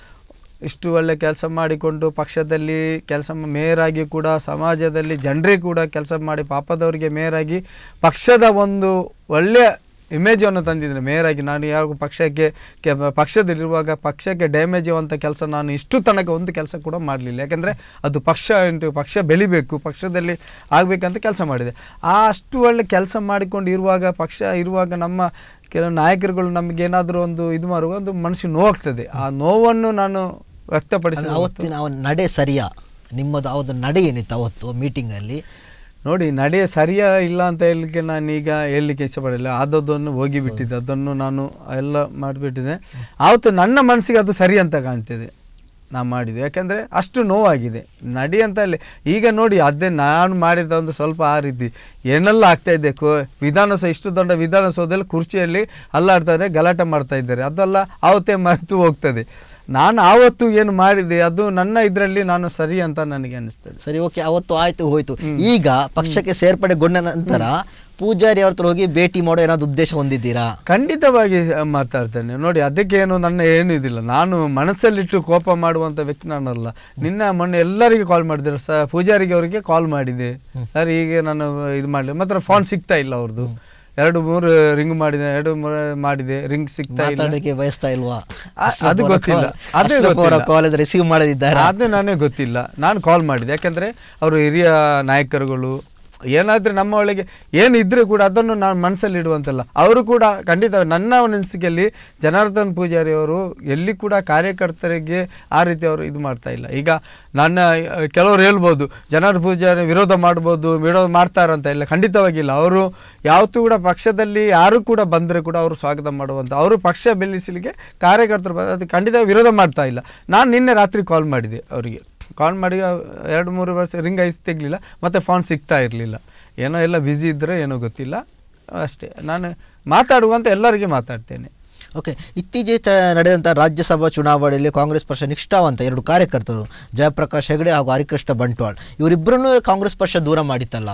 ಇಷ್ಟು ಒಳ್ಳೆ ಕೆಲಸ ಮಾಡಿಕೊಂಡು ಪಕ್ಷದಲ್ಲಿ ಕೆಲಸ ಮೇಯರಾಗಿ ಕೂಡ ಸಮಾಜದಲ್ಲಿ ಜನರಿಗೆ ಕೂಡ ಕೆಲಸ ಮಾಡಿ ಪಾಪದವರಿಗೆ ಮೇಯರಾಗಿ ಪಕ್ಷದ ಒಂದು ಒಳ್ಳೆಯ ಇಮೇಜನ್ನು ತಂದಿದ್ದೇನೆ ಮೇಯರಾಗಿ ನಾನು ಯಾವ ಪಕ್ಷಕ್ಕೆ ಕೆ ಪಕ್ಷದಲ್ಲಿರುವಾಗ ಪಕ್ಷಕ್ಕೆ ಡ್ಯಾಮೇಜ್ ಆಗುವಂಥ ಕೆಲಸ ನಾನು ಇಷ್ಟು ತನಕ ಒಂದು ಕೆಲಸ ಕೂಡ ಮಾಡಲಿಲ್ಲ ಯಾಕೆಂದರೆ ಅದು ಪಕ್ಷ ಉಂಟು ಪಕ್ಷ ಬೆಳಿಬೇಕು ಪಕ್ಷದಲ್ಲಿ ಆಗಬೇಕಂತ ಕೆಲಸ ಮಾಡಿದೆ ಆ ಅಷ್ಟು ಒಳ್ಳೆ ಕೆಲಸ ಮಾಡಿಕೊಂಡು ಇರುವಾಗ ಪಕ್ಷ ಇರುವಾಗ ನಮ್ಮ ಕೆಲವು ನಾಯಕರುಗಳು ನಮಗೇನಾದರೂ ಒಂದು ಇದು ಮಾಡುವಾಗ ಒಂದು ಮನಸ್ಸಿಗೆ ನೋವಾಗ್ತದೆ ಆ ನೋವನ್ನು ನಾನು ವ್ಯಕ್ತಪಡಿಸಿ ಅವತ್ತಿನ ಅವನ ನಡೆ ಸರಿಯಾ ನಿಮ್ಮದು ಅವತ್ತು ನಡೆ ಏನಿತ್ತು ಅವತ್ತು ಮೀಟಿಂಗಲ್ಲಿ ನೋಡಿ ನಡೆ ಸರಿಯ ಇಲ್ಲ ಅಂತ ಹೇಳಲಿಕ್ಕೆ ನಾನೀಗ ಹೇಳಲಿಕ್ಕೆ ಇಷ್ಟಪಡಲಿಲ್ಲ ಆದದ್ದನ್ನು ಹೋಗಿಬಿಟ್ಟಿದ್ದೆ ಅದನ್ನು ನಾನು ಎಲ್ಲ ಮಾಡಿಬಿಟ್ಟಿದ್ದೆ ಆವತ್ತು ನನ್ನ ಮನಸ್ಸಿಗೆ ಅದು ಸರಿ ಅಂತ ಕಾಣ್ತಿದೆ ನಾನು ಮಾಡಿದ್ದು ಯಾಕೆಂದರೆ ಅಷ್ಟು ನೋವಾಗಿದೆ ನಡಿ ಅಂತ ಹೇಳಿ ಈಗ ನೋಡಿ ಅದೇ ನಾನು ಮಾಡಿದ ಒಂದು ಸ್ವಲ್ಪ ಆ ರೀತಿ ಏನೆಲ್ಲ ಆಗ್ತಾ ಇದೆ ಕೋ ವಿಧಾನಸೌಧ ಇಷ್ಟು ದೊಡ್ಡ ವಿಧಾನಸೌಧದಲ್ಲಿ ಕುರ್ಚಿಯಲ್ಲಿ ಅಲ್ಲಾಡ್ತಾರೆ ಗಲಾಟೆ ಮಾಡ್ತಾ ಇದ್ದಾರೆ ಅದೆಲ್ಲ ಆವತ್ತೇ ಮರೆತು ಹೋಗ್ತದೆ ನಾನು ಆವತ್ತು ಏನು ಮಾಡಿದೆ ಅದು ನನ್ನ ಇದರಲ್ಲಿ ನಾನು ಸರಿ ಅಂತ ನನಗೆ ಅನ್ನಿಸ್ತದೆ ಸರಿ ಓಕೆ ಅವತ್ತು ಆಯ್ತು ಹೋಯ್ತು ಈಗ ಪಕ್ಷಕ್ಕೆ ಸೇರ್ಪಡೆಗೊಂಡ ನಂತರ ಪೂಜಾರಿ ಅವ್ರ ಹತ್ರ ಹೋಗಿ ಭೇಟಿ ಮಾಡೋ ಏನಾದ್ರು ಉದ್ದೇಶ ಹೊಂದಿದ್ದೀರಾ ಖಂಡಿತವಾಗಿ ಮಾತಾಡ್ತೇನೆ ನೋಡಿ ಅದಕ್ಕೆ ಏನು ನನ್ನ ಏನು ಇದಿಲ್ಲ ನಾನು ಮನಸ್ಸಲ್ಲಿಟ್ಟು ಕೋಪ ಮಾಡುವಂಥ ವ್ಯಕ್ತಿ ನಾನಲ್ಲ ನಿನ್ನ ಮೊನ್ನೆ ಎಲ್ಲರಿಗೆ ಕಾಲ್ ಮಾಡಿದ್ರು ಸ ಪೂಜಾರಿಗೆ ಅವರಿಗೆ ಕಾಲ್ ಮಾಡಿದೆ ಸರ್ ಹೀಗೆ ನಾನು ಇದು ಮಾಡಲಿ ಮಾತ್ರ ಫೋನ್ ಸಿಗ್ತಾ ಇಲ್ಲ ಅವ್ರದ್ದು ಎರಡು ಮೂರು ರಿಂಗ್ ಮಾಡಿದೆ ಎರಡು ಮೂರು ಮಾಡಿದೆ ರಿಂಗ್ ಸಿಗ್ತಾ ಇಲ್ಲ ಮಾತಾಡಲಿಕ್ಕೆ ಬಯಸ್ತಾ ಇಲ್ವಾ ಆ- ಅದು ಗೊತ್ತಿಲ್ಲ ಅದೇ ಅವರ ಗೊತ್ತಿಲ್ಲ ಕಾಲ್ ರಿಸೀವ್ ಮಾಡದಿದ್ದಾರೆ ಅದು ನನಗೆ ಗೊತ್ತಿಲ್ಲ ನಾನು ಕಾಲ್ ಮಾಡಿದೆ ಯಾಕಂದರೆ ಅವರು ಹಿರಿಯ ನಾಯಕರುಗಳು ಏನಾದರೂ ನಮ್ಮ ಒಳಗೆ ಏನು ಇದ್ರೂ ಕೂಡ ಅದನ್ನು ನಾನು ಮನಸ್ಸಲ್ಲಿ ಇಡುವಂತಲ್ಲ ಅವರು ಕೂಡ ಖಂಡಿತ ನನ್ನ ಅನಿಸಿಕೆಯಲ್ಲಿ ಜನಾರ್ದನ್ ಪೂಜಾರಿ ಅವರು ಎಲ್ಲಿ ಕೂಡ ಕಾರ್ಯಕರ್ತರಿಗೆ ಆ ರೀತಿ ಅವರು ಇದು ಮಾಡ್ತಾ ಇಲ್ಲ ಈಗ ನನ್ನ ಆ, ಕೆಲವರು ಹೇಳ್ಬೋದು ಜನಾರ್ದನ್ ಪೂಜಾರಿ ವಿರೋಧ ಮಾಡ್ಬೋದು ವಿರೋಧ ಮಾಡ್ತಾರಂತ ಇಲ್ಲ ಖಂಡಿತವಾಗಿಲ್ಲ ಅವರು ಯಾವತ್ತೂ ಕೂಡ ಪಕ್ಷದಲ್ಲಿ ಯಾರು ಕೂಡ ಬಂದರೆ ಕೂಡ ಅವರು ಸ್ವಾಗತ ಮಾಡುವಂಥ ಅವರು ಪಕ್ಷ ಬೆಳೆಸಲಿಕ್ಕೆ ಕಾರ್ಯಕರ್ತರು ಬ- ಅದು ಖಂಡಿತ ವಿರೋಧ ಮಾಡ್ತಾ ಇಲ್ಲ ನಾನು ನಿನ್ನೆ ರಾತ್ರಿ ಕಾಲ್ ಮಾಡಿದೆ ಅವರಿಗೆ ಕಾಲ್ ಮಾಡಿ ಅವ್- ಎರಡು ಮೂರು ವರ್ಷ ರಿಂಗ್ ಐದು ತೆಗಲಿಲ್ಲ ಮತ್ತು ಫೋನ್ ಸಿಗ್ತಾ ಇರಲಿಲ್ಲ ಏನೋ ಎಲ್ಲ ಬ್ಯುಸಿ ಇದ್ದರೆ ಏನೋ ಗೊತ್ತಿಲ್ಲ ಅಷ್ಟೇ ನಾನು ಮಾತಾಡುವಂತ ಎಲ್ಲರಿಗೆ ಮಾತಾಡ್ತೇನೆ ಓಕೆ ಇತ್ತೀಚೆಗೆ ಚ ನಡೆದಂಥ ರಾಜ್ಯಸಭಾ ಚುನಾವಣೆಯಲ್ಲಿ ಕಾಂಗ್ರೆಸ್ ಪಕ್ಷ ನಿಷ್ಠಾವಂತ ಎರಡು ಕಾರ್ಯಕರ್ತರು ಜಯಪ್ರಕಾಶ್ ಹೆಗಡೆ ಹಾಗೂ ಹರಿಕೃಷ್ಣ ಬಂಟ್ವಾಳ್ ಇವರಿಬ್ಬರನ್ನು ಕಾಂಗ್ರೆಸ್ ಪಕ್ಷ ದೂರ ಮಾಡಿತ್ತಲ್ಲ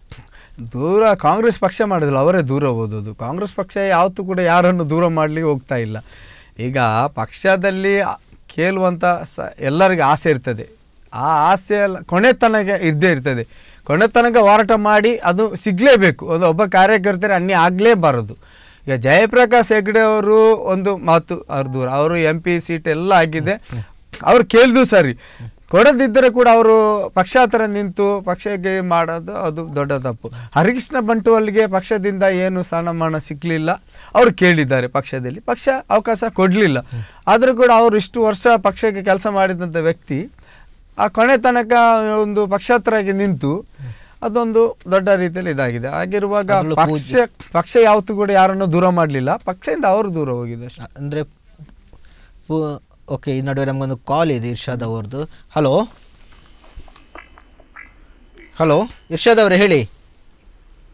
ದೂರ ಕಾಂಗ್ರೆಸ್ ಪಕ್ಷ ಮಾಡೋದಿಲ್ಲ ಅವರೇ ದೂರ ಓದೋದು ಕಾಂಗ್ರೆಸ್ ಪಕ್ಷ ಯಾವತ್ತೂ ಕೂಡ ಯಾರನ್ನು ದೂರ ಮಾಡಲಿಕ್ಕೆ ಹೋಗ್ತಾ ಇಲ್ಲ ಈಗ ಪಕ್ಷದಲ್ಲಿ ಕೇಳುವಂಥ ಸ ಎಲ್ಲರಿಗೂ ಆಸೆ ಇರ್ತದೆ ಆ ಆಸೆ ಎಲ್ಲ ಕೊನೆ ತನಕ ಇದ್ದೇ ಇರ್ತದೆ ಕೊನೆ ತನಕ ಹೋರಾಟ ಮಾಡಿ ಅದು ಸಿಗಲೇಬೇಕು ಒಂದು ಒಬ್ಬ ಕಾರ್ಯಕರ್ತರು ಅನ್ಯ ಆಗಲೇಬಾರದು ಈಗ ಜಯಪ್ರಕಾಶ್ ಹೆಗ್ಡೆ ಅವರು ಒಂದು ಮಾತು ಅವ್ರ ದೂರ ಅವರು ಎಂ ಪಿ ಸೀಟ್ ಎಲ್ಲ ಆಗಿದೆ ಅವ್ರು ಕೇಳಿದು ಸರಿ ಕೊಡದಿದ್ದರೆ ಕೂಡ ಅವರು ಪಕ್ಷಾತರ ನಿಂತು ಪಕ್ಷಕ್ಕೆ ಮಾಡೋದು ಅದು ದೊಡ್ಡ ತಪ್ಪು ಹರಿಕೃಷ್ಣ ಬಂಟ್ವಾಲ್ಗೆ ಪಕ್ಷದಿಂದ ಏನು ಸ್ಥಾನಮಾನ ಸಿಕ್ಕಲಿಲ್ಲ ಅವರು ಕೇಳಿದ್ದಾರೆ ಪಕ್ಷದಲ್ಲಿ ಪಕ್ಷ ಅವಕಾಶ ಕೊಡಲಿಲ್ಲ ಆದರೂ ಕೂಡ ಅವರು ಇಷ್ಟು ವರ್ಷ ಪಕ್ಷಕ್ಕೆ ಕೆಲಸ ಮಾಡಿದಂಥ ವ್ಯಕ್ತಿ ಆ ಕೊನೆ ತನಕ ಒಂದು ಪಕ್ಷಾತರಾಗಿ ನಿಂತು ಅದೊಂದು ದೊಡ್ಡ ರೀತಿಯಲ್ಲಿ ಇದಾಗಿದೆ ಹಾಗಿರುವಾಗ ಅದ್ರಲ್ಲೂ ಪಕ್ಷ ಪಕ್ಷ ಯಾವತ್ತೂ ಕೂಡ ಯಾರನ್ನು ದೂರ ಮಾಡಲಿಲ್ಲ ಪಕ್ಷದಿಂದ ಅವರು ದೂರ ಹೋಗಿದೆ ಅಷ್ಟೇ ಅಂದರೆ ಓಕೆ ಈ ನಡುವೆ ನಮಗೊಂದು ಕಾಲ್ ಇದೆ ಇರ್ಷಾದ್ ಅವ್ರದ್ದು ಹಲೋ ಹಲೋ ಇರ್ಷಾದ್ ಅವರೇ ಹೇಳಿ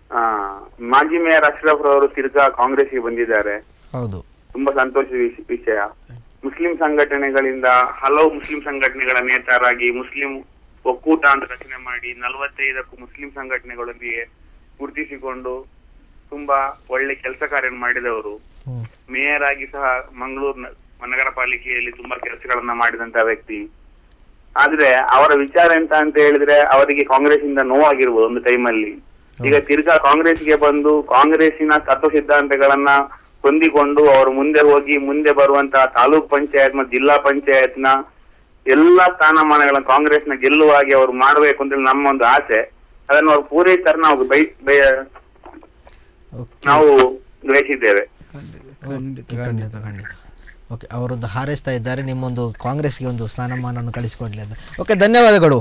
ಆ, ಮಾಜಿ ಮೇಯರ್ ಅಶ್ರಫ್ ರವರು ತಿರ್ಗಾ ಕಾಂಗ್ರೆಸ್ಗೆ ಬಂದಿದ್ದಾರೆ ಹೌದು ತುಂಬಾ ಸಂತೋಷದ ವಿಷ- ವಿಷಯ ಮುಸ್ಲಿಂ ಸಂಘಟನೆಗಳಿಂದ ಹಲವು ಮುಸ್ಲಿಂ ಸಂಘಟನೆಗಳ ನೇತಾರಾಗಿ ಮುಸ್ಲಿಂ ಒಕ್ಕೂಟ ಅಂತ ರಚನೆ ಮಾಡಿ ನಲವತ್ತೈದಕ್ಕೂ ಮುಸ್ಲಿಂ ಸಂಘಟನೆಗಳೊಂದಿಗೆ ಗುರುತಿಸಿಕೊಂಡು ತುಂಬಾ ಒಳ್ಳೆ ಕೆಲಸ ಕಾರ್ಯ ಮಾಡಿದವರು ಹ್ಮ್ ಮೇಯರ್ ಆಗಿ ಸಹ ಮಂಗಳೂರು ನ- ನಗರ ಪಾಲಿಕೆಯಲ್ಲಿ ತುಂಬಾ ಕೆಲಸಗಳನ್ನ ಮಾಡಿದಂತ ವ್ಯಕ್ತಿ ಆದ್ರೆ ಅವರ ವಿಚಾರ ಎಂತ ಅಂತ ಹೇಳಿದ್ರೆ ಅವರಿಗೆ ಕಾಂಗ್ರೆಸ್ ಇಂದ ನೋವಾಗಿರ್ಬೋದು ಒಂದು ಟೈಮಲ್ಲಿ ಈಗ ತಿರ್ಗಾ ಕಾಂಗ್ರೆಸ್ಗೆ ಬಂದು ಕಾಂಗ್ರೆಸ್ಸಿನ ತತ್ವ ಸಿದ್ಧಾಂತಗಳನ್ನ ಹೊಂದಿಕೊಂಡು ಅವರು ಮುಂದೆ ಹೋಗಿ ಮುಂದೆ ಬರುವಂತಹ ತಾಲೂಕ್ ಪಂಚಾಯತ್ ಮತ್ತು ಜಿಲ್ಲಾ ಪಂಚಾಯತ್ನ ಎಲ್ಲಾ ಸ್ಥಾನಮಾನಗಳನ್ನ ಕಾಂಗ್ರೆಸ್ನ ಗೆಲ್ಲುವಾಗಿ ಅವರು ಮಾಡಬೇಕು ಅಂತ ನಮ್ಮ ಒಂದು ಆಸೆ ಅದನ್ನು ಅವರು ಪೂರೈಸ್ತಾರೆ ನಾವು ಬೈ ಬೈ ಓಕೆ ನಾವು ಗ್ರಹಿಸಿದ್ದೇವೆ ಖಂಡಿತ ಖಂಡಿತ ಖಂಡಿತ ಓಕೆ ಅವರೊಂದು ಹಾರೈಸ್ತಾ ಇದ್ದಾರೆ ನಿಮ್ಮೊಂದು ಕಾಂಗ್ರೆಸ್ಗೆ ಒಂದು ಸ್ಥಾನಮಾನವನ್ನು ಕಳಿಸಿಕೊಡ್ಲಿ ಅಂತ ಓಕೆ ಧನ್ಯವಾದಗಳು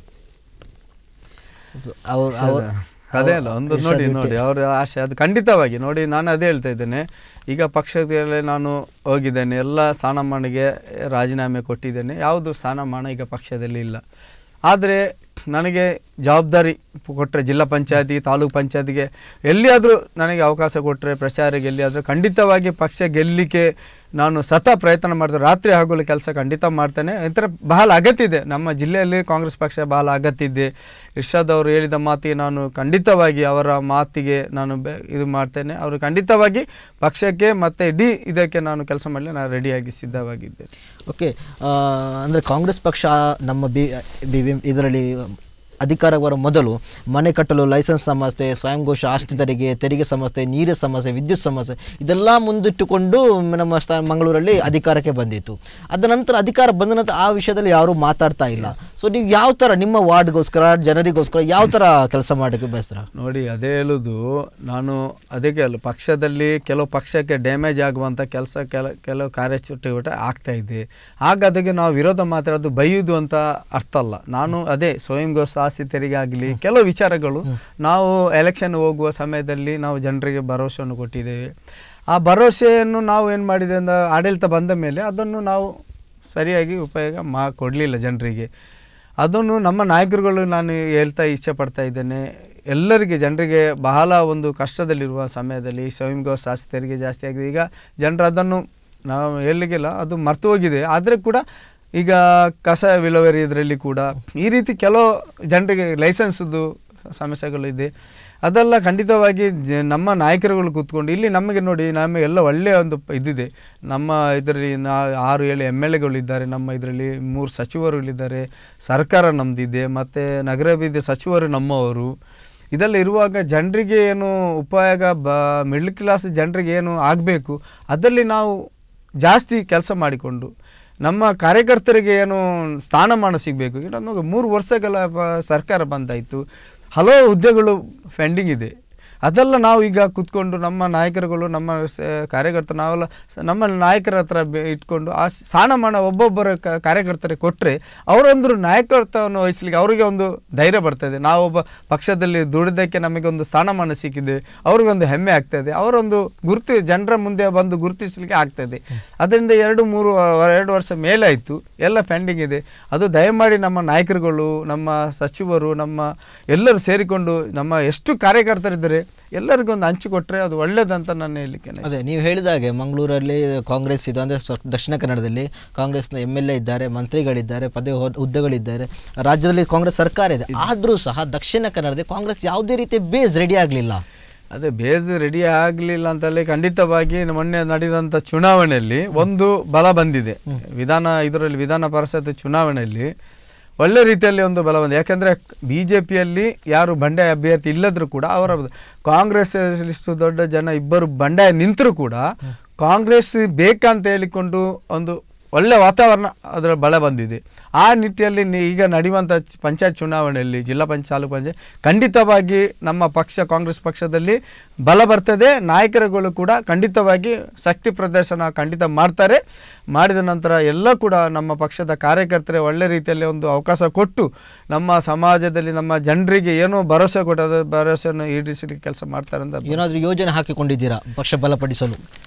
ಸೊ, ಅವ್ರು ಅವ್ರು ಅದೇ ಅಲ್ಲ ಒಂದು ನೋಡಿ ನೋಡಿ ಅವರ ಆಸೆ ಅದು ಖಂಡಿತವಾಗಿ ನೋಡಿ ನಾನು ಅದೇ ಹೇಳ್ತಾ ಇದ್ದೇನೆ ಈಗ ಪಕ್ಷದಲ್ಲಿ ನಾನು ಹೋಗಿದ್ದೇನೆ ಎಲ್ಲ ಸ್ಥಾನಮಾನಿಗೆ ರಾಜೀನಾಮೆ ಕೊಟ್ಟಿದ್ದೇನೆ ಯಾವುದು ಸ್ಥಾನಮಾನ ಈಗ ಪಕ್ಷದಲ್ಲಿ ಇಲ್ಲ ಆದರೆ ನನಗೆ ಜವಾಬ್ದಾರಿ ಕೊಟ್ಟರೆ ಜಿಲ್ಲಾ ಪಂಚಾಯತಿ ತಾಲೂಕು ಪಂಚಾಯತಿಗೆ ಎಲ್ಲಿಯಾದರೂ ನನಗೆ ಅವಕಾಶ ಕೊಟ್ಟರೆ ಪ್ರಚಾರಕ್ಕೆ ಎಲ್ಲಿಯಾದರೂ ಖಂಡಿತವಾಗಿ ಪಕ್ಷ ಗೆಲ್ಲಲಿಕ್ಕೆ ನಾನು ಸತ ಪ್ರಯತ್ನ ಮಾಡ್ತೇನೆ ರಾತ್ರಿ ಹಗಲು ಕೆಲಸ ಖಂಡಿತ ಮಾಡ್ತೇನೆ ಈ ಬಹಳ ಅಗತ್ಯ ಇದೆ ನಮ್ಮ ಜಿಲ್ಲೆಯಲ್ಲಿ ಕಾಂಗ್ರೆಸ್ ಪಕ್ಷ ಬಹಳ ಅಗತ್ಯ ಇದೆ ಇರ್ಷಾದ್ ಅವರು ಹೇಳಿದ ಮಾತಿಗೆ ನಾನು ಖಂಡಿತವಾಗಿ ಅವರ ಮಾತಿಗೆ ನಾನು ಬೆ- ಇದು ಮಾಡ್ತೇನೆ ಅವರು ಖಂಡಿತವಾಗಿ ಪಕ್ಷಕ್ಕೆ ಮತ್ತು ಇಡೀ ಇದಕ್ಕೆ ನಾನು ಕೆಲಸ ಮಾಡಲಿ ನಾನು ರೆಡಿಯಾಗಿ ಸಿದ್ಧವಾಗಿದ್ದೇನೆ ಓಕೆ ಅಂದರೆ ಕಾಂಗ್ರೆಸ್ ಪಕ್ಷ ನಮ್ಮ ಬಿ ಬಿ ಇದರಲ್ಲಿ ಅಧಿಕಾರ ಬರೋ ಮೊದಲು ಮನೆ ಕಟ್ಟಲು ಲೈಸೆನ್ಸ್ ಸಮಸ್ಯೆ ಸ್ವಯಂ ಘೋಷ ಆಶ್ರಿತರಿಗೆ ತೆರಿಗೆ ಸಮಸ್ಯೆ ನೀರಿನ ಸಮಸ್ಯೆ ವಿದ್ಯುತ್ ಸಮಸ್ಯೆ ಇದೆಲ್ಲ ಮುಂದಿಟ್ಟುಕೊಂಡು ನಮ್ಮ ಸ್ಥಾ ಮಂಗಳೂರಲ್ಲಿ ಅಧಿಕಾರಕ್ಕೆ ಬಂದಿತ್ತು ಅದ ನಂತರ ಅಧಿಕಾರ ಬಂದ ನಂತರ ಆ ವಿಷಯದಲ್ಲಿ ಯಾರೂ ಮಾತಾಡ್ತಾ ಇಲ್ಲ ಸೊ ನೀವು ಯಾವ ಥರ ನಿಮ್ಮ ವಾರ್ಡ್ಗೋಸ್ಕರ ಜನರಿಗೋಸ್ಕರ ಯಾವ ಥರ ಕೆಲಸ ಮಾಡೋಕ್ಕೆ ಬಯಸ್ತೀರಾ ನೋಡಿ ಅದೇ ಹೇಳುದು ನಾನು ಅದಕ್ಕೆ ಅಲ್ಲ ಪಕ್ಷದಲ್ಲಿ ಕೆಲವು ಪಕ್ಷಕ್ಕೆ ಡ್ಯಾಮೇಜ್ ಆಗುವಂಥ ಕೆಲಸ ಕೆಲ ಕೆಲವು ಕಾರ್ಯಚಟುವಟಿಕೆ ಆಗ್ತಾ ಇದೆ ಆಗ ಅದಕ್ಕೆ ನಾವು ವಿರೋಧ ಮಾತಾಡೋದು ಬೈಯುವುದು ಅಂತ ಅರ್ಥ ಅಲ್ಲ ನಾನು ಅದೇ ಸ್ವಯಂ ಘೋಷ ಆಸ್ತಿ ತೆರಿಗೆ ಆಗಲಿ ಕೆಲವು ವಿಚಾರಗಳು ನಾವು ಎಲೆಕ್ಷನ್ ಹೋಗುವ ಸಮಯದಲ್ಲಿ ನಾವು ಜನರಿಗೆ ಭರವಸೆಯನ್ನು ಕೊಟ್ಟಿದ್ದೇವೆ ಆ ಭರವಸೆಯನ್ನು ನಾವು ಏನು ಮಾಡಿದೆ ಅಂದ್ರೆ ಆಡಳಿತ ಬಂದ ಮೇಲೆ ಅದನ್ನು ನಾವು ಸರಿಯಾಗಿ ಉಪಯೋಗ ಮಾ ಕೊಡಲಿಲ್ಲ ಜನರಿಗೆ ಅದನ್ನು ನಮ್ಮ ನಾಯಕರುಗಳು ನಾನು ಹೇಳ್ತಾ ಇಚ್ಛೆ ಪಡ್ತಾ ಇದ್ದೇನೆ ಎಲ್ಲರಿಗೆ ಜನರಿಗೆ ಬಹಳ ಒಂದು ಕಷ್ಟದಲ್ಲಿರುವ ಸಮಯದಲ್ಲಿ ಸ್ವಯಂ ಘೋಷ ಆಸ್ತಿ ತೆರಿಗೆ ಜಾಸ್ತಿ ಆಗಿದೆ ಈಗ ಜನರು ಅದನ್ನು ನಾವು ಹೇಳಲಿಕ್ಕಿಲ್ಲ ಅದು ಮರ್ತು ಹೋಗಿದೆ ಆದರೆ ಕೂಡ ಈಗ ಕಸ ವಿಲೇವಾರಿ ಇದರಲ್ಲಿ ಕೂಡ ಈ ರೀತಿ ಕೆಲವು ಜನರಿಗೆ ಲೈಸೆನ್ಸ್ದು ಸಮಸ್ಯೆಗಳು ಇದೆ ಅದೆಲ್ಲ ಖಂಡಿತವಾಗಿ ಜ ನಮ್ಮ ನಾಯಕರುಗಳು ಕೂತ್ಕೊಂಡು ಇಲ್ಲಿ ನಮಗೆ ನೋಡಿ ನಮಗೆ ಎಲ್ಲ ಒಳ್ಳೆಯ ಒಂದು ಪ- ಇದಿದೆ ನಮ್ಮ ಇದರಲ್ಲಿ ನಾ ಆರು ಏಳು ಎಮ್ ಎಲ್ ಎಗಳಿದ್ದಾರೆ ನಮ್ಮ ಇದರಲ್ಲಿ ಮೂರು ಸಚಿವರುಗಳಿದ್ದಾರೆ ಸರ್ಕಾರ ನಮ್ಮದಿದೆ ಮತ್ತು ನಗರಾಭಿವೃದ್ಧಿ ಸಚಿವರು ನಮ್ಮವರು ಇದೆಲ್ಲ ಇರುವಾಗ ಜನರಿಗೆ ಏನು ಉಪಯೋಗ ಬ ಮಿಡ್ಲ್ ಕ್ಲಾಸ್ ಜನರಿಗೆ ಏನು ಆಗಬೇಕು ಅದರಲ್ಲಿ ನಾವು ಜಾಸ್ತಿ ಕೆಲಸ ಮಾಡಿಕೊಂಡು ನಮ್ಮ ಕಾರ್ಯಕರ್ತರಿಗೆ ಏನು ಸ್ಥಾನಮಾನ ಸಿಗಬೇಕು ಈಗ ನಮಗೆ ಮೂರು ವರ್ಷಗಳ ಪ- ಸರ್ಕಾರ ಬಂದಾಯಿತು ಹಲವು ಹುದ್ದೆಗಳು ಪೆಂಡಿಂಗ್ ಇದೆ ಅದೆಲ್ಲ ನಾವು ಈಗ ಕೂತ್ಕೊಂಡು ನಮ್ಮ ನಾಯಕರುಗಳು ನಮ್ಮ ಸ- ಕಾರ್ಯಕರ್ತರು ನಾವೆಲ್ಲ ಸ- ನಮ್ಮ ನಾಯಕರ ಹತ್ರ ಬೆ- ಇಟ್ಕೊಂಡು ಆ ಸ್ಥಾನಮಾನ ಒಬ್ಬೊಬ್ಬರ ಕ ಕಾರ್ಯಕರ್ತರಿಗೆ ಕೊಟ್ಟರೆ ಅವರೊಂದು ನಾಯಕತ್ವವನ್ನು ವಹಿಸ್ಲಿಕ್ಕೆ ಅವರಿಗೆ ಒಂದು ಧೈರ್ಯ ಬರ್ತದೆ ನಾವೊಬ್ಬ ಪಕ್ಷದಲ್ಲಿ ದುಡಿದಕ್ಕೆ ನಮಗೆ ಒಂದು ಸ್ಥಾನಮಾನ ಸಿಕ್ಕಿದೆ ಅವ್ರಿಗೊಂದು ಹೆಮ್ಮೆ ಆಗ್ತದೆ ಅವರೊಂದು ಗುರುತು ಜನರ ಮುಂದೆ ಬಂದು ಗುರುತಿಸಲಿಕ್ಕೆ ಆಗ್ತದೆ ಅದರಿಂದ ಎರಡು ಮೂರು ವ- ಎರಡು ವರ್ಷ ಮೇಲಾಯಿತು ಎಲ್ಲ ಪೆಂಡಿಂಗ್ ಇದೆ ಅದು ದಯಮಾಡಿ ನಮ್ಮ ನಾಯಕರುಗಳು ನಮ್ಮ ಸಚಿವರು ನಮ್ಮ ಎಲ್ಲರೂ ಸೇರಿಕೊಂಡು ನಮ್ಮ ಎಷ್ಟು ಕಾರ್ಯಕರ್ತರಿದ್ದಾರೆ ಎಲ್ಲರಿಗೊಂದು ಹಂಚಿಕೊಟ್ರೆ ಅದು ಒಳ್ಳೇದಂತ ನಾನು ಹೇಳಲಿಕ್ಕೆ ಅದೇ ನೀವು ಹೇಳಿದ ಹಾಗೆ ಮಂಗಳೂರಲ್ಲಿ ಕಾಂಗ್ರೆಸ್ ಇದು ಅಂದರೆ ಸ್ವ- ದಕ್ಷಿಣ ಕನ್ನಡದಲ್ಲಿ ಕಾಂಗ್ರೆಸ್ನ ಎಮ್ ಎಲ್ ಎ ಇದ್ದಾರೆ ಮಂತ್ರಿಗಳಿದ್ದಾರೆ ಪದವಿ ಹೋದ ಹುದ್ದೆಗಳಿದ್ದಾರೆ ರಾಜ್ಯದಲ್ಲಿ ಕಾಂಗ್ರೆಸ್ ಸರ್ಕಾರ ಇದೆ ಆದರೂ ಸಹ ದಕ್ಷಿಣ ಕನ್ನಡದಲ್ಲಿ ಕಾಂಗ್ರೆಸ್ ಯಾವುದೇ ರೀತಿಯ ಬೇಸ್ ರೆಡಿ ಆಗಲಿಲ್ಲ ಅದೇ ಬೇಸ್ ರೆಡಿ ಆಗಲಿಲ್ಲ ಅಂತಲ್ಲಿ ಖಂಡಿತವಾಗಿ ಮೊನ್ನೆ ನಡೆದಂಥ ಚುನಾವಣೆಯಲ್ಲಿ ಒಂದು ಬಲ ಬಂದಿದೆ ವಿಧಾನ ಇದರಲ್ಲಿ ವಿಧಾನ ಪರಿಷತ್ ಚುನಾವಣೆಯಲ್ಲಿ ಒಳ್ಳೆ ರೀತಿಯಲ್ಲಿ ಒಂದು ಬಲ ಬಂದಿದೆ ಯಾಕೆಂದರೆ ಬಿ ಜೆ ಪಿಯಲ್ಲಿ ಯಾರು ಬಂಡಾಯ ಅಭ್ಯರ್ಥಿ ಇಲ್ಲದರೂ ಕೂಡ ಅವರ ಕಾಂಗ್ರೆಸ್ ಇಷ್ಟು ದೊಡ್ಡ ಜನ ಇಬ್ಬರು ಬಂಡಾಯ ನಿಂತರೂ ಕೂಡ ಕಾಂಗ್ರೆಸ್ ಬೇಕಂತ ಹೇಳಿಕೊಂಡು ಒಂದು ಒಳ್ಳೆ ವಾತಾವರಣ ಅದರ ಬಲ ಬಂದಿದೆ ಆ ನಿಟ್ಟಿನಲ್ಲಿ ನಿ- ಈಗ ನಡೆಯುವಂಥ ಚ- ಪಂಚಾಯತ್ ಚುನಾವಣೆಯಲ್ಲಿ ಜಿಲ್ಲಾ ಪಂಚಾಯತ್ ತಾಲೂಕು ಪಂಚಾಯತ್ ಖಂಡಿತವಾಗಿ ನಮ್ಮ ಪಕ್ಷ ಕಾಂಗ್ರೆಸ್ ಪಕ್ಷದಲ್ಲಿ ಬಲ ಬರ್ತದೆ ನಾಯಕರುಗಳು ಕೂಡ ಖಂಡಿತವಾಗಿ ಶಕ್ತಿ ಪ್ರದರ್ಶನ ಖಂಡಿತ ಮಾಡ್ತಾರೆ ಮಾಡಿದ ನಂತರ ಎಲ್ಲ ಕೂಡ ನಮ್ಮ ಪಕ್ಷದ ಕಾರ್ಯಕರ್ತರೇ ಒಳ್ಳೆ ರೀತಿಯಲ್ಲಿ ಒಂದು ಅವಕಾಶ ಕೊಟ್ಟು ನಮ್ಮ ಸಮಾಜದಲ್ಲಿ ನಮ್ಮ ಜನರಿಗೆ ಏನೋ ಭರವಸೆ ಕೊಟ್ಟದ ಭರವಸೆಯನ್ನು ಈಡೇರಿಸಲಿಕ್ಕೆ ಕೆಲಸ ಮಾಡ್ತಾರೆ ಅಂತ ಏನಾದರೂ ಯೋಜನೆ ಹಾಕಿಕೊಂಡಿದ್ದೀರಾ ಪಕ್ಷ ಬಲಪಡಿಸಲು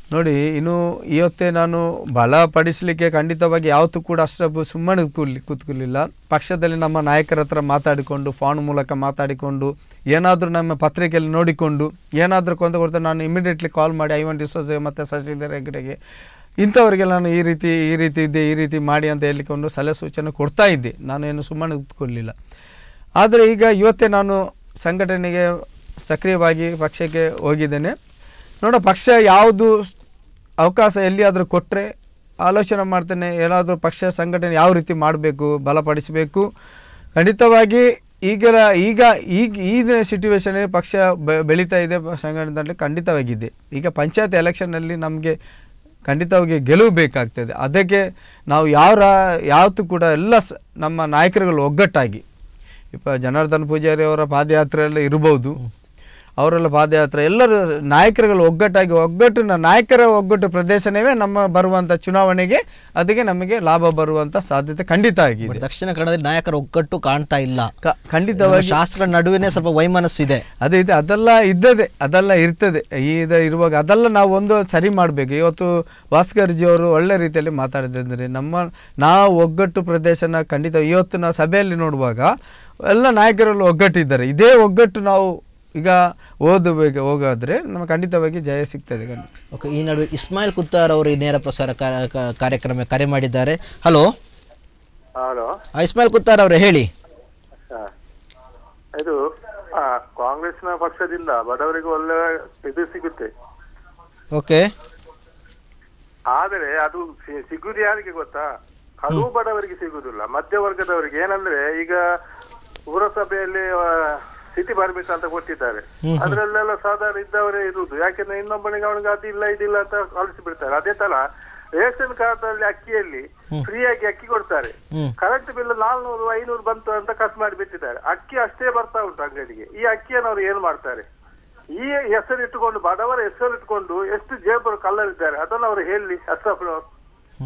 ನೋಡಿ ಇನ್ನು ಇವತ್ತೇ ನಾನು ಬಲಪಡಿಸಲಿಕ್ಕೆ ಖಂಡಿತವಾಗಿ ಯಾವತ್ತೂ ಕೂಡ ಅಷ್ಟೊಬ್ಬ ಸುಮ್ಮನೆ ಕೂರ್ಲಿ ಕೂತ್ಕೊಳ್ಳಿಲ್ಲ ಪಕ್ಷದಲ್ಲಿ ನಮ್ಮ ನಾಯಕರ ಹತ್ರ ಮಾತಾಡಿಕೊಂಡು ಫೋನ್ ಮೂಲಕ ಮಾತಾಡಿಕೊಂಡು ಏನಾದರೂ ನಮ್ಮ ಪತ್ರಿಕೆಯಲ್ಲಿ ನೋಡಿಕೊಂಡು ಏನಾದರೂ ಕೊಂದು ಕೊಡ್ತಾ ನಾನು ಇಮಿಡಿಯೇಟ್ಲಿ ಕಾಲ್ ಮಾಡಿ ಐವನ್ ಡಿಸೋಜೆ ಮತ್ತು ಶಶಿಧರ ಹೆಗಡೆಗೆ ಇಂಥವರಿಗೆಲ್ಲ ನಾನು ಈ ರೀತಿ ಈ ರೀತಿ ಇದ್ದೆ ಈ ರೀತಿ ಮಾಡಿ ಅಂತ ಹೇಳಿಕೊಂಡು ಸಲಹೆ ಸೂಚನೆ ಕೊಡ್ತಾ ಇದ್ದೆ ನಾನು ಏನು ಸುಮ್ಮನೆ ಕೂತ್ಕೊಳ್ಳಿಲ್ಲ ಆದರೆ ಈಗ ಇವತ್ತೇ ನಾನು ಸಂಘಟನೆಗೆ ಸಕ್ರಿಯವಾಗಿ ಪಕ್ಷಕ್ಕೆ ಹೋಗಿದ್ದೇನೆ ನೋಡ ಪಕ್ಷ ಯಾವುದು ಅವಕಾಶ ಎಲ್ಲಿಯಾದರೂ ಕೊಟ್ಟರೆ ಆಲೋಚನೆ ಮಾಡ್ತೇನೆ ಏನಾದರೂ ಪಕ್ಷ ಸಂಘಟನೆ ಯಾವ ರೀತಿ ಮಾಡಬೇಕು ಬಲಪಡಿಸಬೇಕು ಖಂಡಿತವಾಗಿ ಈಗ ಈಗ ಈಗ ಈ ಸಿಟುವೇಶನ್ ಪಕ್ಷ ಬೆ ಬೆಳೀತಾ ಇದೆ ಸಂಘಟನೆಯಲ್ಲಿ ಖಂಡಿತವಾಗಿದೆ ಈಗ ಪಂಚಾಯತ್ ಎಲೆಕ್ಷನ್ನಲ್ಲಿ ನಮಗೆ ಖಂಡಿತವಾಗಿ ಗೆಲುವು ಬೇಕಾಗ್ತದೆ ಅದಕ್ಕೆ ನಾವು ಯಾವ ಯಾವತ್ತೂ ಕೂಡ ಎಲ್ಲ ಸ ನಮ್ಮ ನಾಯಕರುಗಳು ಒಗ್ಗಟ್ಟಾಗಿ ಇಪ್ಪ ಜನಾರ್ದನ್ ಪೂಜಾರಿ ಅವರ ಪಾದಯಾತ್ರೆಯಲ್ಲಿ ಇರ್ಬೋದು ಅವರೆಲ್ಲ ಪಾದಯಾತ್ರೆ ಎಲ್ಲರೂ ನಾಯಕರುಗಳು ಒಗ್ಗಟ್ಟಾಗಿ ಒಗ್ಗಟ್ಟಿನ ನಾಯಕರ ಒಗ್ಗಟ್ಟು ಪ್ರದೇಶನವೇ ನಮ್ಮ ಬರುವಂಥ ಚುನಾವಣೆಗೆ ಅದಕ್ಕೆ ನಮಗೆ ಲಾಭ ಬರುವಂಥ ಸಾಧ್ಯತೆ ಖಂಡಿತ ಆಗಿದೆ ದಕ್ಷಿಣ ಕನ್ನಡದಲ್ಲಿ ನಾಯಕರ ಒಗ್ಗಟ್ಟು ಕಾಣ್ತಾ ಇಲ್ಲ ಕ- ಖಂಡಿತವಾಗಿ ಶಾಸಕರ ನಡುವೆನೇ ಸ್ವಲ್ಪ ವೈಮನಸ್ಸು ಇದೆ ಅದೇ ಇದೆ ಅದೆಲ್ಲ ಇದ್ದದೆ ಅದೆಲ್ಲ ಇರ್ತದೆ ಈ ಇದು ಇರುವಾಗ ಅದೆಲ್ಲ ನಾವು ಒಂದು ಸರಿ ಮಾಡಬೇಕು ಇವತ್ತು ಭಾಸ್ಕರ್ಜಿ ಅವರು ಒಳ್ಳೆ ರೀತಿಯಲ್ಲಿ ಮಾತಾಡಿದ್ರೆ ನಮ್ಮ ನಾವು ಒಗ್ಗಟ್ಟು ಪ್ರದೇಶನ ಖಂಡಿತ ಇವತ್ತು ನಾವು ಸಭೆಯಲ್ಲಿ ನೋಡುವಾಗ ಎಲ್ಲ ನಾಯಕರಲ್ಲಿ ಒಗ್ಗಟ್ಟಿದ್ದಾರೆ ಇದೇ ಒಗ್ಗಟ್ಟು ನಾವು ಈಗ ಓದಬೇಕು ಹೋಗಾದ್ರೆ ನಮಗೆ ಖಂಡಿತವಾಗಿ ಜಯ ಸಿಗ್ತದೆ ಖಂಡಿತ ಓಕೆ ಈ ನಡುವೆ ಇಸ್ಮಾಯಿಲ್ ಕುತ್ತಾರ್ ಅವರು ಈ ನೇರ ಪ್ರಸಾರ ಕಾ- ಕಾ- ಕಾರ್ಯಕ್ರಮ ಕರೆ ಮಾಡಿದ್ದಾರೆ ಹಲೋ ಹಲೋ ಇಸ್ಮಾಯಿಲ್ ಕುತ್ತಾರ್ ಅವರೇ ಹೇಳಿ ಇದು ಆ, ಕಾಂಗ್ರೆಸ್ನ ಪಕ್ಷದಿಂದ ಬಡವರಿಗೆ ಒಳ್ಳೆ ಇದು ಸಿಗುತ್ತೆ ಓಕೆ ಆದರೆ ಅದು ಸಿ- ಸಿಗುದು ಯಾರಿಗೆ ಗೊತ್ತಾ ಕಡು ಬಡವರಿಗೆ ಸಿಗುದಿಲ್ಲ ಮಧ್ಯವರ್ಗದವರಿಗೆ ಏನಂದ್ರೆ ಈಗ ಪುರಸಭೆಯಲ್ಲಿ ಆ, ಸ್ಥಿತಿ ಬರ್ಬೇಕಂತ ಕೊಟ್ಟಿದ್ದಾರೆ ಅದ್ರಲ್ಲೆಲ್ಲ ಸಾಧಾರಣ ಇದ್ದವರೇ ಇರುವುದು ಯಾಕೆಂದ್ರೆ ಇನ್ನೊಬ್ಬನಿಗೆ ಅವನಿಗೆ ಅದಿಲ್ಲ ಇದಿಲ್ಲ ಅಂತ ಕಳಿಸಿ ಬಿಡ್ತಾರೆ ಅದೇ ತರ ರೇಷನ್ ಕಾರ್ಡ್ ಅಲ್ಲಿ ಅಕ್ಕಿಯಲ್ಲಿ ಫ್ರೀಯಾಗಿ ಅಕ್ಕಿ ಕೊಡ್ತಾರೆ ಹ್ಮ್. ಕರೆಂಟ್ ಬಿಲ್ ನಾಲ್ನೂರು ಐನೂರು ಬಂತು ಅಂತ ಕಟ್ ಮಾಡಿ ಬಿಟ್ಟಿದ್ದಾರೆ ಅಕ್ಕಿ ಅಷ್ಟೇ ಬರ್ತಾ ಉಂಟು ಅಂಗಡಿಗೆ ಈ ಅಕ್ಕಿಯನ್ನು ಅವ್ರು ಏನ್ ಮಾಡ್ತಾರೆ ಈ ಹೆಸರಿಟ್ಟುಕೊಂಡು ಬಡವರ ಹೆಸರಿಟ್ಟುಕೊಂಡು ಎಷ್ಟು ಜೇಬರು ಕಳ್ಳರಿದ್ದಾರೆ ಅದನ್ನು ಅವರು ಹೇಳಿ ಅಶ್ರಫ್ನವರು ಹ್ಞೂ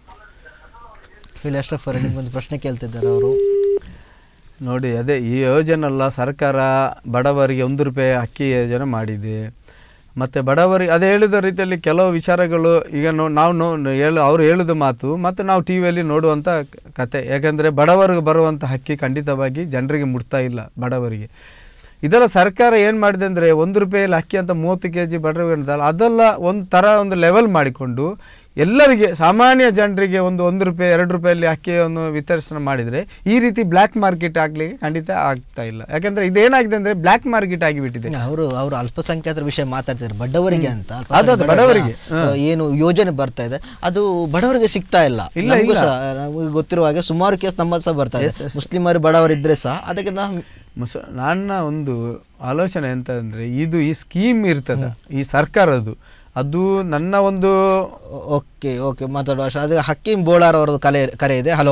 ಹೇಳಿ ಅಶ್ರಫ್ ಅವರೇ ನಿಮ್ಗೊಂದು ಪ್ರಶ್ನೆ ಕೇಳ್ತಿದ್ದಾರೆ ಅವರು ನೋಡಿ ಅದೇ ಈ ಯೋಜನೆ ಅಲ್ಲ ಸರ್ಕಾರ ಬಡವರಿಗೆ ಒಂದು ರೂಪಾಯಿ ಅಕ್ಕಿ ಯೋಜನೆ ಮಾಡಿದೆ ಮತ್ತು ಬಡವರಿಗೆ ಅದೇ ಹೇಳಿದ ರೀತಿಯಲ್ಲಿ ಕೆಲವು ವಿಚಾರಗಳು ಈಗ ನೋ ನಾವು ನೋ ಹೇಳು ಅವ್ರು ಹೇಳಿದ ಮಾತು ಮತ್ತು ನಾವು ಟಿ ವಿಯಲ್ಲಿ ನೋಡುವಂಥ ಕ- ಕತೆ ಯಾಕಂದರೆ ಬಡವರಿಗೆ ಬರುವಂಥ ಅಕ್ಕಿ ಖಂಡಿತವಾಗಿ ಜನರಿಗೆ ಮುಟ್ತಾ ಇಲ್ಲ ಬಡವರಿಗೆ ಇದರ ಸರ್ಕಾರ ಏನು ಮಾಡಿದೆ ಅಂದರೆ ಒಂದು ರೂಪಾಯಲ್ಲಿ ಅಕ್ಕಿ ಅಂತ ಮೂವತ್ತು ಕೆ ಜಿ ಬಡವರಿಗೆ ಅಂತಲ್ಲ ಅದೆಲ್ಲ ಒಂದು ಥರ ಒಂದು ಲೆವೆಲ್ ಮಾಡಿಕೊಂಡು ಎಲ್ಲರಿಗೆ ಸಾಮಾನ್ಯ ಜನರಿಗೆ ಒಂದು ಒಂದು ರೂಪಾಯಿ ಎರಡು ರೂಪಾಯಲ್ಲಿ ಅಕ್ಕಿಯನ್ನು ವಿತರಿಸಣೆ ಮಾಡಿದರೆ ಈ ರೀತಿ ಬ್ಲ್ಯಾಕ್ ಮಾರ್ಕೆಟ್ ಆಗಲಿಕ್ಕೆ ಖಂಡಿತ ಆಗ್ತಾ ಇಲ್ಲ ಯಾಕಂದರೆ ಇದೇನಾಗಿದೆ ಅಂದರೆ ಬ್ಲ್ಯಾಕ್ ಮಾರ್ಕೆಟ್ ಆಗಿಬಿಟ್ಟಿದೆ ಅವರು ಅವರು ಅಲ್ಪಸಂಖ್ಯಾತರ ವಿಷಯ ಮಾತಾಡ್ತಿದ್ದಾರೆ ಬಡವರಿಗೆ ಅಂತ ಅದು ಅದು ಅಲ್ಪಸಂಖ್ಯಾತರ ಬಡವರಿಗೆ, ಆ, ಏನು ಯೋಜನೆ ಬರ್ತಾ ಇದೆ ಅದು ಬಡವರಿಗೆ ಸಿಗ್ತಾ ಇಲ್ಲ ಇಲ್ಲ, ನಮಗೂ ಇಲ್ಲ. ಸಹ ನಮಗೆ ಗೊತ್ತಿರುವ ಹಾಗೆ ಸುಮಾರು ಕೇಸ್ ನಮ್ಮ ಸಹ ಬರ್ತಾ ಇದೆ ಮುಸ್ಲಿಮರು ಬಡವರಿದ್ರೆ ಸಹ ಅದಕ್ಕೆ ನಾವು ಮುಸ ನನ್ನ ಒಂದು ಆಲೋಚನೆ ಎಂತ ಅಂದರೆ ಇದು ಈ ಸ್ಕೀಮ್ ಇರ್ತದ ಈ ಸರ್ಕಾರದ್ದು ಅದು ನನ್ನ ಒಂದು ಓಕೆ ಓಕೆ ಮಾತಾಡುವ ಅಷ್ಟು. ಅದು ಹಕ್ಕೀಂ ಬೋಳಾರ್ ಅವರದ್ದು ಕಲೆ ಕರೆ ಇದೆ ಹಲೋ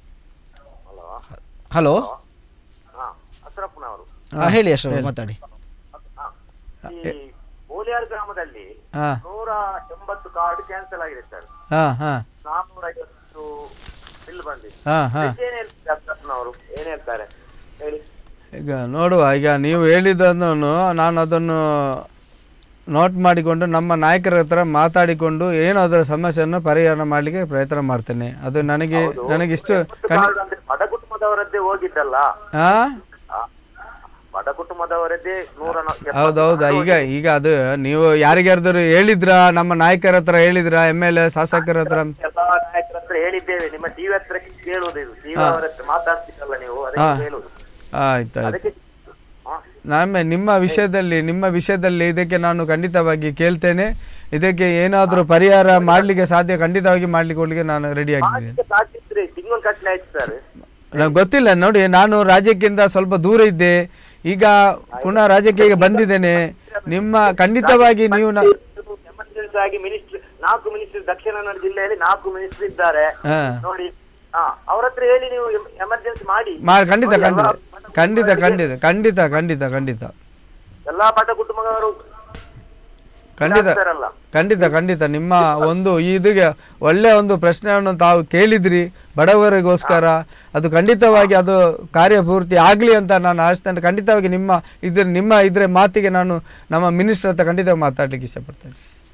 ಹಲೋ ಅಶ್ರಫ್ನವರು ಹೇಳಿ ಅಶ್ರಫ್ ಮಾತಾಡಿ ಈ ಬೋಲಿಯಾರ್ ಗ್ರಾಮದಲ್ಲಿ ಹಾಂ ನೂರ ಎಂಬತ್ತು ಕಾರ್ಡ್ ಕ್ಯಾನ್ಸಲ್ ಆಗಿದೆ ಸರ್ ಹಾಂ ಹಾಂ ನಾನ್ನೂರ ಐವತ್ತು ಬಿಲ್ ಬಂದಿದೆ ಹಾಂ ಹಾಂ ಏನ್ ಹೇಳ್ತಾರೆ ಅಶ್ರಫ್ನವರು ಏನ್ ಹೇಳ್ತಾರೆ ಹೇಳಿ ಈಗ ನೋಡುವ ಈಗ ನೀವು ಹೇಳಿದ್ದನ್ನು ನಾನು ಅದನ್ನು ನೋಟ್ ಮಾಡಿಕೊಂಡು ನಮ್ಮ ನಾಯಕರ ಹತ್ರ ಮಾತಾಡಿಕೊಂಡು ಏನು ಅದರ ಸಮಸ್ಯೆಯನ್ನು ಪರಿಹಾರ ಮಾಡಲಿಕ್ಕೆ ಪ್ರಯತ್ನ ಮಾಡ್ತೇನೆ ಅದು ನನಗೆ ನನಗೆ ಇಷ್ಟು ಖಂಡಿ ಕಾರ್ಡ್ ಅಂದ್ರೆ ಬಡ ಕುಟುಂಬದವರದ್ದೇ ಹೋಗಿದ್ದಲ್ಲ ಹಾಂ ಆ, ಬಡ ಕುಟುಂಬದವರದ್ದೇ ನೂರ ನ- ಎಪ್ಪತ್ತು ಹೌದೌದು ಈಗ ಈಗ ಅದು ನೀವು ಯಾರಿಗಾರ್ದಾರು ಹೇಳಿದ್ರಾ ನಮ್ಮ ನಾಯಕರ ಹತ್ರ ಹೇಳಿದ್ರಾ ಎಮ್ ಎಲ್ ಎ ಶಾಸಕರ ಹತ್ರ ಎಲ್ಲಾ ನಾಯಕರ ಹತ್ರ ಹೇಳಿದ್ದೇವೆ ನಿಮ್ಮ ಟಿವಿ ಹತ್ರ ಕೇಳುವುದು ಇದು ಟಿವಿ ಅವರ ಹತ್ರ ಮಾತಾಡ್ತಿರಲ್ಲ ನೀವು ಹಾ. ಅದಕ್ಕೆ ಹೇಳುದು ಆಯ್ತು ಆಯ್ತು ಅದಕ್ಕೆ ಹಾ. ನಮ್ಮ ನಿಮ್ಮ ವಿಷಯದಲ್ಲಿ ನಿಮ್ಮ ವಿಷಯದಲ್ಲಿ ಇದಕ್ಕೆ ನಾನು ಖಂಡಿತವಾಗಿ ಕೇಳ್ತೇನೆ ಇದಕ್ಕೆ ಏನಾದರೂ ಪರಿಹಾರ ಮಾಡಲಿಕ್ಕೆ ಸಾಧ್ಯ ಖಂಡಿತವಾಗಿ ಮಾಡ್ಲಿಕ್ಕೆ ಕೊಡ್ಲಿಕ್ಕೆ ನಾನು ರೆಡಿ ಆಗಿದ್ದೇನೆ ಮಾಡ್ಲಿಕ್ಕೆ ಸಾಧ್ಯ ಇದ್ರೆ ತಿಂಗಳು ಕಟ್ಲೆ ಆಯ್ತು ಸರ್ ನಂಗೆ ಗೊತ್ತಿಲ್ಲ ನೋಡಿ ನಾನು ರಾಜ್ಯಕ್ಕಿಂತ ಸ್ವಲ್ಪ ದೂರ ಇದ್ದೆ ಈಗ ಪುನಃ ರಾಜ್ಯಕ್ಕೆ ಈಗ ಬಂದಿದ್ದೇನೆ ನಿಮ್ಮ ಖಂಡಿತವಾಗಿ ನೀವು ನ ಎಮರ್ಜೆನ್ಸಿ ಆಗಿ ಮಿನಿಸ್ಟರ್ ನಾಲ್ಕು ಮಿನಿಸ್ಟರ್ ದಕ್ಷಿಣ ಕನ್ನಡ ಜಿಲ್ಲೆಯಲ್ಲಿ ನಾಲ್ಕು ಮಿನಿಸ್ಟರ್ ಇದ್ದಾರೆ ಹಾ. ನೋಡಿ ಹಾ ಅವ್ರ ಹತ್ರ ಹೇಳಿ ನೀವು ಎಮರ್ಜೆನ್ಸಿ ಮಾಡಿ ಮಾ ಖಂಡಿತ ನೋಡಿ, ಖಂಡಿತ ಎಲ್ಲಾ ಖಂಡಿತ ಖಂಡಿತ ಖಂಡಿತ ಖಂಡಿತ ಖಂಡಿತ ಎಲ್ಲಾ ಬಡ ಕುಟುಂಬದವರು ಖಂಡಿತ ಇದಾಗ್ತಾರಲ್ಲ. ಖಂಡಿತ ಖಂಡಿತ ನಿಮ್ಮ ಒಂದು ಇದಕ್ಕೆ ಒಳ್ಳೆ ಒಂದು ಪ್ರಶ್ನೆಯನ್ನು ತಾವು ಕೇಳಿದ್ರಿ ಬಡವರಿಗೋಸ್ಕರ ಅದು ಖಂಡಿತವಾಗಿ ಅದು ಕಾರ್ಯಪೂರ್ತಿ ಆಗಲಿ ಅಂತ ನಾನು ಆಶಿಸ್ತೇನೆ ಖಂಡಿತವಾಗಿ ನಿಮ್ಮ ಇದ್ರ ನಿಮ್ಮ ಇದ್ರ ಮಾತಿಗೆ ನಾನು ನಮ್ಮ ಮಿನಿಸ್ಟರ್ ಹತ್ರ ಖಂಡಿತ ಮಾತಾಡ್ಲಿಕ್ಕೆ ಇಷ್ಟಪಡ್ತೇನೆ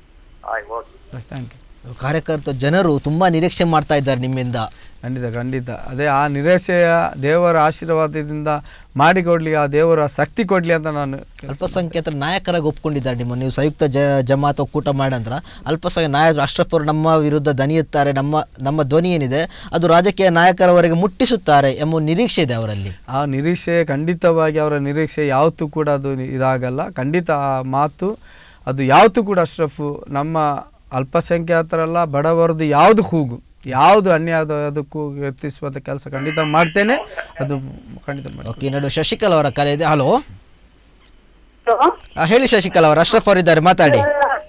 ಆಯ್ತು ಓಕೆ ಥ್ಯಾಂಕ್ ಯು ಕಾರ್ಯಕರ್ತ ಜನರು ತುಂಬಾ ನಿರೀಕ್ಷೆ ಮಾಡ್ತಾ ಇದ್ದಾರೆ ನಿಮ್ಮಿಂದ ಖಂಡಿತ ಖಂಡಿತ ಅದೇ ಆ ನಿರಾಶೆಯ ದೇವರ ಆಶೀರ್ವಾದದಿಂದ ಮಾಡಿಕೊಡ್ಲಿ ಆ ದೇವರ ಶಕ್ತಿ ಕೊಡಲಿ ಅಂತ ನಾನು ಅಲ್ಪಸಂಖ್ಯಾತರ ನಾಯಕರಾಗಿ ಒಪ್ಕೊಂಡಿದ್ದಾರೆ ನಿಮ್ಮ ನೀವು ಸಂಯುಕ್ತ ಜ ಜಮಾತ್ ಒಕ್ಕೂಟ ಮಾಡಂದ್ರ ಅಲ್ಪಸಂಖ್ಯಾತ ನಾಯಕರು ಅಶ್ರಫ್ ಅವರು ನಮ್ಮ ವಿರುದ್ಧ ದನಿ ಎತ್ತಾರೆ ನಮ್ಮ ನಮ್ಮ ಧ್ವನಿ ಏನಿದೆ ಅದು ರಾಜಕೀಯ ನಾಯಕರವರೆಗೆ ಮುಟ್ಟಿಸುತ್ತಾರೆ ಎಂಬ ನಿರೀಕ್ಷೆ ಇದೆ ಅವರಲ್ಲಿ ಆ ನಿರೀಕ್ಷೆ ಖಂಡಿತವಾಗಿ ಅವರ ನಿರೀಕ್ಷೆ ಯಾವತ್ತೂ ಕೂಡ ಅದು ಇದಾಗಲ್ಲ ಖಂಡಿತ ಆ ಮಾತು ಅದು ಯಾವತ್ತೂ ಕೂಡ ಅಶ್ರಫು ನಮ್ಮ ಅಲ್ಪಸಂಖ್ಯಾತರಲ್ಲ ಬಡವರದು ಯಾವುದು ಕೂಗು ಯಾವುದು ಅನ್ಯಾಯದ ಅದಕ್ಕೂ ಎತ್ತಿಸುವಂಥ ಕೆಲಸ ಖಂಡಿತ ಮಾಡ್ತೇನೆ ಅದು ಖಂಡಿತ ಮಾಡಿ ಓಕೆ ನಡು ಶಶಿಕಲಾ ಅವರ ಕರೆ ಇದೆ ಹಲೋ ಹೇಳಿ ಶಶಿಕಲಾ ಅವರು ಅಶ್ರಫ್ ಅವರಿದ್ದಾರೆ ಮಾತಾಡಿ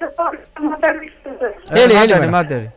ಹೇಳಿ ಹೇಳಿ ಮಾತಾಡಿ ಮೇಡಮ್. ಮಾತಾಡಿ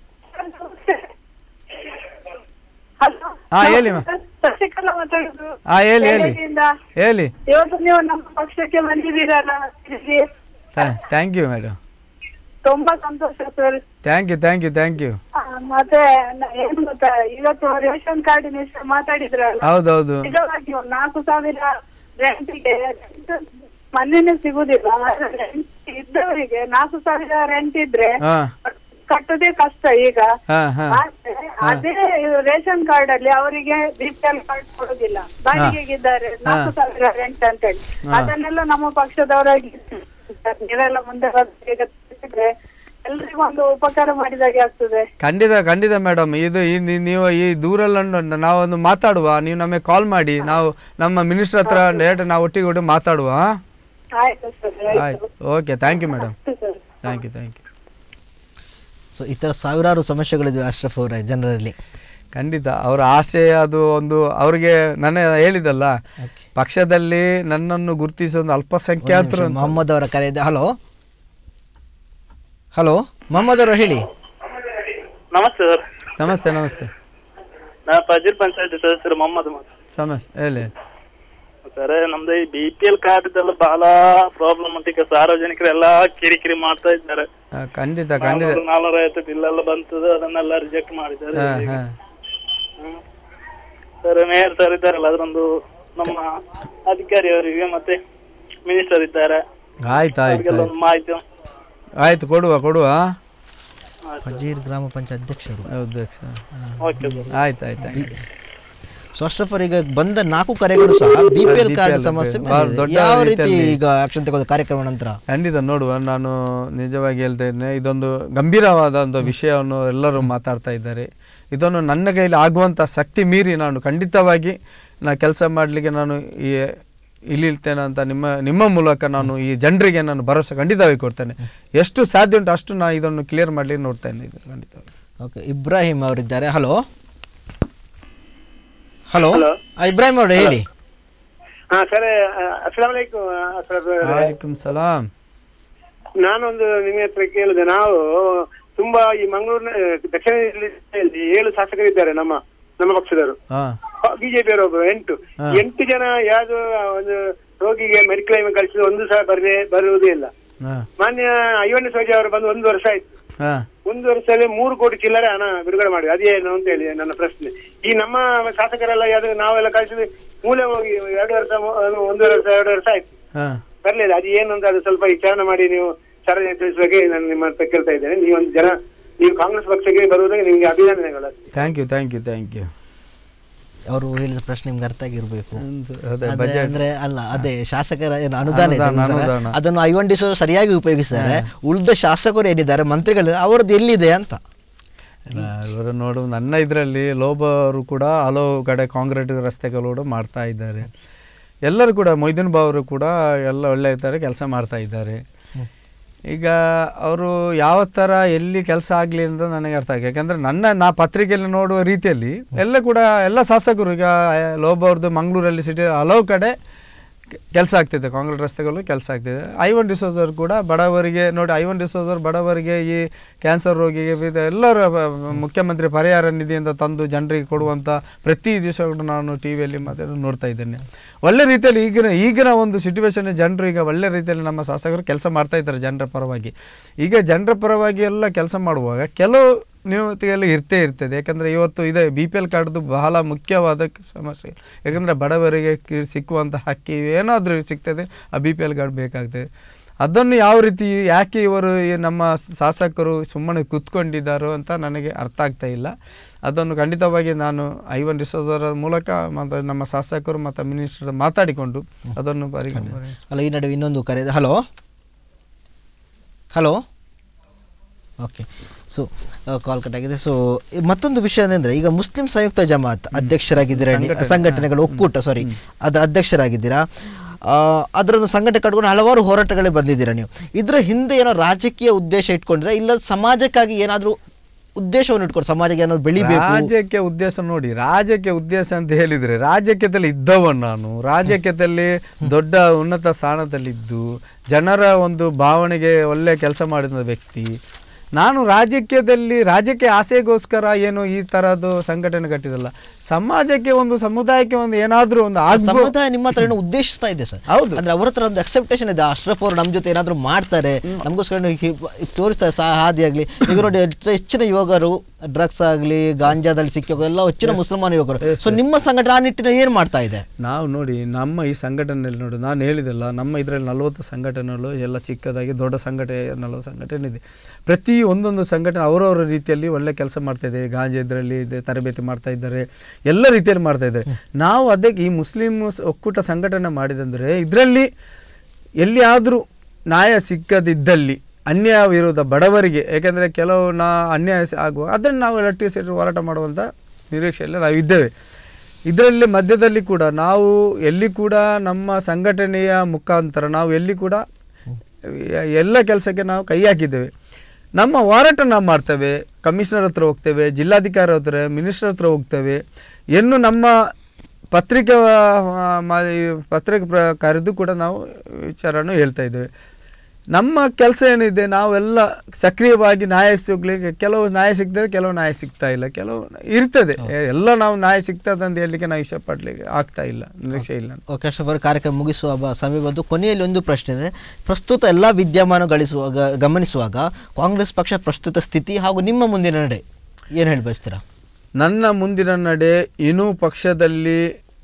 ಹಲೋ ಹಾ ಹೇಳಿ ಮಾ ಶಶಿಕಲಾ ಮಾತಾಡುದು ಹಾ ಹೇಳಿ ಹೇಳಿ ಬೆಳಗ್ಗೆಯಿಂದ. ಹೇಳಿ ಇವತ್ತು ನೀವು ನಮ್ಮ ಪಕ್ಷಕ್ಕೆ ಬಂದಿದ್ದೀರಲ್ಲ ಇಲ್ಲಿ ಥ್ಯಾಂಕ್ ಯು ಮೇಡಮ್ ತುಂಬಾ ಸಂತೋಷ sir thank you thank you thank you ಮತ್ತೆ ನ- ಏನ್ ಗೊತ್ತಾ ಇವತ್ತು ರೇಷನ್ ಕಾರ್ಡಿನ ವಿಷಯ ಮಾತಾಡಿದ್ರಲ್ಲ ಹೌದೌದು ನಿಜವಾಗಿ ಒಂದು ನಾಲ್ಕು ಸಾವಿರ ರೆಂಟಿಗೆ ಮನೇನೆ ಸಿಗುದಿಲ್ಲ ರೆಂಟ್ ಇದ್ದವರಿಗೆ ನಾಲ್ಕು ಸಾವಿರ ರೆಂಟ್ ಇದ್ರೆ ಹಾಂ ಕಟ್ಟೋದೇ ಕಷ್ಟ ಈಗ ಹಾಂ ಹಾಂ ಆದ್ರೆ ಅದೇ ರೇಷನ್ ಕಾರ್ಡ್ ಅಲ್ಲಿ ಅವರಿಗೆ ಬಿಪಿಎಲ್ ಕಾರ್ಡ್ ಕೊಡುದಿಲ್ಲ ಬಾಡಿಗೆಗಿದ್ದಾರೆ ನಾಲ್ಕು ಸಾವಿರ ರೆಂಟ್ ಅಂತೇಳಿ ಅದನ್ನೆಲ್ಲ ನಮ್ಮ ಪಕ್ಷದವರಾಗಿ ನೀವೆಲ್ಲ ಮುಂದೆ ಬಂದು ಈಗ ತಿಳಿಸಿದ್ರೆ ಎಲ್ರಿಗೂ ಒಂದು ಉಪಕಾರ ಮಾಡಿದಾಗೆ ಆಗ್ತದೆ ಖಂಡಿತ ಖಂಡಿತ ಮೇಡಮ್ ಇದು ಈ ನೀ- ನೀವು ಈ ದೂರಲ್ಲಿ ನಾವೊಂದು ಮಾತಾಡುವ ನೀವು ನಮಗೆ ಕಾಲ್ ಮಾಡಿ ನಾವು ನಮ್ಮ ಮಿನಿಸ್ಟರ್ ಹತ್ರ ಡೈರೆಕ್ಟ್ ನಾವು ಒಟ್ಟಿಗೆ ಒಟ್ಟಿಗೆ ಮಾತಾಡುವ ಆಯ್ತು ಸರ್ ಆಯ್ತು ಓಕೆ ಥ್ಯಾಂಕ್ ಯು ಮೇಡಮ್ ಆಯ್ತು sir thank you thank you so ಈ ಥರ ಸಾವಿರಾರು ಸಮಸ್ಯೆಗಳಿವೆ ಅಶ್ರಫ್ ಅವರ ಜನರಲ್ಲಿ ಖಂಡಿತ ಅವರ ಆಸೆ ಅದು ಒಂದು ಅವ್ರಿಗೆ ನನ್ನ ಹೇಳಿದಲ್ಲ ಪಕ್ಷದಲ್ಲಿ ನನ್ನನ್ನು ಗುರುತಿಸೋ ಒಂದು ಅಲ್ಪಸಂಖ್ಯಾತರು ಅಂತ. ಮೊಹಮ್ಮದ್ ಅವರ ಕರೆ ಇದೆ ಹಲೋ ಹಲೋ ಮೊಹಮ್ಮದ್ ಅವರು ಹೇಳಿ ನಮಸ್ತೆ ಸರ್ ನಮಸ್ತೆ ನಮಸ್ತೆ ನಾನು ಪಜೀರ್ ಪಂಚಾಯತ್ ಸದಸ್ಯರು ಮೊಹಮ್ಮದ್ ಸಮಸ್ಯೆ ಹೇಳಿ ಸರ್ ನಮ್ದು ಈ ಬಿ ಪಿ ಎಲ್ ಕಾರ್ಡ್ ಎಲ್ಲ ಬಹಳ ಪ್ರಾಬ್ಲಮಟಿಕ್ ಸಾರ್ವಜನಿಕರೆಲ್ಲ ಕಿರಿಕಿರಿ ಮಾಡ್ತಾ ಇದ್ದಾರೆ ಆ, ಖಂಡಿತ ಖಂಡಿತ ನಾಲ್ನೂರ ಐವತ್ತು ಬಿಲ್ ಎಲ್ಲ ಬಂತದ ಅದನ್ನೆಲ್ಲ ರಿಜೆಕ್ಟ್ ಮಾಡಿದ್ದಾರೆ ಹಾಂ ಹಾಂ ಸರ್ ಮೇಯರ್ ಸರ್ ಇದ್ದಾರಲ್ಲ ಅದರೊಂದು ನಮ್ಮ ಅಧಿಕಾರಿ ಅವರಿಗೆ ಮತ್ತೆ ಮಿನಿಸ್ಟರ್ ಇದ್ದಾರೆ ಆಯ್ತು ಆಯ್ತು ಅವ್ರಿಗೆಲ್ಲ ಆಯ್ತು ಒಂದು ಮಾಹಿತಿ ಆಯ್ತು ಕೊಡುವ ಕೊಡುವ ಫಜೀರ್ ಗ್ರಾಮ ಪಂಚಾಯತ್ ಅಧ್ಯಕ್ಷರು ಹೌದು ಸರ್ ಓಕೆ ಸರ್ ಆಯ್ತು ಆಯ್ತು ಆಯ್ತು ಸೊ ಅಶ್ರಫ್ ಅವರು ಈಗ ಬಂದ ನಾಲ್ಕು ಕರೆಗಳು ಸಹ B P L card BPL ಸಮಸ್ಯೆ ಬಹಳ ಮೇಲೆ ಇದೆ. ದೊಡ್ಡ ಯಾವ ರೀತಿ ರೀತಿಯಲ್ಲಿ- ಈಗ ಆಕ್ಷನ್ ತೆಗೆದು ಕಾರ್ಯಕ್ರಮ ನಂತರ ಖಂಡಿತ ನೋಡುವ ನಾನು ನಿಜವಾಗಿ ಹೇಳ್ತೇನೆ ಇದೊಂದು ಗಂಭೀರವಾದ ಒಂದು ವಿಷಯವನ್ನು ಎಲ್ಲರೂ ಮಾತಾಡ್ತಾ ಇದ್ದಾರೆ ಇದನ್ನು ನನ್ನ ಕೈಲಿ ಆಗುವಂಥ ಶಕ್ತಿ ಮೀರಿ ನಾನು ಖಂಡಿತವಾಗಿ ನಾ ಕೆಲಸ ಮಾಡಲಿಕ್ಕೆ ನಾನು ಈ ಇಲ್ಲಿರ್ತೇನೆ ಅಂತ ನಿಮ್ಮ ನಿಮ್ಮ ಮೂಲಕ ನಾನು ಈ ಜನರಿಗೆ ನಾನು ಭರವಸೆ ಖಂಡಿತವಾಗಿ ಕೊಡ್ತೇನೆ ಎಷ್ಟು ಸಾಧ್ಯ ಉಂಟು ಅಷ್ಟು ನಾನು ಇದನ್ನು ಕ್ಲಿಯರ್ ಮಾಡಲಿಕ್ಕೆ ನೋಡ್ತೇನೆ ಇದು ಖಂಡಿತವಾಗಿ ಓಕೆ ಇಬ್ರಾಹಿಂ ಅವರಿದ್ದಾರೆ ಹಲೋ ಹಲೋ ಇಬ್ರಾಹಿಂ ಅವರು ಹೇಳಿ ಹಾ ಸರ್ ಅಸ್ಲಾಂ ವಲೈಕುಮ್ ಸರ್ ವಾಲಿಕುಮ್ ಸಲಾಂ ನಾನೊಂದು ನಿಮ್ಮ ಹತ್ರ ಕೇಳಿದೆ ನಾವು ತುಂಬಾ ಈ ಮಂಗಳೂರಿನ ದಕ್ಷಿಣ ಜಿಲ್ಲೆಯಲ್ಲಿ ಏಳು ಶಾಸಕರಿದ್ದಾರೆ ನಮ್ಮ ನಮ್ಮ ಪಕ್ಷದವರು ಹಾಂ ಬಿಜೆಪಿಯವರು ಒಬ್ಬರು ಎಂಟು ಎಂಟು ಜನ ಯಾವ್ದು ಒಂದು ರೋಗಿಗೆ ಮೆಡಿಕ್ಲೈಮ್ ಕಳಿಸಿದ ಒಂದು ಸಹ ಬರದೆ ಬರುವುದೇ ಇಲ್ಲ ಹಾಂ ಮಾನ್ಯ ಐವಣ್ಣ ಸೋಜಿ ಅವರು ಬಂದು ಒಂದು ವರ್ಷ ಆಯ್ತು ಹಾಂ ಒಂದು ವರ್ಷದಲ್ಲಿ ಮೂರು ಕೋಟಿ ಚಿಲ್ಲರೆ ಹಣ ಬಿಡುಗಡೆ ಮಾಡಿ ಅದೇನು ಅಂತ ಹೇಳಿ ನನ್ನ ಪ್ರಶ್ನೆ ಈ ನಮ್ಮ ಶಾಸಕರೆಲ್ಲ ಯಾವ್ದು ನಾವೆಲ್ಲ ಕಳಿಸಿದ್ರೆ ಮೂಲೆ ಹೋಗಿ ಎರಡು ವರ್ಷ ಮೂ- ಒಂದು ವರ್ಷ ಎರಡು ವರ್ಷ ಆಯ್ತು ಹಾಂ ಬರ್ಲಿಲ್ಲ ಅದು ಏನು ಅಂತ ಅದು ಸ್ವಲ್ಪ ವಿಚಾರಣೆ ಮಾಡಿ ನೀವು ಸರಳ ತಿಳಿಸುವಾಗೆ ನಾನು ನಿಮ್ಮ ಹತ್ರ ಕೇಳ್ತಾ ಇದ್ದೇನೆ ನೀವೊಂದು ಜನ ನೀವು ಕಾಂಗ್ರೆಸ್ ಪಕ್ಷಕ್ಕೆ ಬರುವುದಕ್ಕೆ ನಿಮ್ಗೆ ಅಭಿನಂದನೆಗಳು thank you thank you thank you ಅವರು ಹೇಳಿದ ಪ್ರಶ್ನೆ ನಿಮ್ಗೆ ಅರ್ಥ ಆಗಿರ್ಬೇಕು ಅದೇ ಅಂದ್ರೆ- ಬಜೆಟ್ ಅಂದ್ರೆ ಅಲ್ಲ ಅದೇ ಶಾಸಕರ ಏನು ಅನುದಾನ ಇದೆ ಅನುದಾನ, ಸರ್, ಅನುದಾನ. ಅದನ್ನು ಐವಂಡಿಸೋ ಸರಿಯಾಗಿ ಉಪಯೋಗಿಸ್ತಾರೆ ಉಳಿದ ಶಾಸಕರು ಏನಿದ್ದಾರೆ ಮಂತ್ರಿಗಳು ಅವ್ರದ್ದು ಎಲ್ಲಿದೆ ಅಂತ ಇವರು ನೋಡು ನನ್ನ ಇದರಲ್ಲಿ ಲೋಬರು ಕೂಡ ಹಲವು ಕಡೆ ಕಾಂಕ್ರೀಟ್ ರಸ್ತೆಗಳು ಮಾಡ್ತಾ ಇದ್ದಾರೆ ಎಲ್ಲರೂ ಕೂಡ ಮೊಯ್ದೀನ್ ಬಾವರು ಕೂಡ ಎಲ್ಲ ಒಳ್ಳೆ ಥರ ಕೆಲಸ ಮಾಡ್ತಾ ಇದ್ದಾರೆ ಈಗ ಅವರು ಯಾವ ಥರ ಎಲ್ಲಿ ಕೆಲಸ ಆಗಲಿ ಅಂತ ನನಗೆ ಅರ್ಥ ಆಗಿದೆ ಯಾಕಂದರೆ ನನ್ನ ನಾ ಪತ್ರಿಕೆಯಲ್ಲಿ ನೋಡುವ ರೀತಿಯಲ್ಲಿ ಎಲ್ಲ ಕೂಡ ಎಲ್ಲ ಶಾಸಕರು ಈಗ ಲೋಬವ್ರದ್ದು ಮಂಗಳೂರಲ್ಲಿ ಸಿಟಿ ಹಲವು ಕಡೆ ಕೆಲಸ ಆಗ್ತಿದೆ ಕಾಂಕ್ರೀಟ್ ರಸ್ತೆಗಳು ಕೆಲಸ ಆಗ್ತಿದೆ ಐವನ್ ಡಿಸೋಸರ್ ಕೂಡ ಬಡವರಿಗೆ ನೋಡಿ ಐವನ್ ಡಿಸೋಸರ್ ಬಡವರಿಗೆ ಈ ಕ್ಯಾನ್ಸರ್ ರೋಗಿಗೆ ವಿಧ ಎಲ್ಲರ ಬ- ಬ- ಮುಖ್ಯಮಂತ್ರಿ ಪರಿಹಾರ ನಿಧಿಯಿಂದ ತಂದು ಜನರಿಗೆ ಕೊಡುವಂಥ ಪ್ರತಿ ದಿವಸ ಕೂಡ ನಾನು ಟಿ ವಿಯಲ್ಲಿ ಮತ್ತೆ ನೋಡ್ತಾ ಇದ್ದೇನೆ ಒಳ್ಳೆ ರೀತಿಯಲ್ಲಿ ಈಗಿನ ಈಗಿನ ಒಂದು ಸಿಚುವೇಶನ್ ಜನರು ಈಗ ಒಳ್ಳೆ ರೀತಿಯಲ್ಲಿ ನಮ್ಮ ಶಾಸಕರು ಕೆಲಸ ಮಾಡ್ತಾ ಇದ್ದಾರೆ ಜನರ ಪರವಾಗಿ ಈಗ ಜನರ ಪರವಾಗಿ ಎಲ್ಲ ಕೆಲಸ ಮಾಡುವಾಗ ಕೆಲವು ನ್ಯೂನತೆಗಳು ಇರ್ತೇ ಇರ್ತದೆ ಯಾಕಂದರೆ ಇವತ್ತು ಇದೆ ಬಿ ಪಿ ಎಲ್ ಕಾರ್ಡ್ದು ಬಹಳ ಮುಖ್ಯವಾದ ಸಮಸ್ಯೆ ಯಾಕಂದರೆ ಬಡವರಿಗೆ ಕಿ- ಸಿಕ್ಕುವಂಥ ಹಕ್ಕಿ ಏನಾದರೂ ಸಿಗ್ತದೆ ಆ ಬಿ ಪಿ ಎಲ್ ಕಾರ್ಡ್ ಬೇಕಾಗ್ತದೆ ಅದನ್ನು ಯಾವ ರೀತಿ ಯಾಕೆ ಇವರು ಈ ನಮ್ಮ ಶಾಸಕರು ಸುಮ್ಮನೆ ಕೂತ್ಕೊಂಡಿದ್ದಾರೋ ಅಂತ ನನಗೆ ಅರ್ಥ ಆಗ್ತಾ ಇಲ್ಲ ಅದನ್ನು ಖಂಡಿತವಾಗಿ ನಾನು ಐವನ್ ಡಿಸೋಜರ ಮೂಲಕ ಮತ್ತು ನಮ್ಮ ಶಾಸಕರು ಮತ್ತು ಮಿನಿಸ್ಟರ್ ಮಾತಾಡಿಕೊಂಡು ಅದನ್ನು ಪರಿಗಣನೆ ಅಲ್ಲ ಈ ನಡುವೆ ಇನ್ನೊಂದು ಕರೆ ಇದೆ hello hello okay so call cut ಆಗಿದೆ ಸೊ ಮತ್ತೊಂದು ವಿಷಯ ಏನಂದ್ರೆ ಈಗ ಮುಸ್ಲಿಂ ಸಂಯುಕ್ತ ಜಮಾತ್ ಅಧ್ಯಕ್ಷರಾಗಿದ್ದೀರಾ ನೀವು- ಸಂಘಟನೆಗಳು ಒಕ್ಕೂಟ ಸಾರಿ ಅದರ ಅಧ್ಯಕ್ಷರಾಗಿದ್ದೀರಾ ಆ, ಅದರನ್ನು ಸಂಘಟನೆ ಕಟ್ಕೊಂಡು ಹಲವಾರು ಹೋರಾಟಗಳೇ ಬಂದಿದ್ದೀರಾ ನೀವು ಇದರ ಹಿಂದೆ ಏನೋ ರಾಜಕೀಯ ಉದ್ದೇಶ ಇಟ್ಕೊಂಡಿರಾ ಇಲ್ಲ ಸಮಾಜಕ್ಕಾಗಿ ಏನಾದರೂ ಉದ್ದೇಶವನ್ನು ಇಟ್ಕೊಂಡು ಸಮಾಜಕ್ಕೆ ಏನಾದ್ರು ಬೆಳಿಬೇಕು ರಾಜ್ಯಕ್ಕೆ ಉದ್ದೇಶ ನೋಡಿ ರಾಜ್ಯಕ್ಕೆ ಉದ್ದೇಶ ಅಂತ ಹೇಳಿದ್ರೆ ರಾಜಕೀಯದಲ್ಲಿ ಇದ್ದವನು ನಾನು ರಾಜಕೀಯದಲ್ಲಿ ದೊಡ್ಡ ಉನ್ನತ ಸ್ಥಾನದಲ್ಲಿದ್ದು ಜನರ ಒಂದು ಭಾವನೆಗೆ ಒಳ್ಳೆ ಕೆಲಸ ಮಾಡಿದ ವ್ಯಕ್ತಿ ನಾನು ರಾಜಕೀಯದಲ್ಲಿ ರಾಜ್ಯಕ್ಕೆ ಆಸೆಗೋಸ್ಕರ ಏನು ಈ ಥರದ್ದು ಸಂಘಟನೆ ಕಟ್ಟಿದಲ್ಲ ಸಮಾಜಕ್ಕೆ ಒಂದು ಸಮುದಾಯಕ್ಕೆ ಒಂದು ಏನಾದರೂ ಒಂದು ಆಗ್ಬೋದು ಸಮುದಾಯ ನಿಮ್ಮ ಹತ್ರ ಏನೋ ಉದ್ದೇಶಿಸ್ತಾ ಇದೆ ಸರ್ ಹೌದು. ಅಂದ್ರೆ ಅವರ ಹತ್ರ ಒಂದು ಅಕ್ಸೆಪ್ಟೇಷನ್ ಇದೆ ಅಶ್ರಫ್ ಅವರು ನಮ್ಮ ಜೊತೆ ಏನಾದ್ರು ಮಾಡ್ತಾರೆ ನಮಗೋಸ್ಕರ ನೀವು ಹಿ- ತೋರಿಸ್ತಾರೆ ಸಹ ಹಾದಿ ಆಗ್ಲಿ ಈಗ ನೋಡಿ ಹೆಚ್ಚು- ಹೆಚ್ಚಿನ ಯುವಕರು ಡ್ರಗ್ಸ್ ಆಗಲಿ ಗಾಂಜಾದಲ್ಲಿ ಸಿಕ್ಕಿ ಎಲ್ಲ ಹೆಚ್ಚಿನ ಮುಸಲ್ಮಾನ ಯುವಕರು ಸೊ ನಿಮ್ಮ ಸಂಘಟನೆ ಆ ನಿಟ್ಟಿನಲ್ಲಿ ಏನು ಮಾಡ್ತಾ ಇದೆ ನಾವು ನೋಡಿ ನಮ್ಮ ಈ ಸಂಘಟನೆಯಲ್ಲಿ ನೋಡಿ ನಾನು ಹೇಳಿದೆಲ್ಲ ನಮ್ಮ ಇದರಲ್ಲಿ ನಲವತ್ತು ಸಂಘಟನೆಗಳು ಎಲ್ಲ ಚಿಕ್ಕದಾಗಿ ದೊಡ್ಡ ಸಂಘಟನೆ ನಲವತ್ತು ಸಂಘಟನೆ ಇದೆ ಪ್ರತಿ ಒಂದೊಂದು ಸಂಘಟನೆ ಅವರವರ ರೀತಿಯಲ್ಲಿ ಒಳ್ಳೆ ಕೆಲಸ ಮಾಡ್ತಾ ಇದೆ ಗಾಂಜಾ ಇದರಲ್ಲಿ ಇದೆ ತರಬೇತಿ ಮಾಡ್ತಾ ಇದ್ದಾರೆ ಎಲ್ಲ ರೀತಿಯಲ್ಲಿ ಮಾಡ್ತಾ ಇದ್ದಾರೆ ನಾವು ಅದಕ್ಕೆ ಈ ಮುಸ್ಲಿಂ ಸ- ಒಕ್ಕೂಟ ಸಂಘಟನೆ ಮಾಡಿದಂದರೆ ಇದರಲ್ಲಿ ಎಲ್ಲಿಯಾದರೂ ನ್ಯಾಯ ಸಿಕ್ಕದಿದ್ದಲ್ಲಿ ಅನ್ಯಾಯ ವಿರೋಧ ಬಡವರಿಗೆ ಏಕೆಂದರೆ ಕೆಲವು ನಾ ಅನ್ಯಾಯ ಸ- ಆಗುವ ಅದನ್ನು ನಾವು ಒಟ್ಟಿಗೆ ಸೇರಿ ಹೋರಾಟ ಮಾಡುವಂಥ ನಿರೀಕ್ಷೆಯಲ್ಲಿ ನಾವು ಇದ್ದೇವೆ ಇದರಲ್ಲಿ ಮಧ್ಯದಲ್ಲಿ ಕೂಡ ನಾವು ಎಲ್ಲಿ ಕೂಡ ನಮ್ಮ ಸಂಘಟನೆಯ ಮುಖಾಂತರ ನಾವು ಎಲ್ಲಿ ಕೂಡ ಎ- ಎಲ್ಲ ಕೆಲಸಕ್ಕೆ ನಾವು ಕೈ ಹಾಕಿದ್ದೇವೆ ನಮ್ಮ ಹೋರಾಟ ನಾವು ಮಾಡ್ತೇವೆ ಕಮಿಷನರ್ ಹತ್ರ ಹೋಗ್ತೇವೆ ಜಿಲ್ಲಾಧಿಕಾರಿ ಹತ್ರ ಮಿನಿಸ್ಟರ್ ಹತ್ರ ಹೋಗ್ತೇವೆ ಇನ್ನು ನಮ್ಮ ಪತ್ರಿಕೆ ಆ, ಮ- ಈ ಪತ್ರಿಕೆ ಪ್ರ ಕರೆದು ಕೂಡ ನಾವು ವಿಚಾರನೂ ಹೇಳ್ತಾ ಇದ್ದೇವೆ ನಮ್ಮ ಕೆಲಸ ಏನಿದೆ ನಾವೆಲ್ಲ ಸಕ್ರಿಯವಾಗಿ ನ್ಯಾಯ ಸಿಗ್ಲಿಕ್ಕೆ ಕೆಲವು ನ್ಯಾಯ ಸಿಗ್ತದೆ ಕೆಲವು ನ್ಯಾಯ ಸಿಗ್ತಾ ಇಲ್ಲ ಕೆಲವು ಇರ್ತದೆ ಎಲ್ಲ ನಾವು ನ್ಯಾಯ ಸಿಗ್ತದೆ ಅಂತ ಹೇಳಲಿಕ್ಕೆ ನಾವು ಇಷ್ಟಪಡ್ಲಿಕ್ಕೆ ಆಗ್ತಾ ಇಲ್ಲ ನಿರೀಕ್ಷೆ ಇಲ್ಲ ಓಕೆ ಅಶ್ರಫ್ ಅವರು ಕಾರ್ಯಕ್ರಮ ಮುಗಿಸುವ ಬ- ಸಮಯ ಬಂದು ಕೊನೆಯಲ್ಲಿ ಒಂದು ಪ್ರಶ್ನೆ ಇದೆ ಪ್ರಸ್ತುತ ಎಲ್ಲ ವಿದ್ಯಮಾನ ಗಳಿಸುವಾಗ ಗಮನಿಸುವಾಗ ಕಾಂಗ್ರೆಸ್ ಪಕ್ಷ ಪ್ರಸ್ತುತ ಸ್ಥಿತಿ ಹಾಗೂ ನಿಮ್ಮ ಮುಂದಿನ ನಡೆ ಏನು ಹೇಳಿ ಬಯಸ್ತೀರಾ ನನ್ನ ಮುಂದಿನ ನಡೆ ಇನ್ನೂ ಪಕ್ಷದಲ್ಲಿ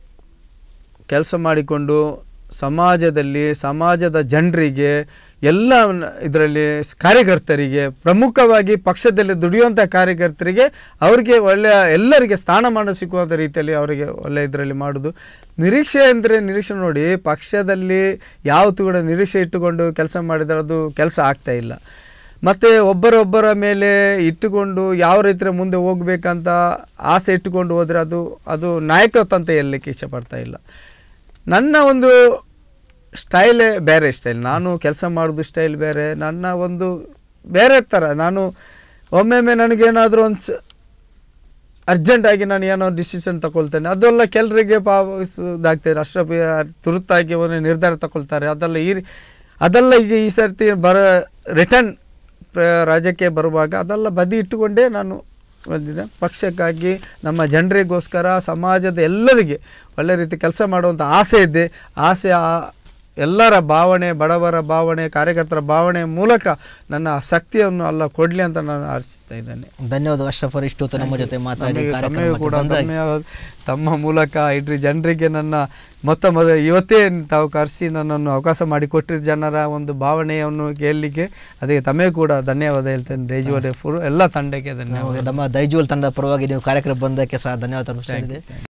ಕೆಲಸ ಮಾಡಿಕೊಂಡು ಸಮಾಜದಲ್ಲಿ ಸಮಾಜದ ಜನರಿಗೆ ಎಲ್ಲ ಇದರಲ್ಲಿ ಕಾರ್ಯಕರ್ತರಿಗೆ ಪ್ರಮುಖವಾಗಿ ಪಕ್ಷದಲ್ಲಿ ದುಡಿಯುವಂಥ ಕಾರ್ಯಕರ್ತರಿಗೆ ಅವರಿಗೆ ಒಳ್ಳೆಯ ಎಲ್ಲರಿಗೆ ಸ್ಥಾನಮಾನ ಸಿಕ್ಕುವಂಥ ರೀತಿಯಲ್ಲಿ ಅವರಿಗೆ ಒಳ್ಳೆಯ ಇದರಲ್ಲಿ ಮಾಡೋದು ನಿರೀಕ್ಷೆ ಅಂದರೆ ನಿರೀಕ್ಷೆ ನೋಡಿ ಪಕ್ಷದಲ್ಲಿ ಯಾವತ್ತೂ ಕೂಡ ನಿರೀಕ್ಷೆ ಇಟ್ಟುಕೊಂಡು ಕೆಲಸ ಮಾಡಿದರೆ ಅದು ಕೆಲಸ ಆಗ್ತಾ ಇಲ್ಲ ಮತ್ತು ಒಬ್ಬರೊಬ್ಬರ ಮೇಲೆ ಇಟ್ಟುಕೊಂಡು ಯಾವ ರೀತಿ ಮುಂದೆ ಹೋಗ್ಬೇಕಂತ ಆಸೆ ಇಟ್ಟುಕೊಂಡು ಹೋದರೆ ಅದು ಅದು ನಾಯಕತ್ವ ಅಂತ ಹೇಳಲಿಕ್ಕೆ ಇಷ್ಟಪಡ್ತಾ ಇಲ್ಲ ನನ್ನ ಒಂದು ಸ್ಟೈಲೇ ಬೇರೆ ಸ್ಟೈಲ್ ನಾನು ಕೆಲಸ ಮಾಡೋದು ಸ್ಟೈಲ್ ಬೇರೆ ನನ್ನ ಒಂದು ಬೇರೆ ಥರ ನಾನು ಒಮ್ಮೊಮ್ಮೆ ನನಗೇನಾದರೂ ಒಂದು ಸ- ಅರ್ಜೆಂಟಾಗಿ ನಾನು ಏನೋ ಡಿಸಿಷನ್ ತಗೊಳ್ತೇನೆ ಅದೆಲ್ಲ ಕೆಲರಿಗೆ ಪಾಪ ಇದಾಗ್ತದೆ ಅಷ್ಟೇ ತುರ್ತಾಗಿ ಒಂದು ನಿರ್ಧಾರ ತಗೊಳ್ತಾರೆ ಅದೆಲ್ಲ ಈ ರೀ- ಅದೆಲ್ಲ ಈಗ ಈ ಸರ್ತಿ ಬರ ರಿಟರ್ನ್ ರಾಜ್ಯಕ್ಕೆ ಬರುವಾಗ ಅದೆಲ್ಲ ಬದಿ ಇಟ್ಟುಕೊಂಡೇ ನಾನು ಬಂದಿದ್ದೆ ಪಕ್ಷಕ್ಕಾಗಿ ನಮ್ಮ ಜನರಿಗೋಸ್ಕರ ಸಮಾಜದ ಎಲ್ಲರಿಗೆ ಒಳ್ಳೆ ರೀತಿ ಕೆಲಸ ಮಾಡುವಂಥ ಆಸೆ ಇದೆ ಆಸೆ ಆ- ಎಲ್ಲರ ಭಾವನೆ ಬಡವರ ಭಾವನೆ ಕಾರ್ಯಕರ್ತರ ಭಾವನೆ ಮೂಲಕ ನನ್ನ ಶಕ್ತಿಯನ್ನು ಅಲ್ಲ ಕೊಡಲಿ ಅಂತ ನಾನು ಆರಿಸ್ತಾ ಇದ್ದೇನೆ ಧನ್ಯವಾದ ಅಶ್ರಫ್ ಅವರು ಇಷ್ಟು ಹೊತ್ತು ನಮ್ಮ ಜೊತೆ ಮಾತಾಡಿ ತಮಗೆ- ತಮಗೆ ಕಾರ್ಯಕ್ರಮಕ್ಕೆ ಕೂಡ ಬಂದಾಗ ಧನ್ಯವಾದ ತಮ್ಮ ಮೂಲಕ ಇಡ್ರಿ ಜನರಿಗೆ ನನ್ನ ಮೊತ್ತ ಮೊದಲ ಇವತ್ತೇ ತಾವು ಕರೆಸಿ ನನ್ನನ್ನು ಅವಕಾಶ ಮಾಡಿಕೊಟ್ಟಿದ್ದ ಜನರ ಒಂದು ಭಾವನೆಯನ್ನು ಕೇಳಲಿಕ್ಕೆ ಅದಕ್ಕೆ ತಮಗೆ ಕೂಡ ಧನ್ಯವಾದ ಹೇಳ್ತೇನೆ ರೇಜುವರೆ ಫುಲ್ ಎಲ್ಲ ತಂಡಕ್ಕೆ ಧನ್ಯವಾದ ನಮ್ಮ ದೈಜುವಲ್ ತಂಡದ ಪರವಾಗಿ ನೀವು ಕಾರ್ಯಕ್ರಮ ಬಂದಕ್ಕೆ ಸಹ ಧನ್ಯವಾದ ಅರ್ಪಿಸ್ತಾ ಇದ್ದೇನೆ.